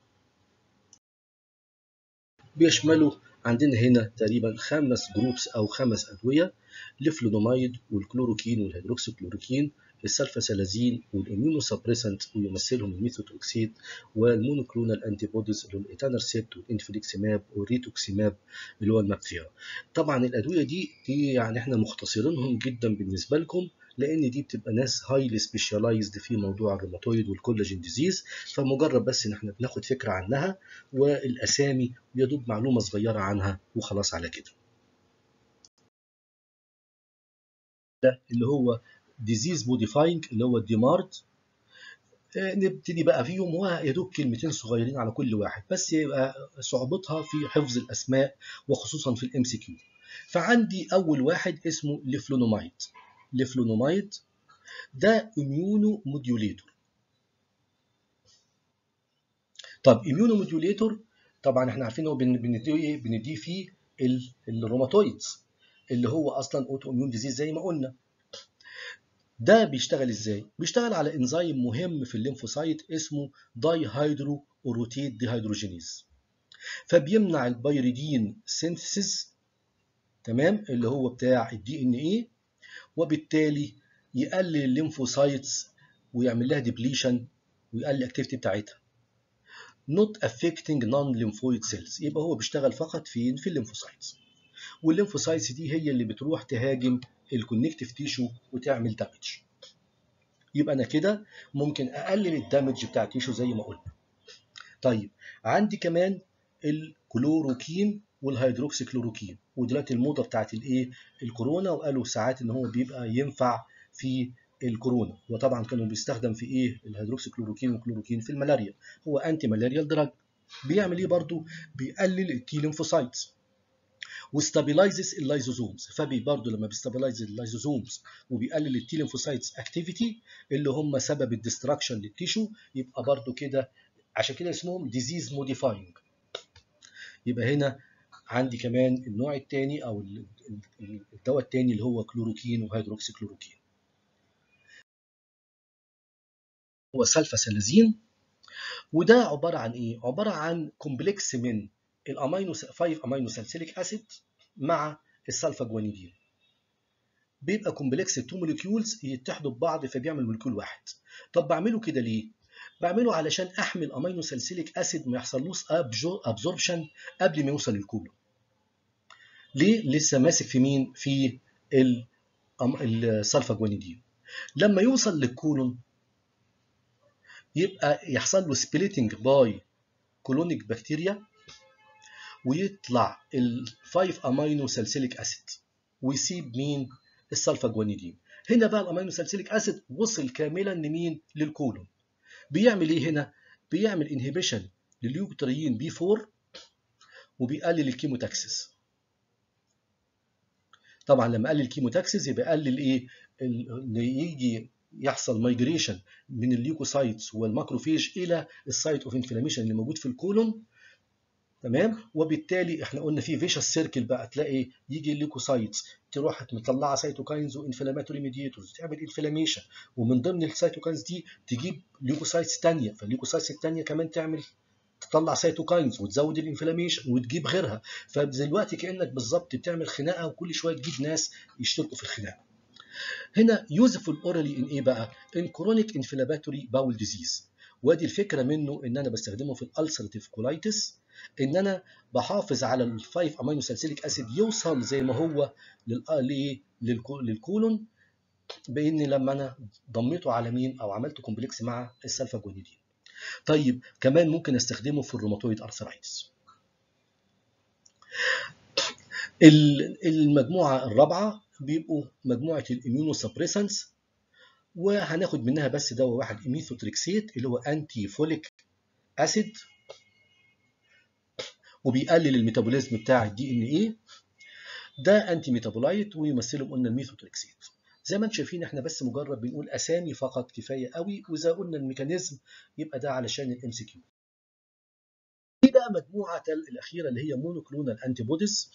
بيشملوا عندنا هنا تقريبا خمس جروبس او خمس ادويه الفلونومايد والكلوروكين والهيدروكسيكلوروكين السلفاسلازين والاميونو سبريسنت ويمثلهم الميثوتروكسيد والمونوكلونال انتي بوديز اللي هو الايتانرسيبت والانفليكسيماب والريتوكسيماب اللي هو المابتيرا طبعا الادويه دي دي يعني احنا مختصرينهم جدا بالنسبه لكم لان دي بتبقى ناس هايلي سبيشاليزد في موضوع الروماتويد والكولاجين ديزيز فمجرد بس ان احنا بناخد فكره عنها والاسامي ويدوب معلومه صغيره عنها وخلاص على كده ده اللي هو ديزيز موديفاينج اللي هو الديمارد نبتدي بقى فيهم ويا دوب كلمتين صغيرين على كل واحد بس يبقى صعوبتها في حفظ الاسماء وخصوصا في الام سي كيو فعندي اول واحد اسمه ليفلونومايد ليفلونومايد ده اميونو موديوليتور طب اميونو موديوليتور طبعا احنا عارفين هو بنديه ايه بنديه فيه الروماتويدز اللي هو اصلا اوتو اميون ديزيز زي ما قلنا ده بيشتغل ازاي بيشتغل على انزيم مهم في الليمفوسايت اسمه داي هيدرو اوروتيت ديهيدروجينيز فبيمنع البيريدين سينثيسيس تمام اللي هو بتاع الدي ان ايه وبالتالي يقلل الليمفوسايتس ويعمل لها ديبليشن ويقلل الاكتيفيتي بتاعتها not affecting non-lymphoid cells يبقى هو بيشتغل فقط فين في الليمفوسايتس والليمفوسايتس دي هي اللي بتروح تهاجم الكونكتيف تيشو وتعمل دامج يبقى انا كده ممكن اقلل الدامج بتاع التيشو زي ما قلنا طيب عندي كمان الكلوروكين والهيدروكسيكلوروكين ودلوقتي الموضه بتاعت الايه الكورونا وقالوا ساعات ان هو بيبقى ينفع في الكورونا وطبعا كانوا بيستخدم في ايه الهيدروكسيكلوروكين والكلوروكين في الملاريا هو انتي مالاريال دراج بيعمل ايه برضو بيقلل التي ليمفوسايتس وستابلايزز اللايزوزومز فبي برضه لما بيستابلايز اللايزوزومز وبيقلل التي ليمفوسايتس اكتيفيتي اللي هم سبب الدستراكشن للتيشو يبقى برضه كده عشان كده اسمهم ديزيز موديفاينج يبقى هنا عندي كمان النوع الثاني او الدواء الثاني اللي هو كلوروكين وهيدروكسي كلوروكين هو سلفاسلازين وده عباره عن ايه عباره عن كومبلكس من الامينو 5 امينو سالسيليك اسيد مع السلفا جوانيدين بيبقى كومبلكس التو موليكيولز يتحدوا ببعض فبيعمل موليكيول واحد طب بعمله كده ليه بعمله علشان احمي الامينو سالسيليك اسيد ما يحصلوش ابزوربشن قبل ما يوصل للكولون ليه لسه ماسك في مين في السلفا جوانيدين لما يوصل للكولون يبقى يحصل له سبليتنج باي كولونيك بكتيريا ويطلع ال 5 امينو سالسيليك اسيد ويسيب مين السلفا جوانيدين هنا بقى الامينو سالسيليك اسيد وصل كاملا لمين للكولون بيعمل ايه هنا بيعمل انهبيشن لليوكتريين بي 4 وبيقلل الكيموتاكسس طبعا لما قلل الكيموتاكسس يبقى قلل ايه اللي يجي يحصل مايجريشن من الليوكوسايتس والماكروفيج الى السايت اوف انفلاميشن اللي موجود في الكولون تمام وبالتالي احنا قلنا في فيشس سيركل بقى تلاقي يجي الليوكوسايتس تروح مطلعه سيتوكاينز وانفلاماتوري ميديتورز تعمل انفلاميشن ومن ضمن السيتوكاينز دي تجيب ليوكوسايتس ثانيه فالليوكوسايتس الثانيه كمان تعمل تطلع سيتوكاينز وتزود الانفلاميشن وتجيب غيرها فدلوقتي كانك بالظبط بتعمل خناقه وكل شويه تجيب ناس يشتركوا في الخناقه هنا يوزفول اورالي ان ايه بقى ان كرونيك انفلاماتوري باول ديزيز وادي الفكره منه ان انا بستخدمه في الالسرتيف كولايتس ان انا بحافظ على الفايف امينو سالسيليك اسيد يوصل زي ما هو للكولون بان لما انا ضميته على مين او عملت كومبلكس مع السلفا جونيدين طيب كمان ممكن استخدمه في الروماتويد ارثرايتس المجموعه الرابعه بيبقوا مجموعه الاميونو سبريسنس وهناخد منها بس دواء واحد ايميثوتريكسيت اللي هو انتي فوليك اسيد وبيقلل الميتابوليزم بتاع الدي ان ايه ده انتي ميتابولايت ويمثله قلنا الميثوتريكسيت زي ما انتم شايفين احنا بس مجرد بنقول اسامي فقط كفايه قوي واذا قلنا الميكانيزم يبقى ده علشان الام سي كيو دي بقى مجموعه الاخيره اللي هي مونوكلونال انتي بوديز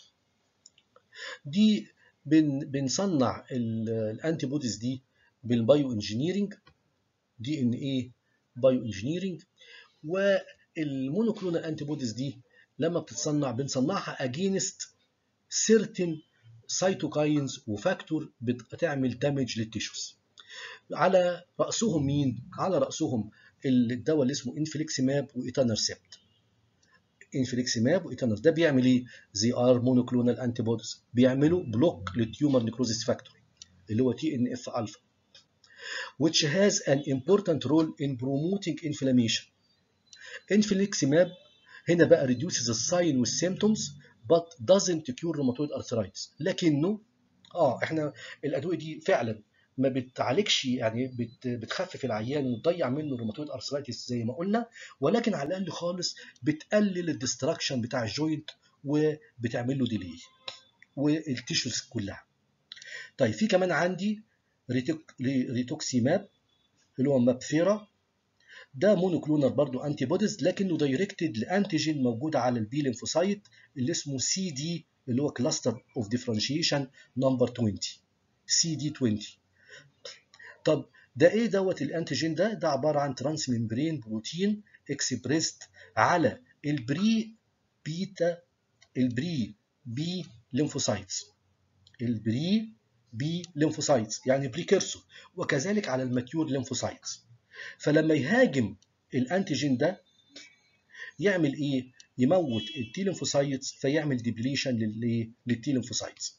دي بن بنصنع الانتي بوديز دي بالبايو انجينيرنج دي ان ايه بايو انجينيرنج والمونوكلونال انتي بوديز دي لما بتتصنع بنصنعها اجينست سيرتن سيتوكاينز وفاكتور بتعمل دامج للتيشوز على راسهم مين على راسهم الدواء اللي اسمه انفليكسيماب وايتانرسبت انفليكسيماب وايتانر ده بيعمل ايه زي ار مونوكلونال انتي بوديز بيعملوا بلوك للتيومر نيكروزيس فاكتور اللي هو تي ان اف الفا which has an important role in promoting inflammation. Infliximab هنا بقى reduces the sign والsymptoms but doesn't cure rheumatoid arthritis لكنه اه احنا الادويه دي فعلا ما بتعالجش يعني بت بتخفف العيان وتضيع منه الروماتويد ارثرايتس زي ما قلنا ولكن على الاقل خالص بتقلل الدستراكشن بتاع الجوينت وبتعمل له ديلي والتيشوز كلها. طيب في كمان عندي ريتوكسيماب اللي هو مابثيرا ده مونوكلونر برضو انتي بوديز لكنه دايركتد لانتيجين موجود على البي ليمفوسايت اللي اسمه سي دي اللي هو كلاستر اوف ديفرنشيشن نمبر 20 سي دي 20 طب ده ايه دوت الانتيجين ده ده عباره عن ترانس ممبرين بروتين اكسبريست على البري بيتا البري بي ليمفوسايتس البري بي ليمفوسايتس يعني بريكيرسور وكذلك على الماتيور ليمفوسايتس فلما يهاجم الانتيجين ده يعمل ايه يموت التي ليمفوسايتس فيعمل ديبليشن للتي ليمفوسايتس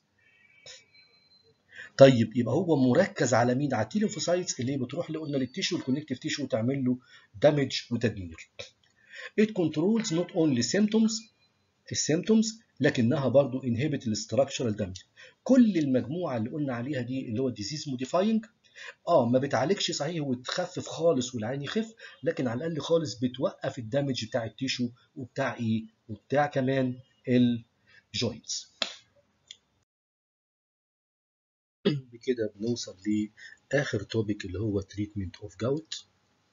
طيب يبقى هو مركز على مين على التي ليمفوسايتس اللي بتروح قلنا للتيشو الكونكتيف تيشو وتعمل له دامج وتدمير it controls not only symptoms السيمتومز لكنها برضو inhibit الاستراكشرال دامج كل المجموعه اللي قلنا عليها دي اللي هو ديزيز موديفاينج اه ما بتعالجش صحيح وتخفف خالص والعين يخف لكن على الاقل خالص بتوقف الدمج بتاع التيشو وبتاع ايه وبتاع كمان الجوينتس بكده بنوصل لاخر توبيك اللي هو تريتمنت اوف جاوت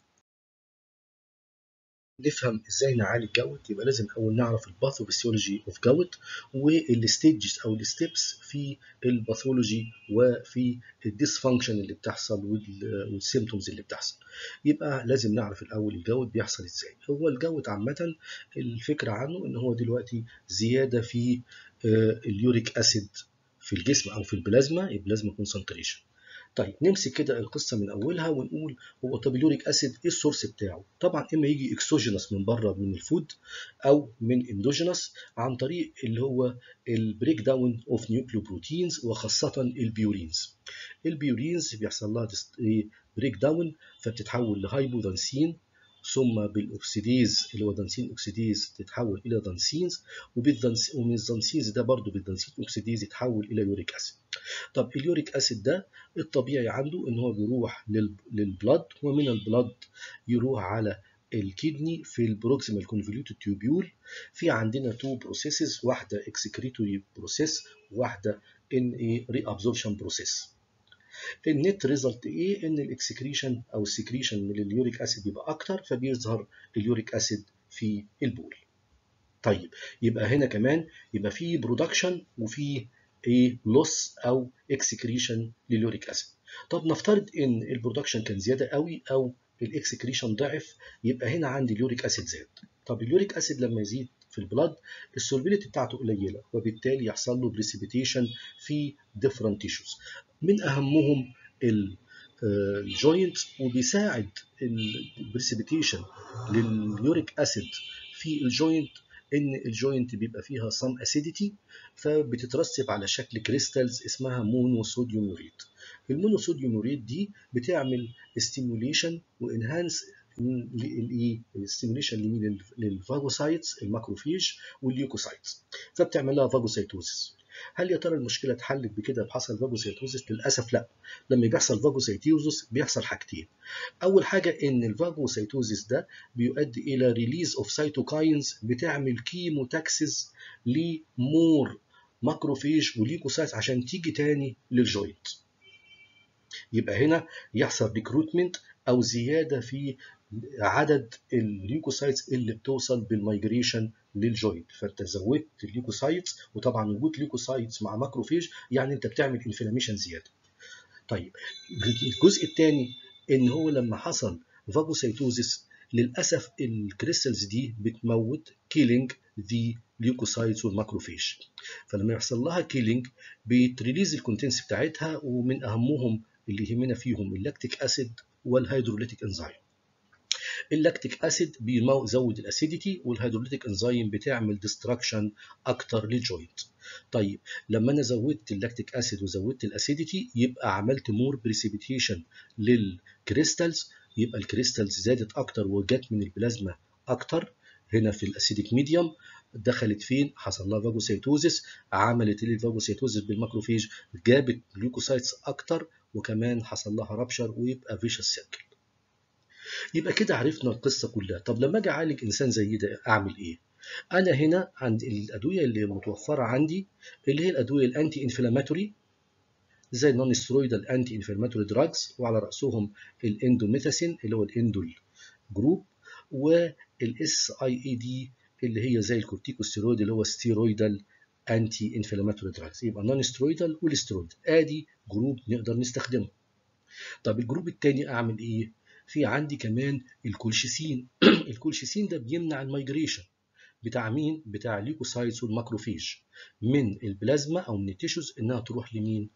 نفهم ازاي نعالج جوت يبقى لازم اول نعرف الباثوفيسيولوجي اوف جوت والستيجز او الستبس في الباثولوجي وفي الديسفانكشن اللي بتحصل والسيمتومز اللي بتحصل يبقى لازم نعرف الاول الجوت بيحصل ازاي هو الجوت عامه الفكره عنه ان هو دلوقتي زياده في اليوريك اسيد في الجسم او في البلازما البلازما كونسنتريشن طيب نمسك كده القصه من اولها ونقول هو طب اليوريك اسيد ايه السورس بتاعه؟ طبعا اما يجي اكسوجينس من بره من الفود او من اندوجينس عن طريق اللي هو البريك داون اوف نيوكليوبروتينز وخاصه البيورينز. البيورينز بيحصل لها بريك داون فبتتحول لهايبودانسين ثم بالاكسيديز اللي هو دانسين اوكسيديز تتحول الى دانسينز ومن الدانسينز ده برضه بالدانسين اوكسيديز يتحول الى يوريك اسيد. طب اليوريك اسيد ده الطبيعي عنده ان هو بيروح للبلد ومن البلد يروح على الكدني في البروكسيمال كونفوليوتد تيوبيول في عندنا تو بروسيسز واحده اكسكريتوري بروسيس وواحده ان ايه ري ابزوربشن بروسيس النت ريزلت ايه ان الاكسكريشن او السكريشن من اليوريك اسيد بيبقى اكتر فبيظهر اليوريك اسيد في البول طيب يبقى هنا كمان يبقى في برودكشن وفي ايه لوس او اكسكريشن لليوريك اسيد طب نفترض ان البرودكشن كان زياده قوي او الاكسكريشن ضعف يبقى هنا عندي اليوريك اسيد زاد طب اليوريك اسيد لما يزيد في البلد السولبيليتي بتاعته قليله وبالتالي يحصل له بريسيبيتيشن في ديفرنت تيشوز من اهمهم الجوينت وبيساعد البريسيبيتيشن لليوريك اسيد في الجوينت ان الجوينت بيبقى فيها سم اسيديتي فبتترسب على شكل كريستالز اسمها مونوصوديوم يوريت المونوصوديوم يوريت دي بتعمل ستيموليشن وانهانس الايه ستيموليشن للفاجوسايتس الماكروفيج والليوكوسايتس فبتعمل لها فاجوسايتوزس هل يا ترى المشكله اتحلت بكده بحصل فاجوسايتوزس للاسف لا لما بيحصل فاجوسايتوزس بيحصل حاجتين اول حاجه ان الفاجوسايتوزس ده بيؤدي الى ريليز اوف سيتوكاينز بتعمل كيموتاكسيس لمور ماكروفيج وليكوسايتس عشان تيجي تاني للجوينت يبقى هنا يحصل ريكروتمنت او زياده في عدد الليوكوسايتس اللي بتوصل بالمايجريشن للجوينت فانت زودت الليوكوسايتس وطبعا وجود ليوكوسايتس مع ماكروفيج يعني انت بتعمل انفلاميشن زياده طيب الجزء الثاني ان هو لما حصل فاجوسايتوزيس للاسف الكريستالز دي بتموت كيلينج ذا ليوكوسايتس والماكروفيج فلما يحصل لها كيلينج بتريليز الكونتنس بتاعتها ومن اهمهم اللي يهمنا فيهم اللاكتيك اسيد والهيدروليتيك انزيم اللاكتيك اسيد بيزود الاسيديتي والهيدروليتيك انزيم بتعمل ديستراكشن اكتر للجوينت طيب لما انا زودت اللاكتيك اسيد وزودت الاسيديتي يبقى عملت مور بريسيبيتيشن للكريستالز يبقى الكريستالز زادت اكتر وجت من البلازما اكتر هنا في الاسيديك ميديوم دخلت فين حصل لها فاجوسيتوزيس عملت الفاجوسيتوزيس بالماكروفيج جابت ليوكوسايتس اكتر وكمان حصل لها رابشر ويبقى فيشس سيركل يبقى كده عرفنا القصه كلها طب لما اجي اعالج انسان زي ده اعمل ايه انا هنا عند الادويه اللي متوفره عندي اللي هي الادويه الانتي انفلاماتوري زي النون سترويدال انتي انفلاماتوري دراجز وعلى راسهم الاندوميثاسين اللي هو الاندول جروب والاس اي اي دي اللي هي زي الكورتيكوستيرويد اللي هو ستيرويدال انتي انفلاماتوري دراجز يبقى نون سترويدال والسترويد ادي جروب نقدر نستخدمه طب الجروب الثاني اعمل ايه في عندي كمان الكولشيسين الكولشيسين ده بيمنع المايجريشن بتاع مين بتاع الليوكوسايتس والماكروفيج من البلازما او من التيشوز انها تروح لمين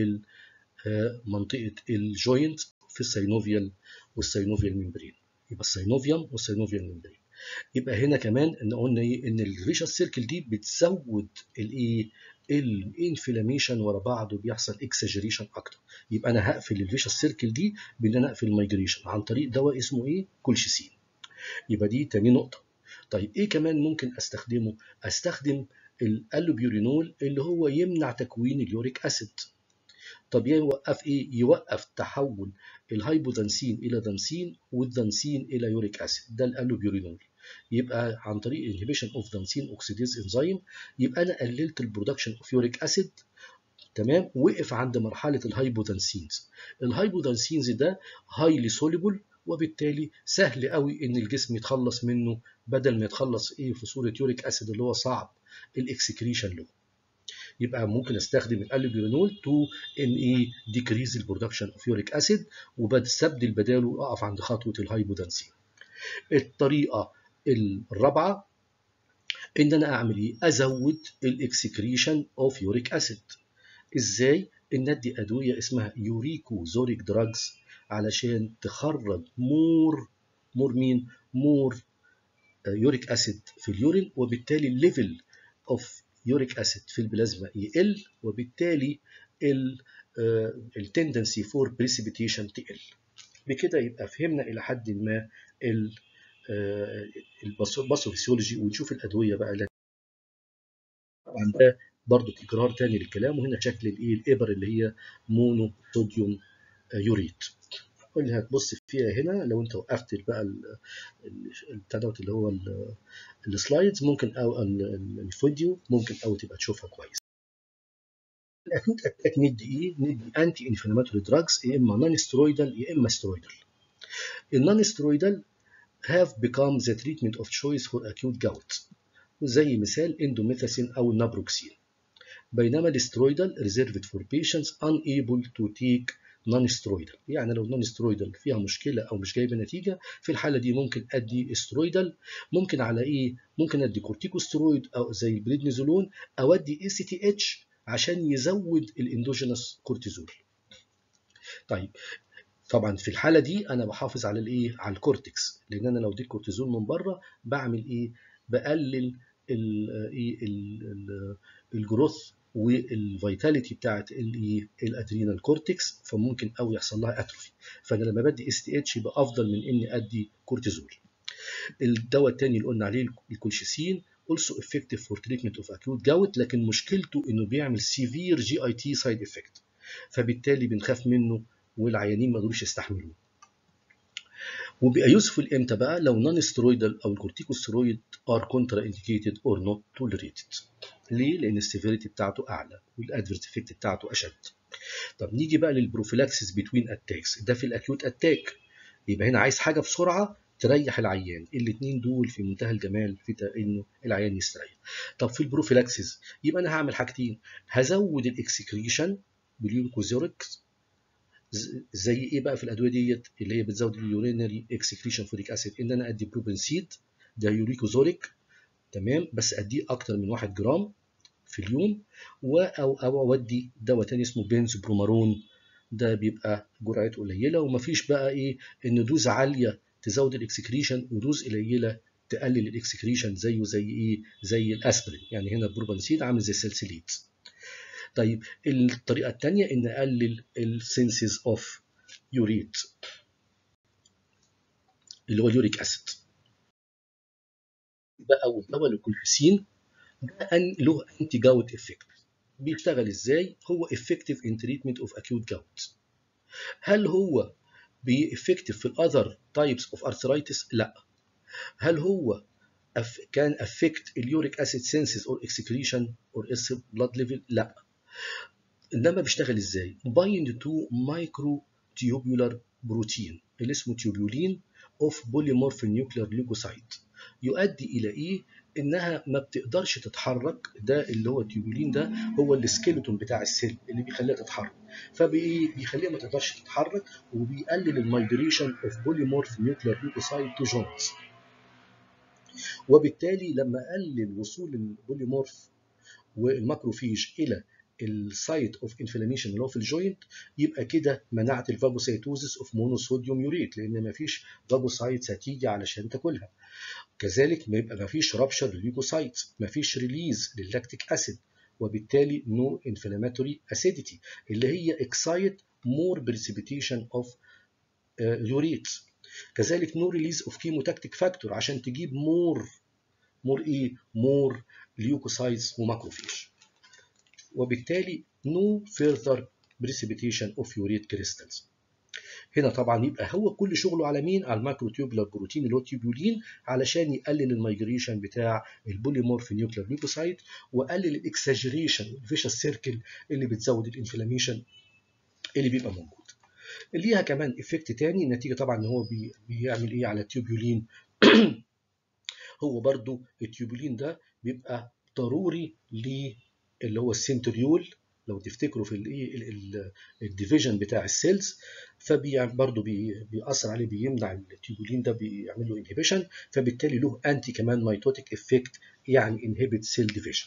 لمنطقه الجوينت في السينوفيال والسينوفيال ميمبرين يبقى السينوفيوم والسينوفيال ميمبرين يبقى هنا كمان ان قلنا ايه ان الفيشس سيركل دي بتزود الايه الانفلاميشن ورا بعض وبيحصل اكسجريشن اكتر يبقى انا هقفل الفيشس سيركل دي بان انا اقفل المايجريشن عن طريق دواء اسمه ايه كولشيسين يبقى دي تاني نقطه طيب ايه كمان ممكن استخدمه استخدم الالوبيورينول اللي هو يمنع تكوين اليوريك اسيد طب يوقف ايه يوقف تحول الهايبودنسين الى دنسين والدنسين الى يوريك اسيد ده الالوبيورينول يبقى عن طريق inhibition of dancine oxidase enzyme يبقى انا قللت البرودكشن اوف يوريك اسيد تمام وقف عند مرحله الهايبودنسينز الهايبودنسينز ده هايلي سوليبل وبالتالي سهل قوي ان الجسم يتخلص منه بدل ما يتخلص ايه في صوره يوريك اسيد اللي هو صعب الاكسكريشن له يبقى ممكن استخدم الالوبيرينول تو ان ايه ديكريز البرودكشن اوف يوريك اسيد وبستبدل بداله اقف عند خطوه الهايبودنسين الطريقه الرابعه ان انا اعمل ايه ازود الاكسكريشن اوف يوريك اسيد ازاي ان ادي ادويه اسمها يوريكو زوريك دراجز علشان تخرج مور مور مين مور يوريك اسيد في اليورين وبالتالي الليفل اوف يوريك اسيد في البلازما يقل وبالتالي التندنسي فور بريسيبيتيشن تقل بكده يبقى فهمنا الى حد ما الباثوفيسيولوجي ونشوف الادويه بقى اللي طبعا ده برضو تكرار تاني للكلام وهنا شكل الايه الابر اللي هي مونو صوديوم يوريت اللي هتبص فيها هنا لو انت وقفت بقى البتاع دوت اللي هو السلايدز ممكن او الفيديو ممكن او تبقى تشوفها كويس الاكيوت اتاك ندي ايه؟ ندي انتي انفلاماتوري دراجز يا اما نون سترويدال يا اما سترويدال النون سترويدال have become the treatment of choice for acute gout زي مثال اندوميثاسين او النابروكسين بينما الاسترويدال reserved for patients unable to take نون سترويدال يعني لو نون سترويدال فيها مشكله او مش جايبه نتيجه في الحاله دي ممكن ادي استرويدال ممكن على ايه ممكن ادي كورتيكوسترويد او زي البريدنيزولون او ادي اي سي تي اتش عشان يزود الاندوجينوس كورتيزول طيب طبعا في الحاله دي انا بحافظ على الايه على الكورتكس لان انا لو اديت كورتيزول من بره بعمل ايه بقلل الجروث والفيتاليتي بتاعت الادرينال كورتكس فممكن قوي يحصل لها اتروفي فانا لما بدي اس تي اتش يبقى افضل من اني ادي كورتيزول الدواء الثاني اللي قلنا عليه الكولشيسين also effective for treatment of acute gout لكن مشكلته انه بيعمل severe جي اي تي سايد افكت فبالتالي بنخاف منه والعيانين ما يقدروش يستحملوه وبيبقى يوسفول امتى بقى لو نون سترويدال او الكورتيكوسترويد ار كونترا انديكيتد اور نوت توليريتد ليه؟ لان السيفيريتي بتاعته اعلى والادفيرس افكت بتاعته اشد طب نيجي بقى للبروفيلاكسيس بتوين اتاكس ده في الاكيوت اتاك يبقى هنا عايز حاجه بسرعه تريح العيان الاثنين دول في منتهى الجمال في انه العيان يستريح طب في البروفيلاكسيس يبقى انا هعمل حاجتين هزود الاكسكريشن باليوكوزوركس زي ايه بقى في الادويه ديت اللي هي بتزود اليورينري اكسكريشن فوريك اسيد ان انا ادي بروبنسيد ده يوريكوزوريك تمام بس اديه اكتر من 1 جرام في اليوم و او او اودي دواء تاني اسمه بنز برومارون ده بيبقى جرعته قليله ومفيش بقى ايه ان دوز عاليه تزود الاكسكريشن ودوز قليله تقلل الاكسكريشن زيه زي ايه زي الاسبرين يعني هنا البروبنسيد عامل زي السلسليت طيب الطريقه الثانيه ان اقلل السنسز اوف يوريت اللي هو اليوريك اسيد ده اول دواء للكولفيسين ده أن له انتي جاوت افكت بيشتغل ازاي هو افكتيف ان تريتمنت اوف اكيوت جاوت هل هو بيفكتيف في الاذر تايبس اوف ارثرايتس لا هل هو كان افكت اليوريك اسيد سينسز اور اكسكريشن اور اس بلاد ليفل لا انما بيشتغل ازاي بايند تو مايكرو تيوبولار بروتين اللي اسمه تيوبولين اوف بوليمورف نيوكلير ليوكوسايت يؤدي الى ايه انها ما بتقدرش تتحرك ده اللي هو التيوبولين ده هو السكيلتون بتاع السيل اللي بيخليها تتحرك فبيخليها ما تقدرش تتحرك وبيقلل المايجريشن اوف بوليمورف نيوكلير ليوكوسايت تو جوينتس وبالتالي لما قلل وصول البوليمورف والماكروفيج الى السايت اوف انفلاميشن اللي هو في الجوينت يبقى كده منعت الفاجوسيتوزس اوف مونوصوديوم يوريت لان ما فيش فاجوسايتس هتيجي علشان تاكلها كذلك ما يبقى ما فيش رابشر للليوكوسايتس ما فيش ريليز لللاكتيك اسيد وبالتالي نو انفلاماتوري اسيديتي اللي هي اكسايت مور بريسيبيتيشن اوف يوريت كذلك نو ريليز اوف كيموتاكتيك فاكتور عشان تجيب مور مور ايه مور ليوكوسايتس وماكروفيج وبالتالي no further precipitation of urate crystals هنا طبعا يبقى هو كل شغله على مين على الماكرو تيوبولار بروتين اللي هو تيوبولين علشان يقلل المايجريشن بتاع البوليمورف نيوكلير ليوكوسايت وقلل الاكساجريشن الفيشس سيركل اللي بتزود الانفلاميشن اللي بيبقى موجود ليها كمان افكت تاني النتيجه طبعا ان هو بي بيعمل ايه على التيوبولين هو برضو التيوبولين ده بيبقى ضروري ل اللي هو السنتريول لو تفتكروا في الايه الديفيجن بتاع السيلز فبرضه بي بيأثر عليه بيمنع التيوبولين ده بيعمل له انهبيشن فبالتالي له انتي كمان مايتوتيك افكت يعني انهبت سيل ديفيجن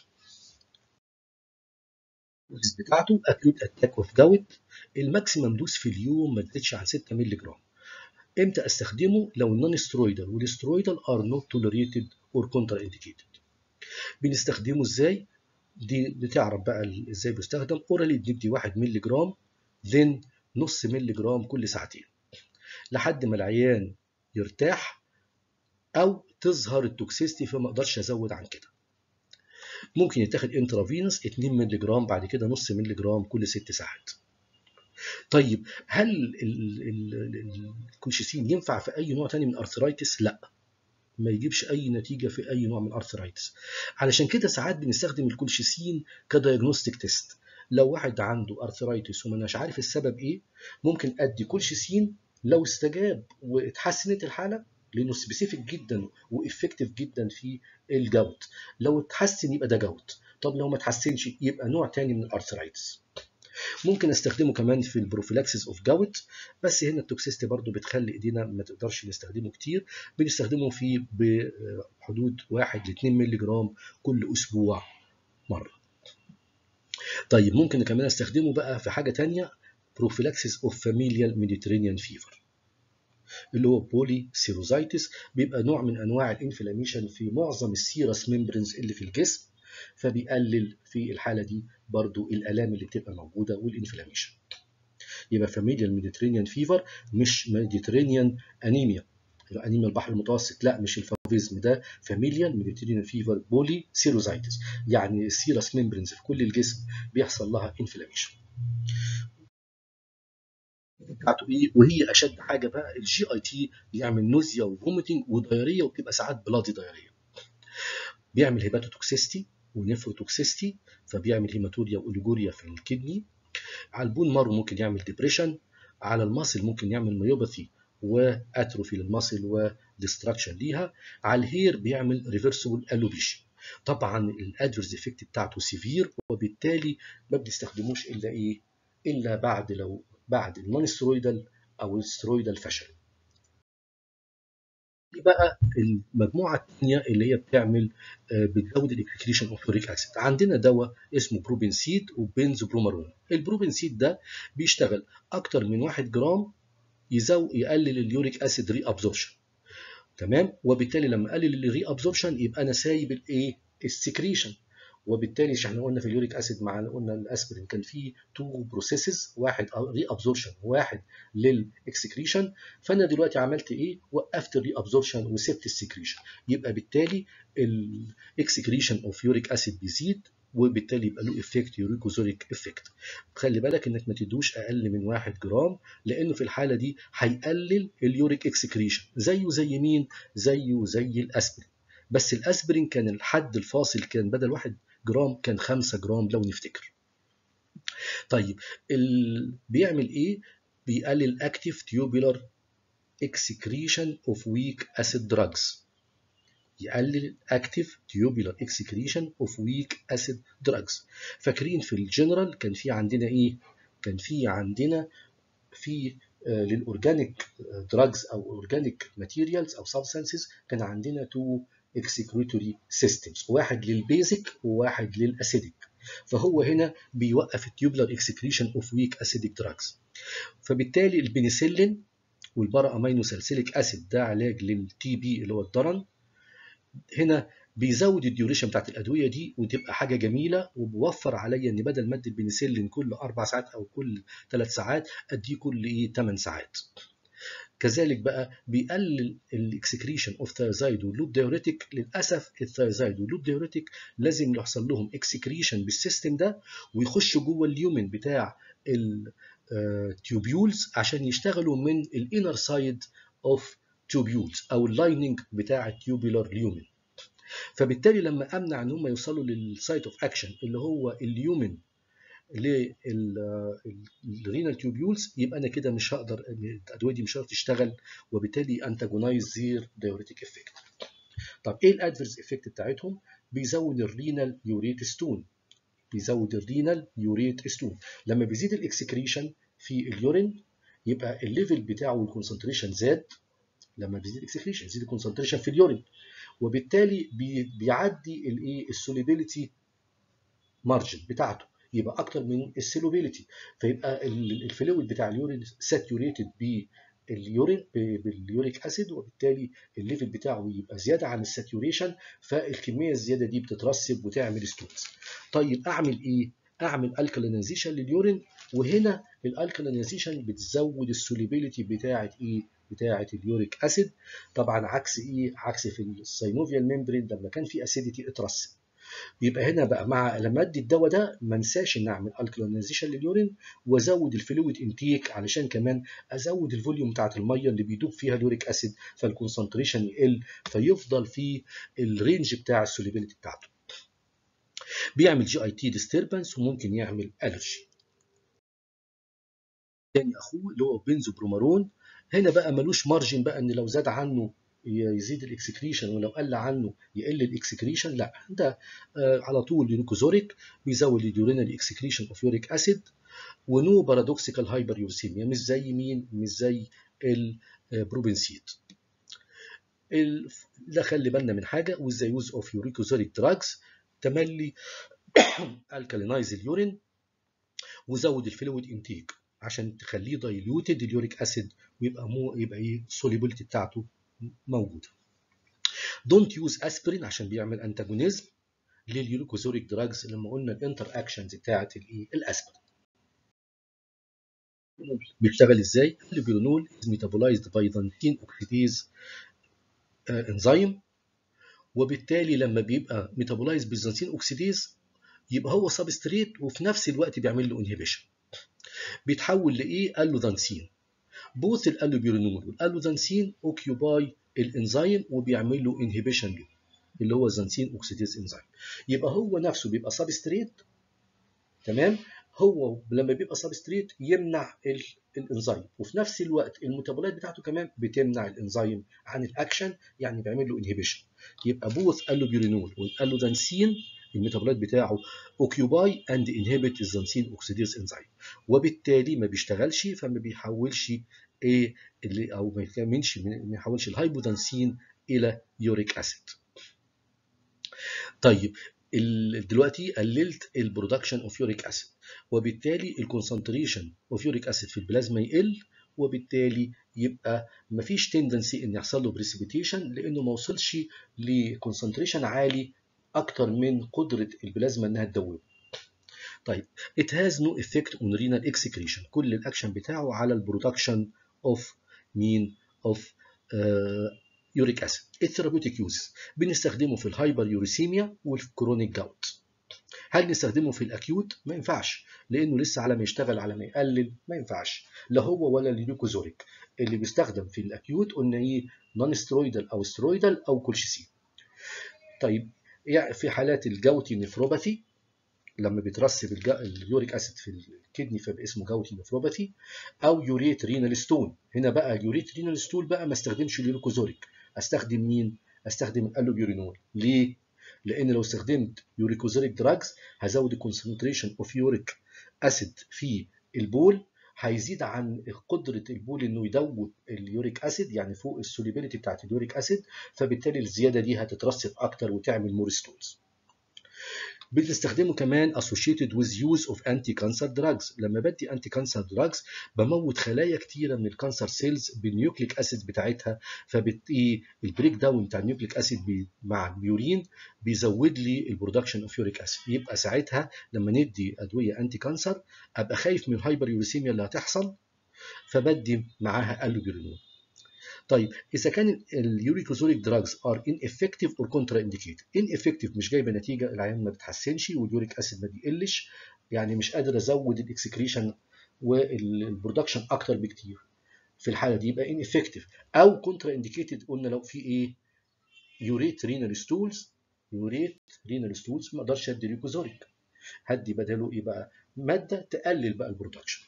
الدوز بتاعته اكيوت اتاك اوف جاوت الماكسيمم دوز في اليوم ما تزيدش عن 6 مللي جرام امتى استخدمه لو النون سترويدال والسترويدال ار نوت توليريتد اور كونتر انديكيتد بنستخدمه ازاي دي بتعرف بقى ازاي بيستخدم اورالي بندي 1 مللي جرام ذن نص مللي جرام كل ساعتين لحد ما العيان يرتاح او تظهر التوكسيستي فما اقدرش ازود عن كده ممكن يتاخد انترافينوس 2 مللي جرام بعد كده نص مللي جرام كل 6 ساعات طيب هل الكولشيسين ينفع في اي نوع تاني من ارثرايتس لا ما يجيبش اي نتيجه في اي نوع من الارثرايتس علشان كده ساعات بنستخدم الكولشيسين كدايجنوستيك تيست لو واحد عنده ارثرايتس ومناش عارف السبب ايه ممكن ادي كولشيسين لو استجاب واتحسنت الحاله لانه سبيسيفيك جدا وافكتيف جدا في الجوت لو اتحسن يبقى ده جوت طب لو ما اتحسنش يبقى نوع تاني من الارثرايتس ممكن استخدمه كمان في البروفيلاكسيس اوف جاوت بس هنا التوكسيستي برضو بتخلي ايدينا ما تقدرش نستخدمه كتير بنستخدمه في بحدود 1 ل 2 مللي جرام كل اسبوع مره طيب ممكن كمان استخدمه بقى في حاجه تانية بروفيلاكسيس اوف فاميليال ميديترينيان فيفر اللي هو بولي سيروزايتس بيبقى نوع من انواع الانفلاميشن في معظم السيرس ميمبرينز اللي في الجسم فبيقلل في الحاله دي برضو الالام اللي بتبقى موجوده والانفلاميشن يبقى فاميليال ميديترينيان فيفر مش ميديترينيان انيميا انيميا البحر المتوسط لا مش الفافيزم ده فاميليال ميديترينيان فيفر بولي سيروزايتس يعني السيرس ميمبرينز في كل الجسم بيحصل لها انفلاميشن بتاعته ايه وهي اشد حاجه بقى الجي اي تي بيعمل نوزيا وفوميتنج ودايريه وبتبقى ساعات بلادي دايريه بيعمل هيباتوتوكسيستي ونيفروتوكسيستي فبيعمل هيماتوريا واوليجوريا في الكدني على البون مارو ممكن يعمل ديبريشن على الماسل ممكن يعمل ميوباثي واتروفي للماسل وديستراكشن ليها على الهير بيعمل ريفرسبل الوبيشن طبعا الادفيرس افكت بتاعته سيفير وبالتالي ما بنستخدموش الا ايه الا بعد لو بعد النون سترويدال او السترويدال فشل دي بقى المجموعه الثانيه اللي هي بتعمل بتزود الاكسكريشن اوف يوريك اسيد عندنا دواء اسمه بروبنسيد وبنزوبرومارون البروبنسيد ده بيشتغل اكتر من 1 جرام يزو يقلل اليوريك اسيد ري ابزوربشن تمام وبالتالي لما اقلل الري ابزوربشن يبقى انا سايب الايه السكريشن وبالتالي احنا قلنا في اليوريك اسيد مع قلنا الاسبرين كان في تو بروسيسز واحد ري ابزوربشن واحد للاكسكريشن فانا دلوقتي عملت ايه وقفت الري ابزوربشن وسبت السكريشن يبقى بالتالي الاكسكريشن اوف يوريك اسيد بيزيد وبالتالي يبقى له افكت يوريكوزوريك افكت خلي بالك انك ما تدوش اقل من 1 جرام لانه في الحاله دي هيقلل اليوريك اكسكريشن زيه زي مين زيه زي الاسبرين بس الاسبرين كان الحد الفاصل كان بدل 1 جرام كان 5 جرام لو نفتكر طيب ال... بيعمل ايه بيقلل اكتيف تيوبولار اكسكريشن اوف ويك اسيد دراجز يقلل اكتيف تيوبولار اكسكريشن اوف ويك اسيد دراجز فاكرين في الجنرال كان في عندنا ايه كان في عندنا في آه للاورجانيك دراجز او اورجانيك ماتيريالز او سبستانسز كان عندنا تو اكسكريتوري سيستمز واحد للبيزك وواحد للاسيديك فهو هنا بيوقف التيوبولار اكسكريشن اوف ويك اسيديك دراجز فبالتالي البنسلين والبارا امينو سالسيليك اسيد ده علاج للتي بي اللي هو الضرن هنا بيزود الديوريشن بتاعت الادويه دي وتبقى حاجه جميله وبوفر عليا ان بدل ما ادي البنسلين كل اربع ساعات او كل ثلاث ساعات اديه كل ايه 8 ساعات كذلك بقى بيقلل الاكسكريشن اوف ثايزايد واللوب دايوريتيك للاسف الثايزايد واللوب دايوريتيك لازم يحصل لهم اكسكريشن بالسيستم ده ويخشوا جوه اليومن بتاع التيوبيولز عشان يشتغلوا من الانر سايد اوف تيوبيولز او اللايننج بتاع التيوبولار ليومن فبالتالي لما امنع ان هم يوصلوا للسايت اوف اكشن اللي هو اليومن للرينال تيوبيولز يبقى انا كده مش هقدر الادويه دي مش هتقدر تشتغل وبالتالي انتاجونايز زير دايوريتيك افكت طب ايه الادفيرس افكت بتاعتهم بيزود الرينال يوريت ستون بيزود الرينال يوريت ستون لما بيزيد الاكسكريشن في اليورين يبقى الليفل بتاعه والكونسنتريشن زاد لما بيزيد الاكسكريشن يزيد الكونسنتريشن في اليورين وبالتالي بيعدي الايه السوليبيليتي مارجن بتاعته يبقى اكتر من السيلوبيليتي فيبقى الفلويد بتاع اليورين ساتوريتد باليورين باليوريك اسيد وبالتالي الليفل بتاعه يبقى زياده عن الساتوريشن فالكميه الزياده دي بتترسب وتعمل ستونز طيب اعمل ايه اعمل الكالينيزيشن لليورين وهنا الالكالينيزيشن بتزود السوليبيليتي بتاعه ايه بتاعه اليوريك اسيد طبعا عكس ايه عكس في الساينوفيال ميمبرين لما كان في اسيديتي اترسب يبقى هنا بقى مع لما ادي الدواء ده ما انساش ان اعمل الكالينيزيشن لليورين وازود الفلويد انتيك علشان كمان ازود الفوليوم بتاعت الميه اللي بيدوب فيها اليوريك اسيد فالكونسنتريشن يقل فيفضل في الرينج بتاع السوليبيليتي بتاعته بيعمل جي اي تي ديستربنس وممكن يعمل الرجي تاني اخوه اللي هو بنزوبرومارون هنا بقى ملوش مارجن بقى ان لو زاد عنه يزيد الاكسكريشن ولو قل عنه يقل الاكسكريشن لا ده آه على طول يوريكوزوريك بيزود اليورينال اكسكريشن اوف يوريك اسيد ونو بارادوكسيكال هايبر يورسيميا مش زي مين مش زي البروبنسيد لا خلي بالنا من حاجه وذ يوز اوف يوريكوزوريك دراجز تملي الكالينايز اليورين وزود الفلويد انتيك عشان تخليه دايلوتد اليوريك اسيد ويبقى مو يبقى ايه السوليبيليتي بتاعته موجوده دونت يوز اسبرين عشان بيعمل انتاجونيزم لليوكوزوريك دراجز لما قلنا الانتر اكشنز بتاعه الايه الاسبرين بيشتغل ازاي البيرونول از ميتابولايزد باي ذانتين اوكسيديز انزيم وبالتالي لما بيبقى ميتابولايز بالزنسين اوكسيديز يبقى هو سبستريت وفي نفس الوقت بيعمل له انهبيشن بيتحول لايه الوذانسين بوث الالوبيرينول والالوذانسين اوكيوباي الانزيم وبيعمل له انهبيشن له اللي هو الزنسين اوكسيديز انزيم يبقى هو نفسه بيبقى سبستريت تمام هو لما بيبقى سبستريت يمنع الانزيم وفي نفس الوقت الميتابولايت بتاعته كمان بتمنع الانزيم عن الاكشن يعني بيعمل له انهبيشن يبقى بوث الوبيرينول والالوذانسين الميتابولايت بتاعه اوكيوباي اند انهبت الزنسين اوكسيديز انزيم وبالتالي ما بيشتغلش فما بيحولش ايه اللي او ما يكملش ما يحولش الهايبوذانسين الى يوريك اسيد طيب دلوقتي قللت البرودكشن اوف يوريك اسيد وبالتالي الكونسنتريشن اوف يوريك اسيد في البلازما يقل وبالتالي يبقى مفيش تندنسي ان يحصل له بريسيبيتيشن لانه ما وصلش لكونسنتريشن عالي اكتر من قدره البلازما انها تدوبه طيب it has no effect on renal excretion كل الاكشن بتاعه على البرودكشن اوف مين اوف يوريك اسيد الثيرابيوتيك يوزز بنستخدمه في الهايبر يوريسيميا وفي كرونيك جاوت هل نستخدمه في الاكيوت ما ينفعش لانه لسه على ما يشتغل على ما يقلل ما ينفعش لا هو ولا الليوكوزوريك اللي بيستخدم في الاكيوت قلنا ايه نون سترويدال او سترويدال او كولشيسين طيب يعني في حالات الجوتي نفروباثي لما بيترسب اليوريك اسيد في الكدني فبقى اسمه جوتي نفروباثي او يوريت رينال ستون هنا بقى يوريت رينال ستون بقى ما استخدمش اليوريكوزوريك استخدم مين استخدم الالوبيورينول ليه لان لو استخدمت يوريكوزوريك دراجز هزود الكونسنتريشن اوف يوريك اسيد في البول هيزيد عن قدره البول انه يدوب اليوريك اسيد يعني فوق السوليبيليتي بتاعت اليوريك اسيد فبالتالي الزياده دي هتترسب اكتر وتعمل مور ستولز بنستخدمه كمان associated with use of anti-cancer drugs لما بدي anti-cancer drugs بموت خلايا كتيره من الكانسر سيلز بالنيوكليك اسيد بتاعتها فبتلاقي البريك داون بتاع النيوكليك اسيد مع البيورين بيزود لي البرودكشن اوف يوريك اسيد يبقى ساعتها لما ندي ادويه انتي كانسر ابقى خايف من الهايبر يوريسيميا اللي هتحصل فبدي معاها الوبيرينول طيب اذا كان اليوريكوزوريك دراجز ار ان افكتيف اور كونترا انديكيتد ان افكتيف مش جايبه نتيجه العيان ما بتحسنش واليوريك اسيد ما بيقلش يعني مش قادر ازود الاكسكريشن والبرودكشن اكتر بكتير في الحاله دي يبقى ان افكتيف او كونترا انديكيتد قلنا لو في ايه يوريت رينال ستولز يوريت رينال ستولز ما اقدرش ادي ريكوزوريك هدي بداله ايه بقى ماده تقلل بقى البرودكشن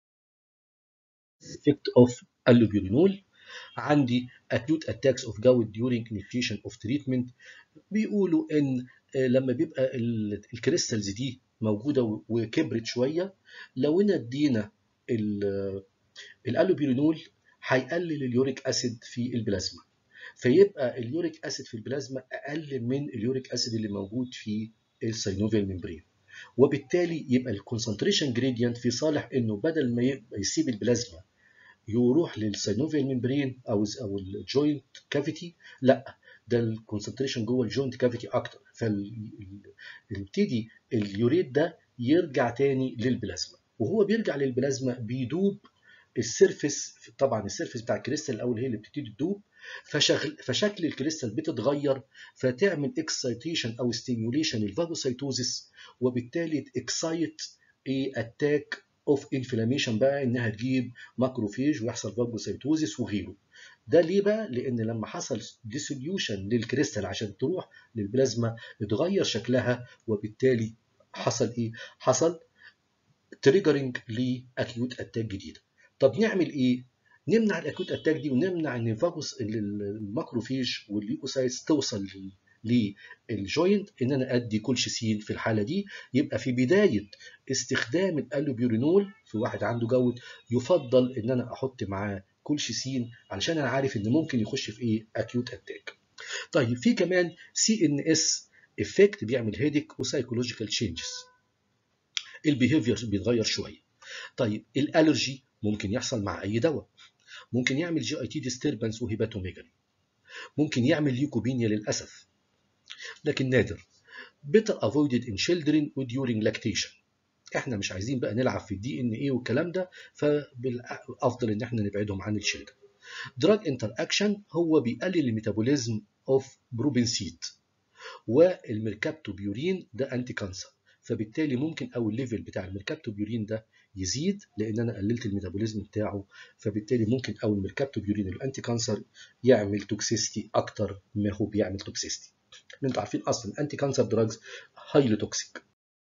effect of allopurinol عندي acute attacks of gout during initiation of treatment بيقولوا ان لما بيبقى الكريستالز دي موجوده وكبرت شويه لو ان ادينا الالوبيرينول هيقلل اليوريك اسيد في البلازما فيبقى اليوريك اسيد في البلازما اقل من اليوريك اسيد اللي موجود في السينوفيال ممبرين وبالتالي يبقى الكونسنتريشن جريدينت في صالح انه بدل ما يبقى يسيب البلازما يروح للسينوفيال ممبرين او او الجوينت كافيتي لا ده الكونسنتريشن جوه الجوينت كافيتي اكتر فيبتدي اليوريت ده يرجع تاني للبلازما وهو بيرجع للبلازما بيدوب السيرفس طبعا السيرفس بتاع الكريستال الاول هي اللي بتبتدي تدوب فشغل فشكل الكريستال بتتغير فتعمل اكسايتيشن او ستيميوليشن الفاجوسايتوزيس وبالتالي اكسايت ايه اتاك اوف انفلاميشن بقى انها تجيب ماكروفيج ويحصل فاجوسايتوزيس وغيره ده ليه بقى لان لما حصل ديسوليوشن للكريستال عشان تروح للبلازما اتغير شكلها وبالتالي حصل ايه حصل تريجرنج لاكيوت اتاك جديده طب نعمل ايه نمنع الاكيوت اتاك دي ونمنع ان الفاجوس الماكروفيج والليوكوسايتس توصل للجوينت ان انا ادي كولشيسين في الحاله دي يبقى في بدايه استخدام الالوبيورينول في واحد عنده جود يفضل ان انا احط معاه كولشيسين علشان انا عارف ان ممكن يخش في ايه اكيوت اتاك طيب في كمان سي ان اس افكت بيعمل هيديك وسايكولوجيكال تشينجز البيهيفير بيتغير شويه طيب الالرجي ممكن يحصل مع اي دواء ممكن يعمل جي اي تي ديستربنس وهيباتوميجالي ممكن يعمل ليوكوبينيا للاسف لكن نادر better avoided in children during lactation احنا مش عايزين بقى نلعب في الدي ان ايه والكلام ده فبالافضل ان احنا نبعدهم عن الشلدر دراج انتر اكشن هو بيقلل الميتابوليزم اوف بروبنسيت والميركابتوبيورين ده انتي كانسر فبالتالي ممكن او الليفل بتاع الميركابتوبيورين ده يزيد لان انا قللت الميتابوليزم بتاعه فبالتالي ممكن او الميركابتوبيورين الانتي كانسر يعمل توكسيستي اكتر ما هو بيعمل توكسيستي انتوا عارفين اصلا الانتي كانسر دراجز هايلي توكسيك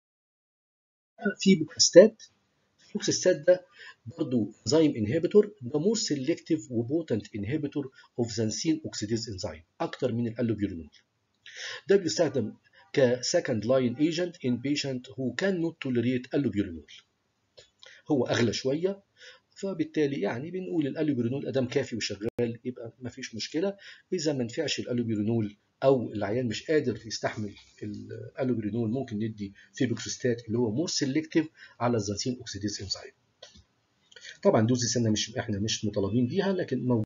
في بوكستات البوكستات ده برضه انزيم انهبيتور ده مور سيلكتيف وبوتنت انهبيتور اوف زنسين اوكسيديز انزيم اكتر من الالوبيرينول ده بيستخدم كسكند لاين ايجنت ان بيشنت هو كان نوت توليريت الوبيرينول هو اغلى شويه فبالتالي يعني بنقول الالوبيرينول ادام كافي وشغال يبقى ما فيش مشكله اذا ما نفعش الالوبيرينول او العيان مش قادر يستحمل الالوبرينول ممكن ندي فيبوكسيستات اللي هو مور سيلكتيف على الزنسين اوكسيديز انزيم طبعا دوز السنه مش احنا مش مطالبين بيها لكن موجود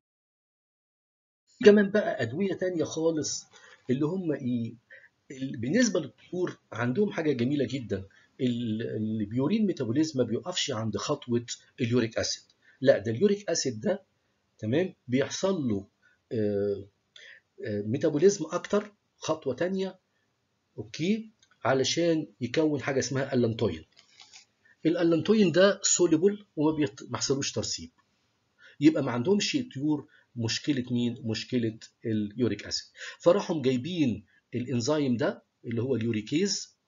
كمان بقى ادويه تانية خالص اللي هم ايه بالنسبه للطيور عندهم حاجه جميله جدا البيورين ميتابوليزم ما بيوقفش عند خطوه اليوريك اسيد لا ده اليوريك اسيد ده تمام بيحصل له آه ميتابوليزم اكتر خطوه تانية اوكي علشان يكون حاجه اسمها اللانتوين اللانتوين ده سوليبل وما بيحصلوش ترسيب يبقى ما عندهمش طيور مشكله مين مشكله اليوريك اسيد فراحوا جايبين الانزيم ده اللي هو اليوريكيز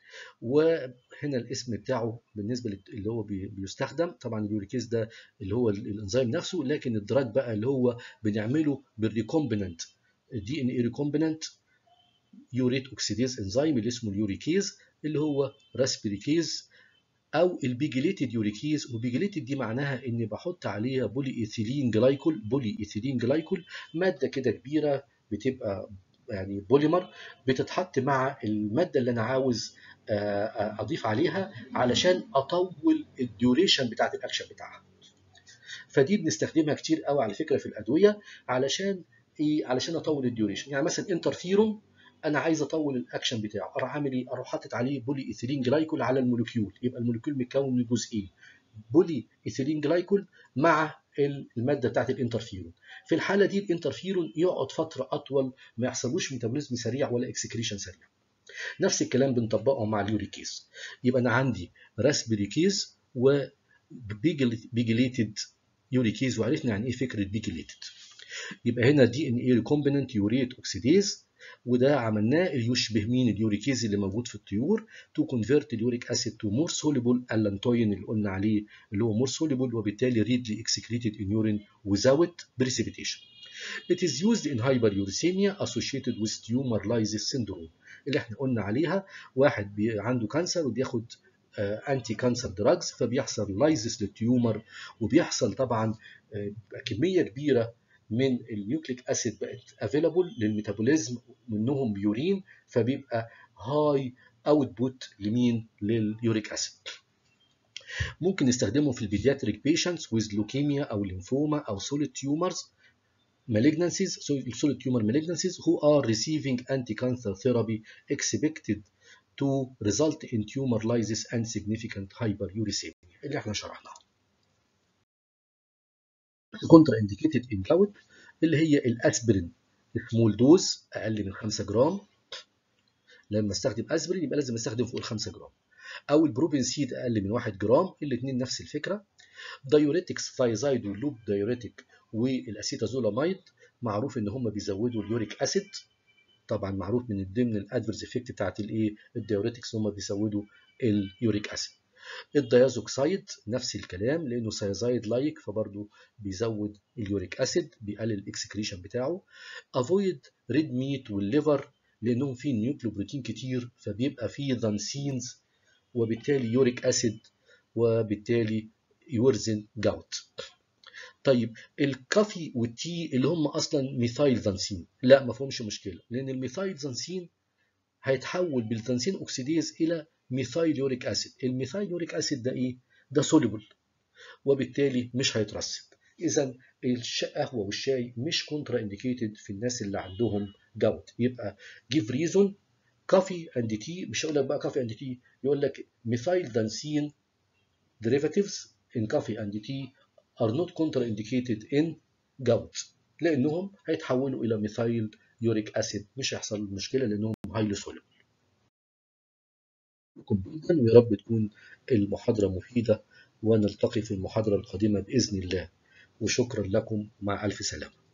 وهنا الاسم بتاعه بالنسبه اللي هو بيستخدم طبعا اليوريكيز ده اللي هو الانزيم نفسه لكن الدراج بقى اللي هو بنعمله بالريكومبيننت الدي ان اي ريكومبيننت يوريت اوكسيديز انزيم اللي اسمه اليوريكيز اللي هو راسبيريكيز او البيجليتد يوريكيز وبيجليتد دي معناها اني بحط عليها بولي ايثيلين جلايكول بولي ايثيلين جلايكول ماده كده كبيره بتبقى يعني بوليمر بتتحط مع الماده اللي انا عاوز اضيف عليها علشان اطول الديوريشن بتاعت الاكشن بتاعها فدي بنستخدمها كتير قوي على فكره في الادويه علشان ايه علشان اطول الديوريشن يعني مثلا انترفيرون انا عايز اطول الاكشن بتاعه اروح اعمل ايه اروح حاطط عليه بولي ايثيلين جلايكول على الموليكيول يبقى الموليكيول متكون من جزئين بولي ايثيلين جلايكول مع الماده بتاعت الانترفيرون في الحاله دي الانترفيرون يقعد فتره اطول ما يحصلوش ميتابوليزم سريع ولا اكسكريشن سريع نفس الكلام بنطبقه مع اليوريكيز يبقى انا عندي راسبيريكيز وبيجليتد يوريكيز وعرفنا يعني ايه فكره بيجليتد يبقى هنا دي ان اي ريكومبيننت يوريت اوكسيديز وده عملناه يشبه مين اليوريكيز اللي موجود في الطيور تو كونفيرت اليوريك اسيد تو مور سوليبل اللانتوين اللي قلنا عليه اللي هو مور سوليبل وبالتالي ريدلي اكسكريتد in urine without precipitation. It is used in hyperuricemia associated with tumor lysis syndrome اللي احنا قلنا عليها واحد عنده كانسر وبياخد انتي كانسر دراجز فبيحصل لايزس للتيومر وبيحصل طبعا كميه كبيره من النيوكليك اسيد بقت افيلابل للميتابوليزم منهم بيورين فبيبقى هاي اوتبوت لمين لليوريك اسيد ممكن نستخدمه في البيدياتريك بيشنتس ويز لوكيميا او ليمفوما او سوليد تيومرز malignancies solid tumor malignancies who are receiving anti-cancer therapy expected to result in tumor lysis and significant hyperuricemia اللي احنا شرحناها. كونترا انديكيتد ان كلاود اللي هي الاسبرين سمول دوز اقل من 5 جرام لما استخدم اسبرين يبقى لازم استخدم فوق ال 5 جرام او البروبنسيد اقل من 1 جرام الاثنين نفس الفكره دايوريتكس ثايزايد واللوب دايوريتك والاسيتازولاميد معروف ان هم بيزودوا اليوريك اسيد طبعا معروف من ضمن الادفيرس افكت بتاعت الايه الدايوريتكس هم بيزودوا اليوريك اسيد الديازوكسايد نفس الكلام لانه سايزايد لايك فبرضه بيزود اليوريك اسيد بيقلل الاكسكريشن بتاعه افويد ريد ميت والليفر لانهم فيه نيوكليوبروتين كتير فبيبقى فيه ذانسينز وبالتالي يوريك اسيد وبالتالي يورزن جاوت طيب الكافي والتي اللي هم اصلا ميثايل ذانسين لا ما فيهمش مشكله لان الميثايل ذانسين هيتحول بالذانسين اوكسيديز الى ميثايل يوريك اسيد الميثايل يوريك اسيد ده ايه ده soluble وبالتالي مش هيترسب اذا القهوه والشاي مش كونترا انديكيتد في الناس اللي عندهم جوت يبقى جيف ريزون كافي اند تي مش هقول لك بقى كافي اند تي يقول لك ميثايل دانسين derivatives in coffee and tea are not contraindicated in gout لانهم هيتحولوا الى ميثايل يوريك اسيد مش هيحصل مشكله لانهم هايلي سوليبل ويا رب تكون المحاضره مفيده ونلتقي في المحاضره القادمه باذن الله وشكرا لكم مع الف سلامه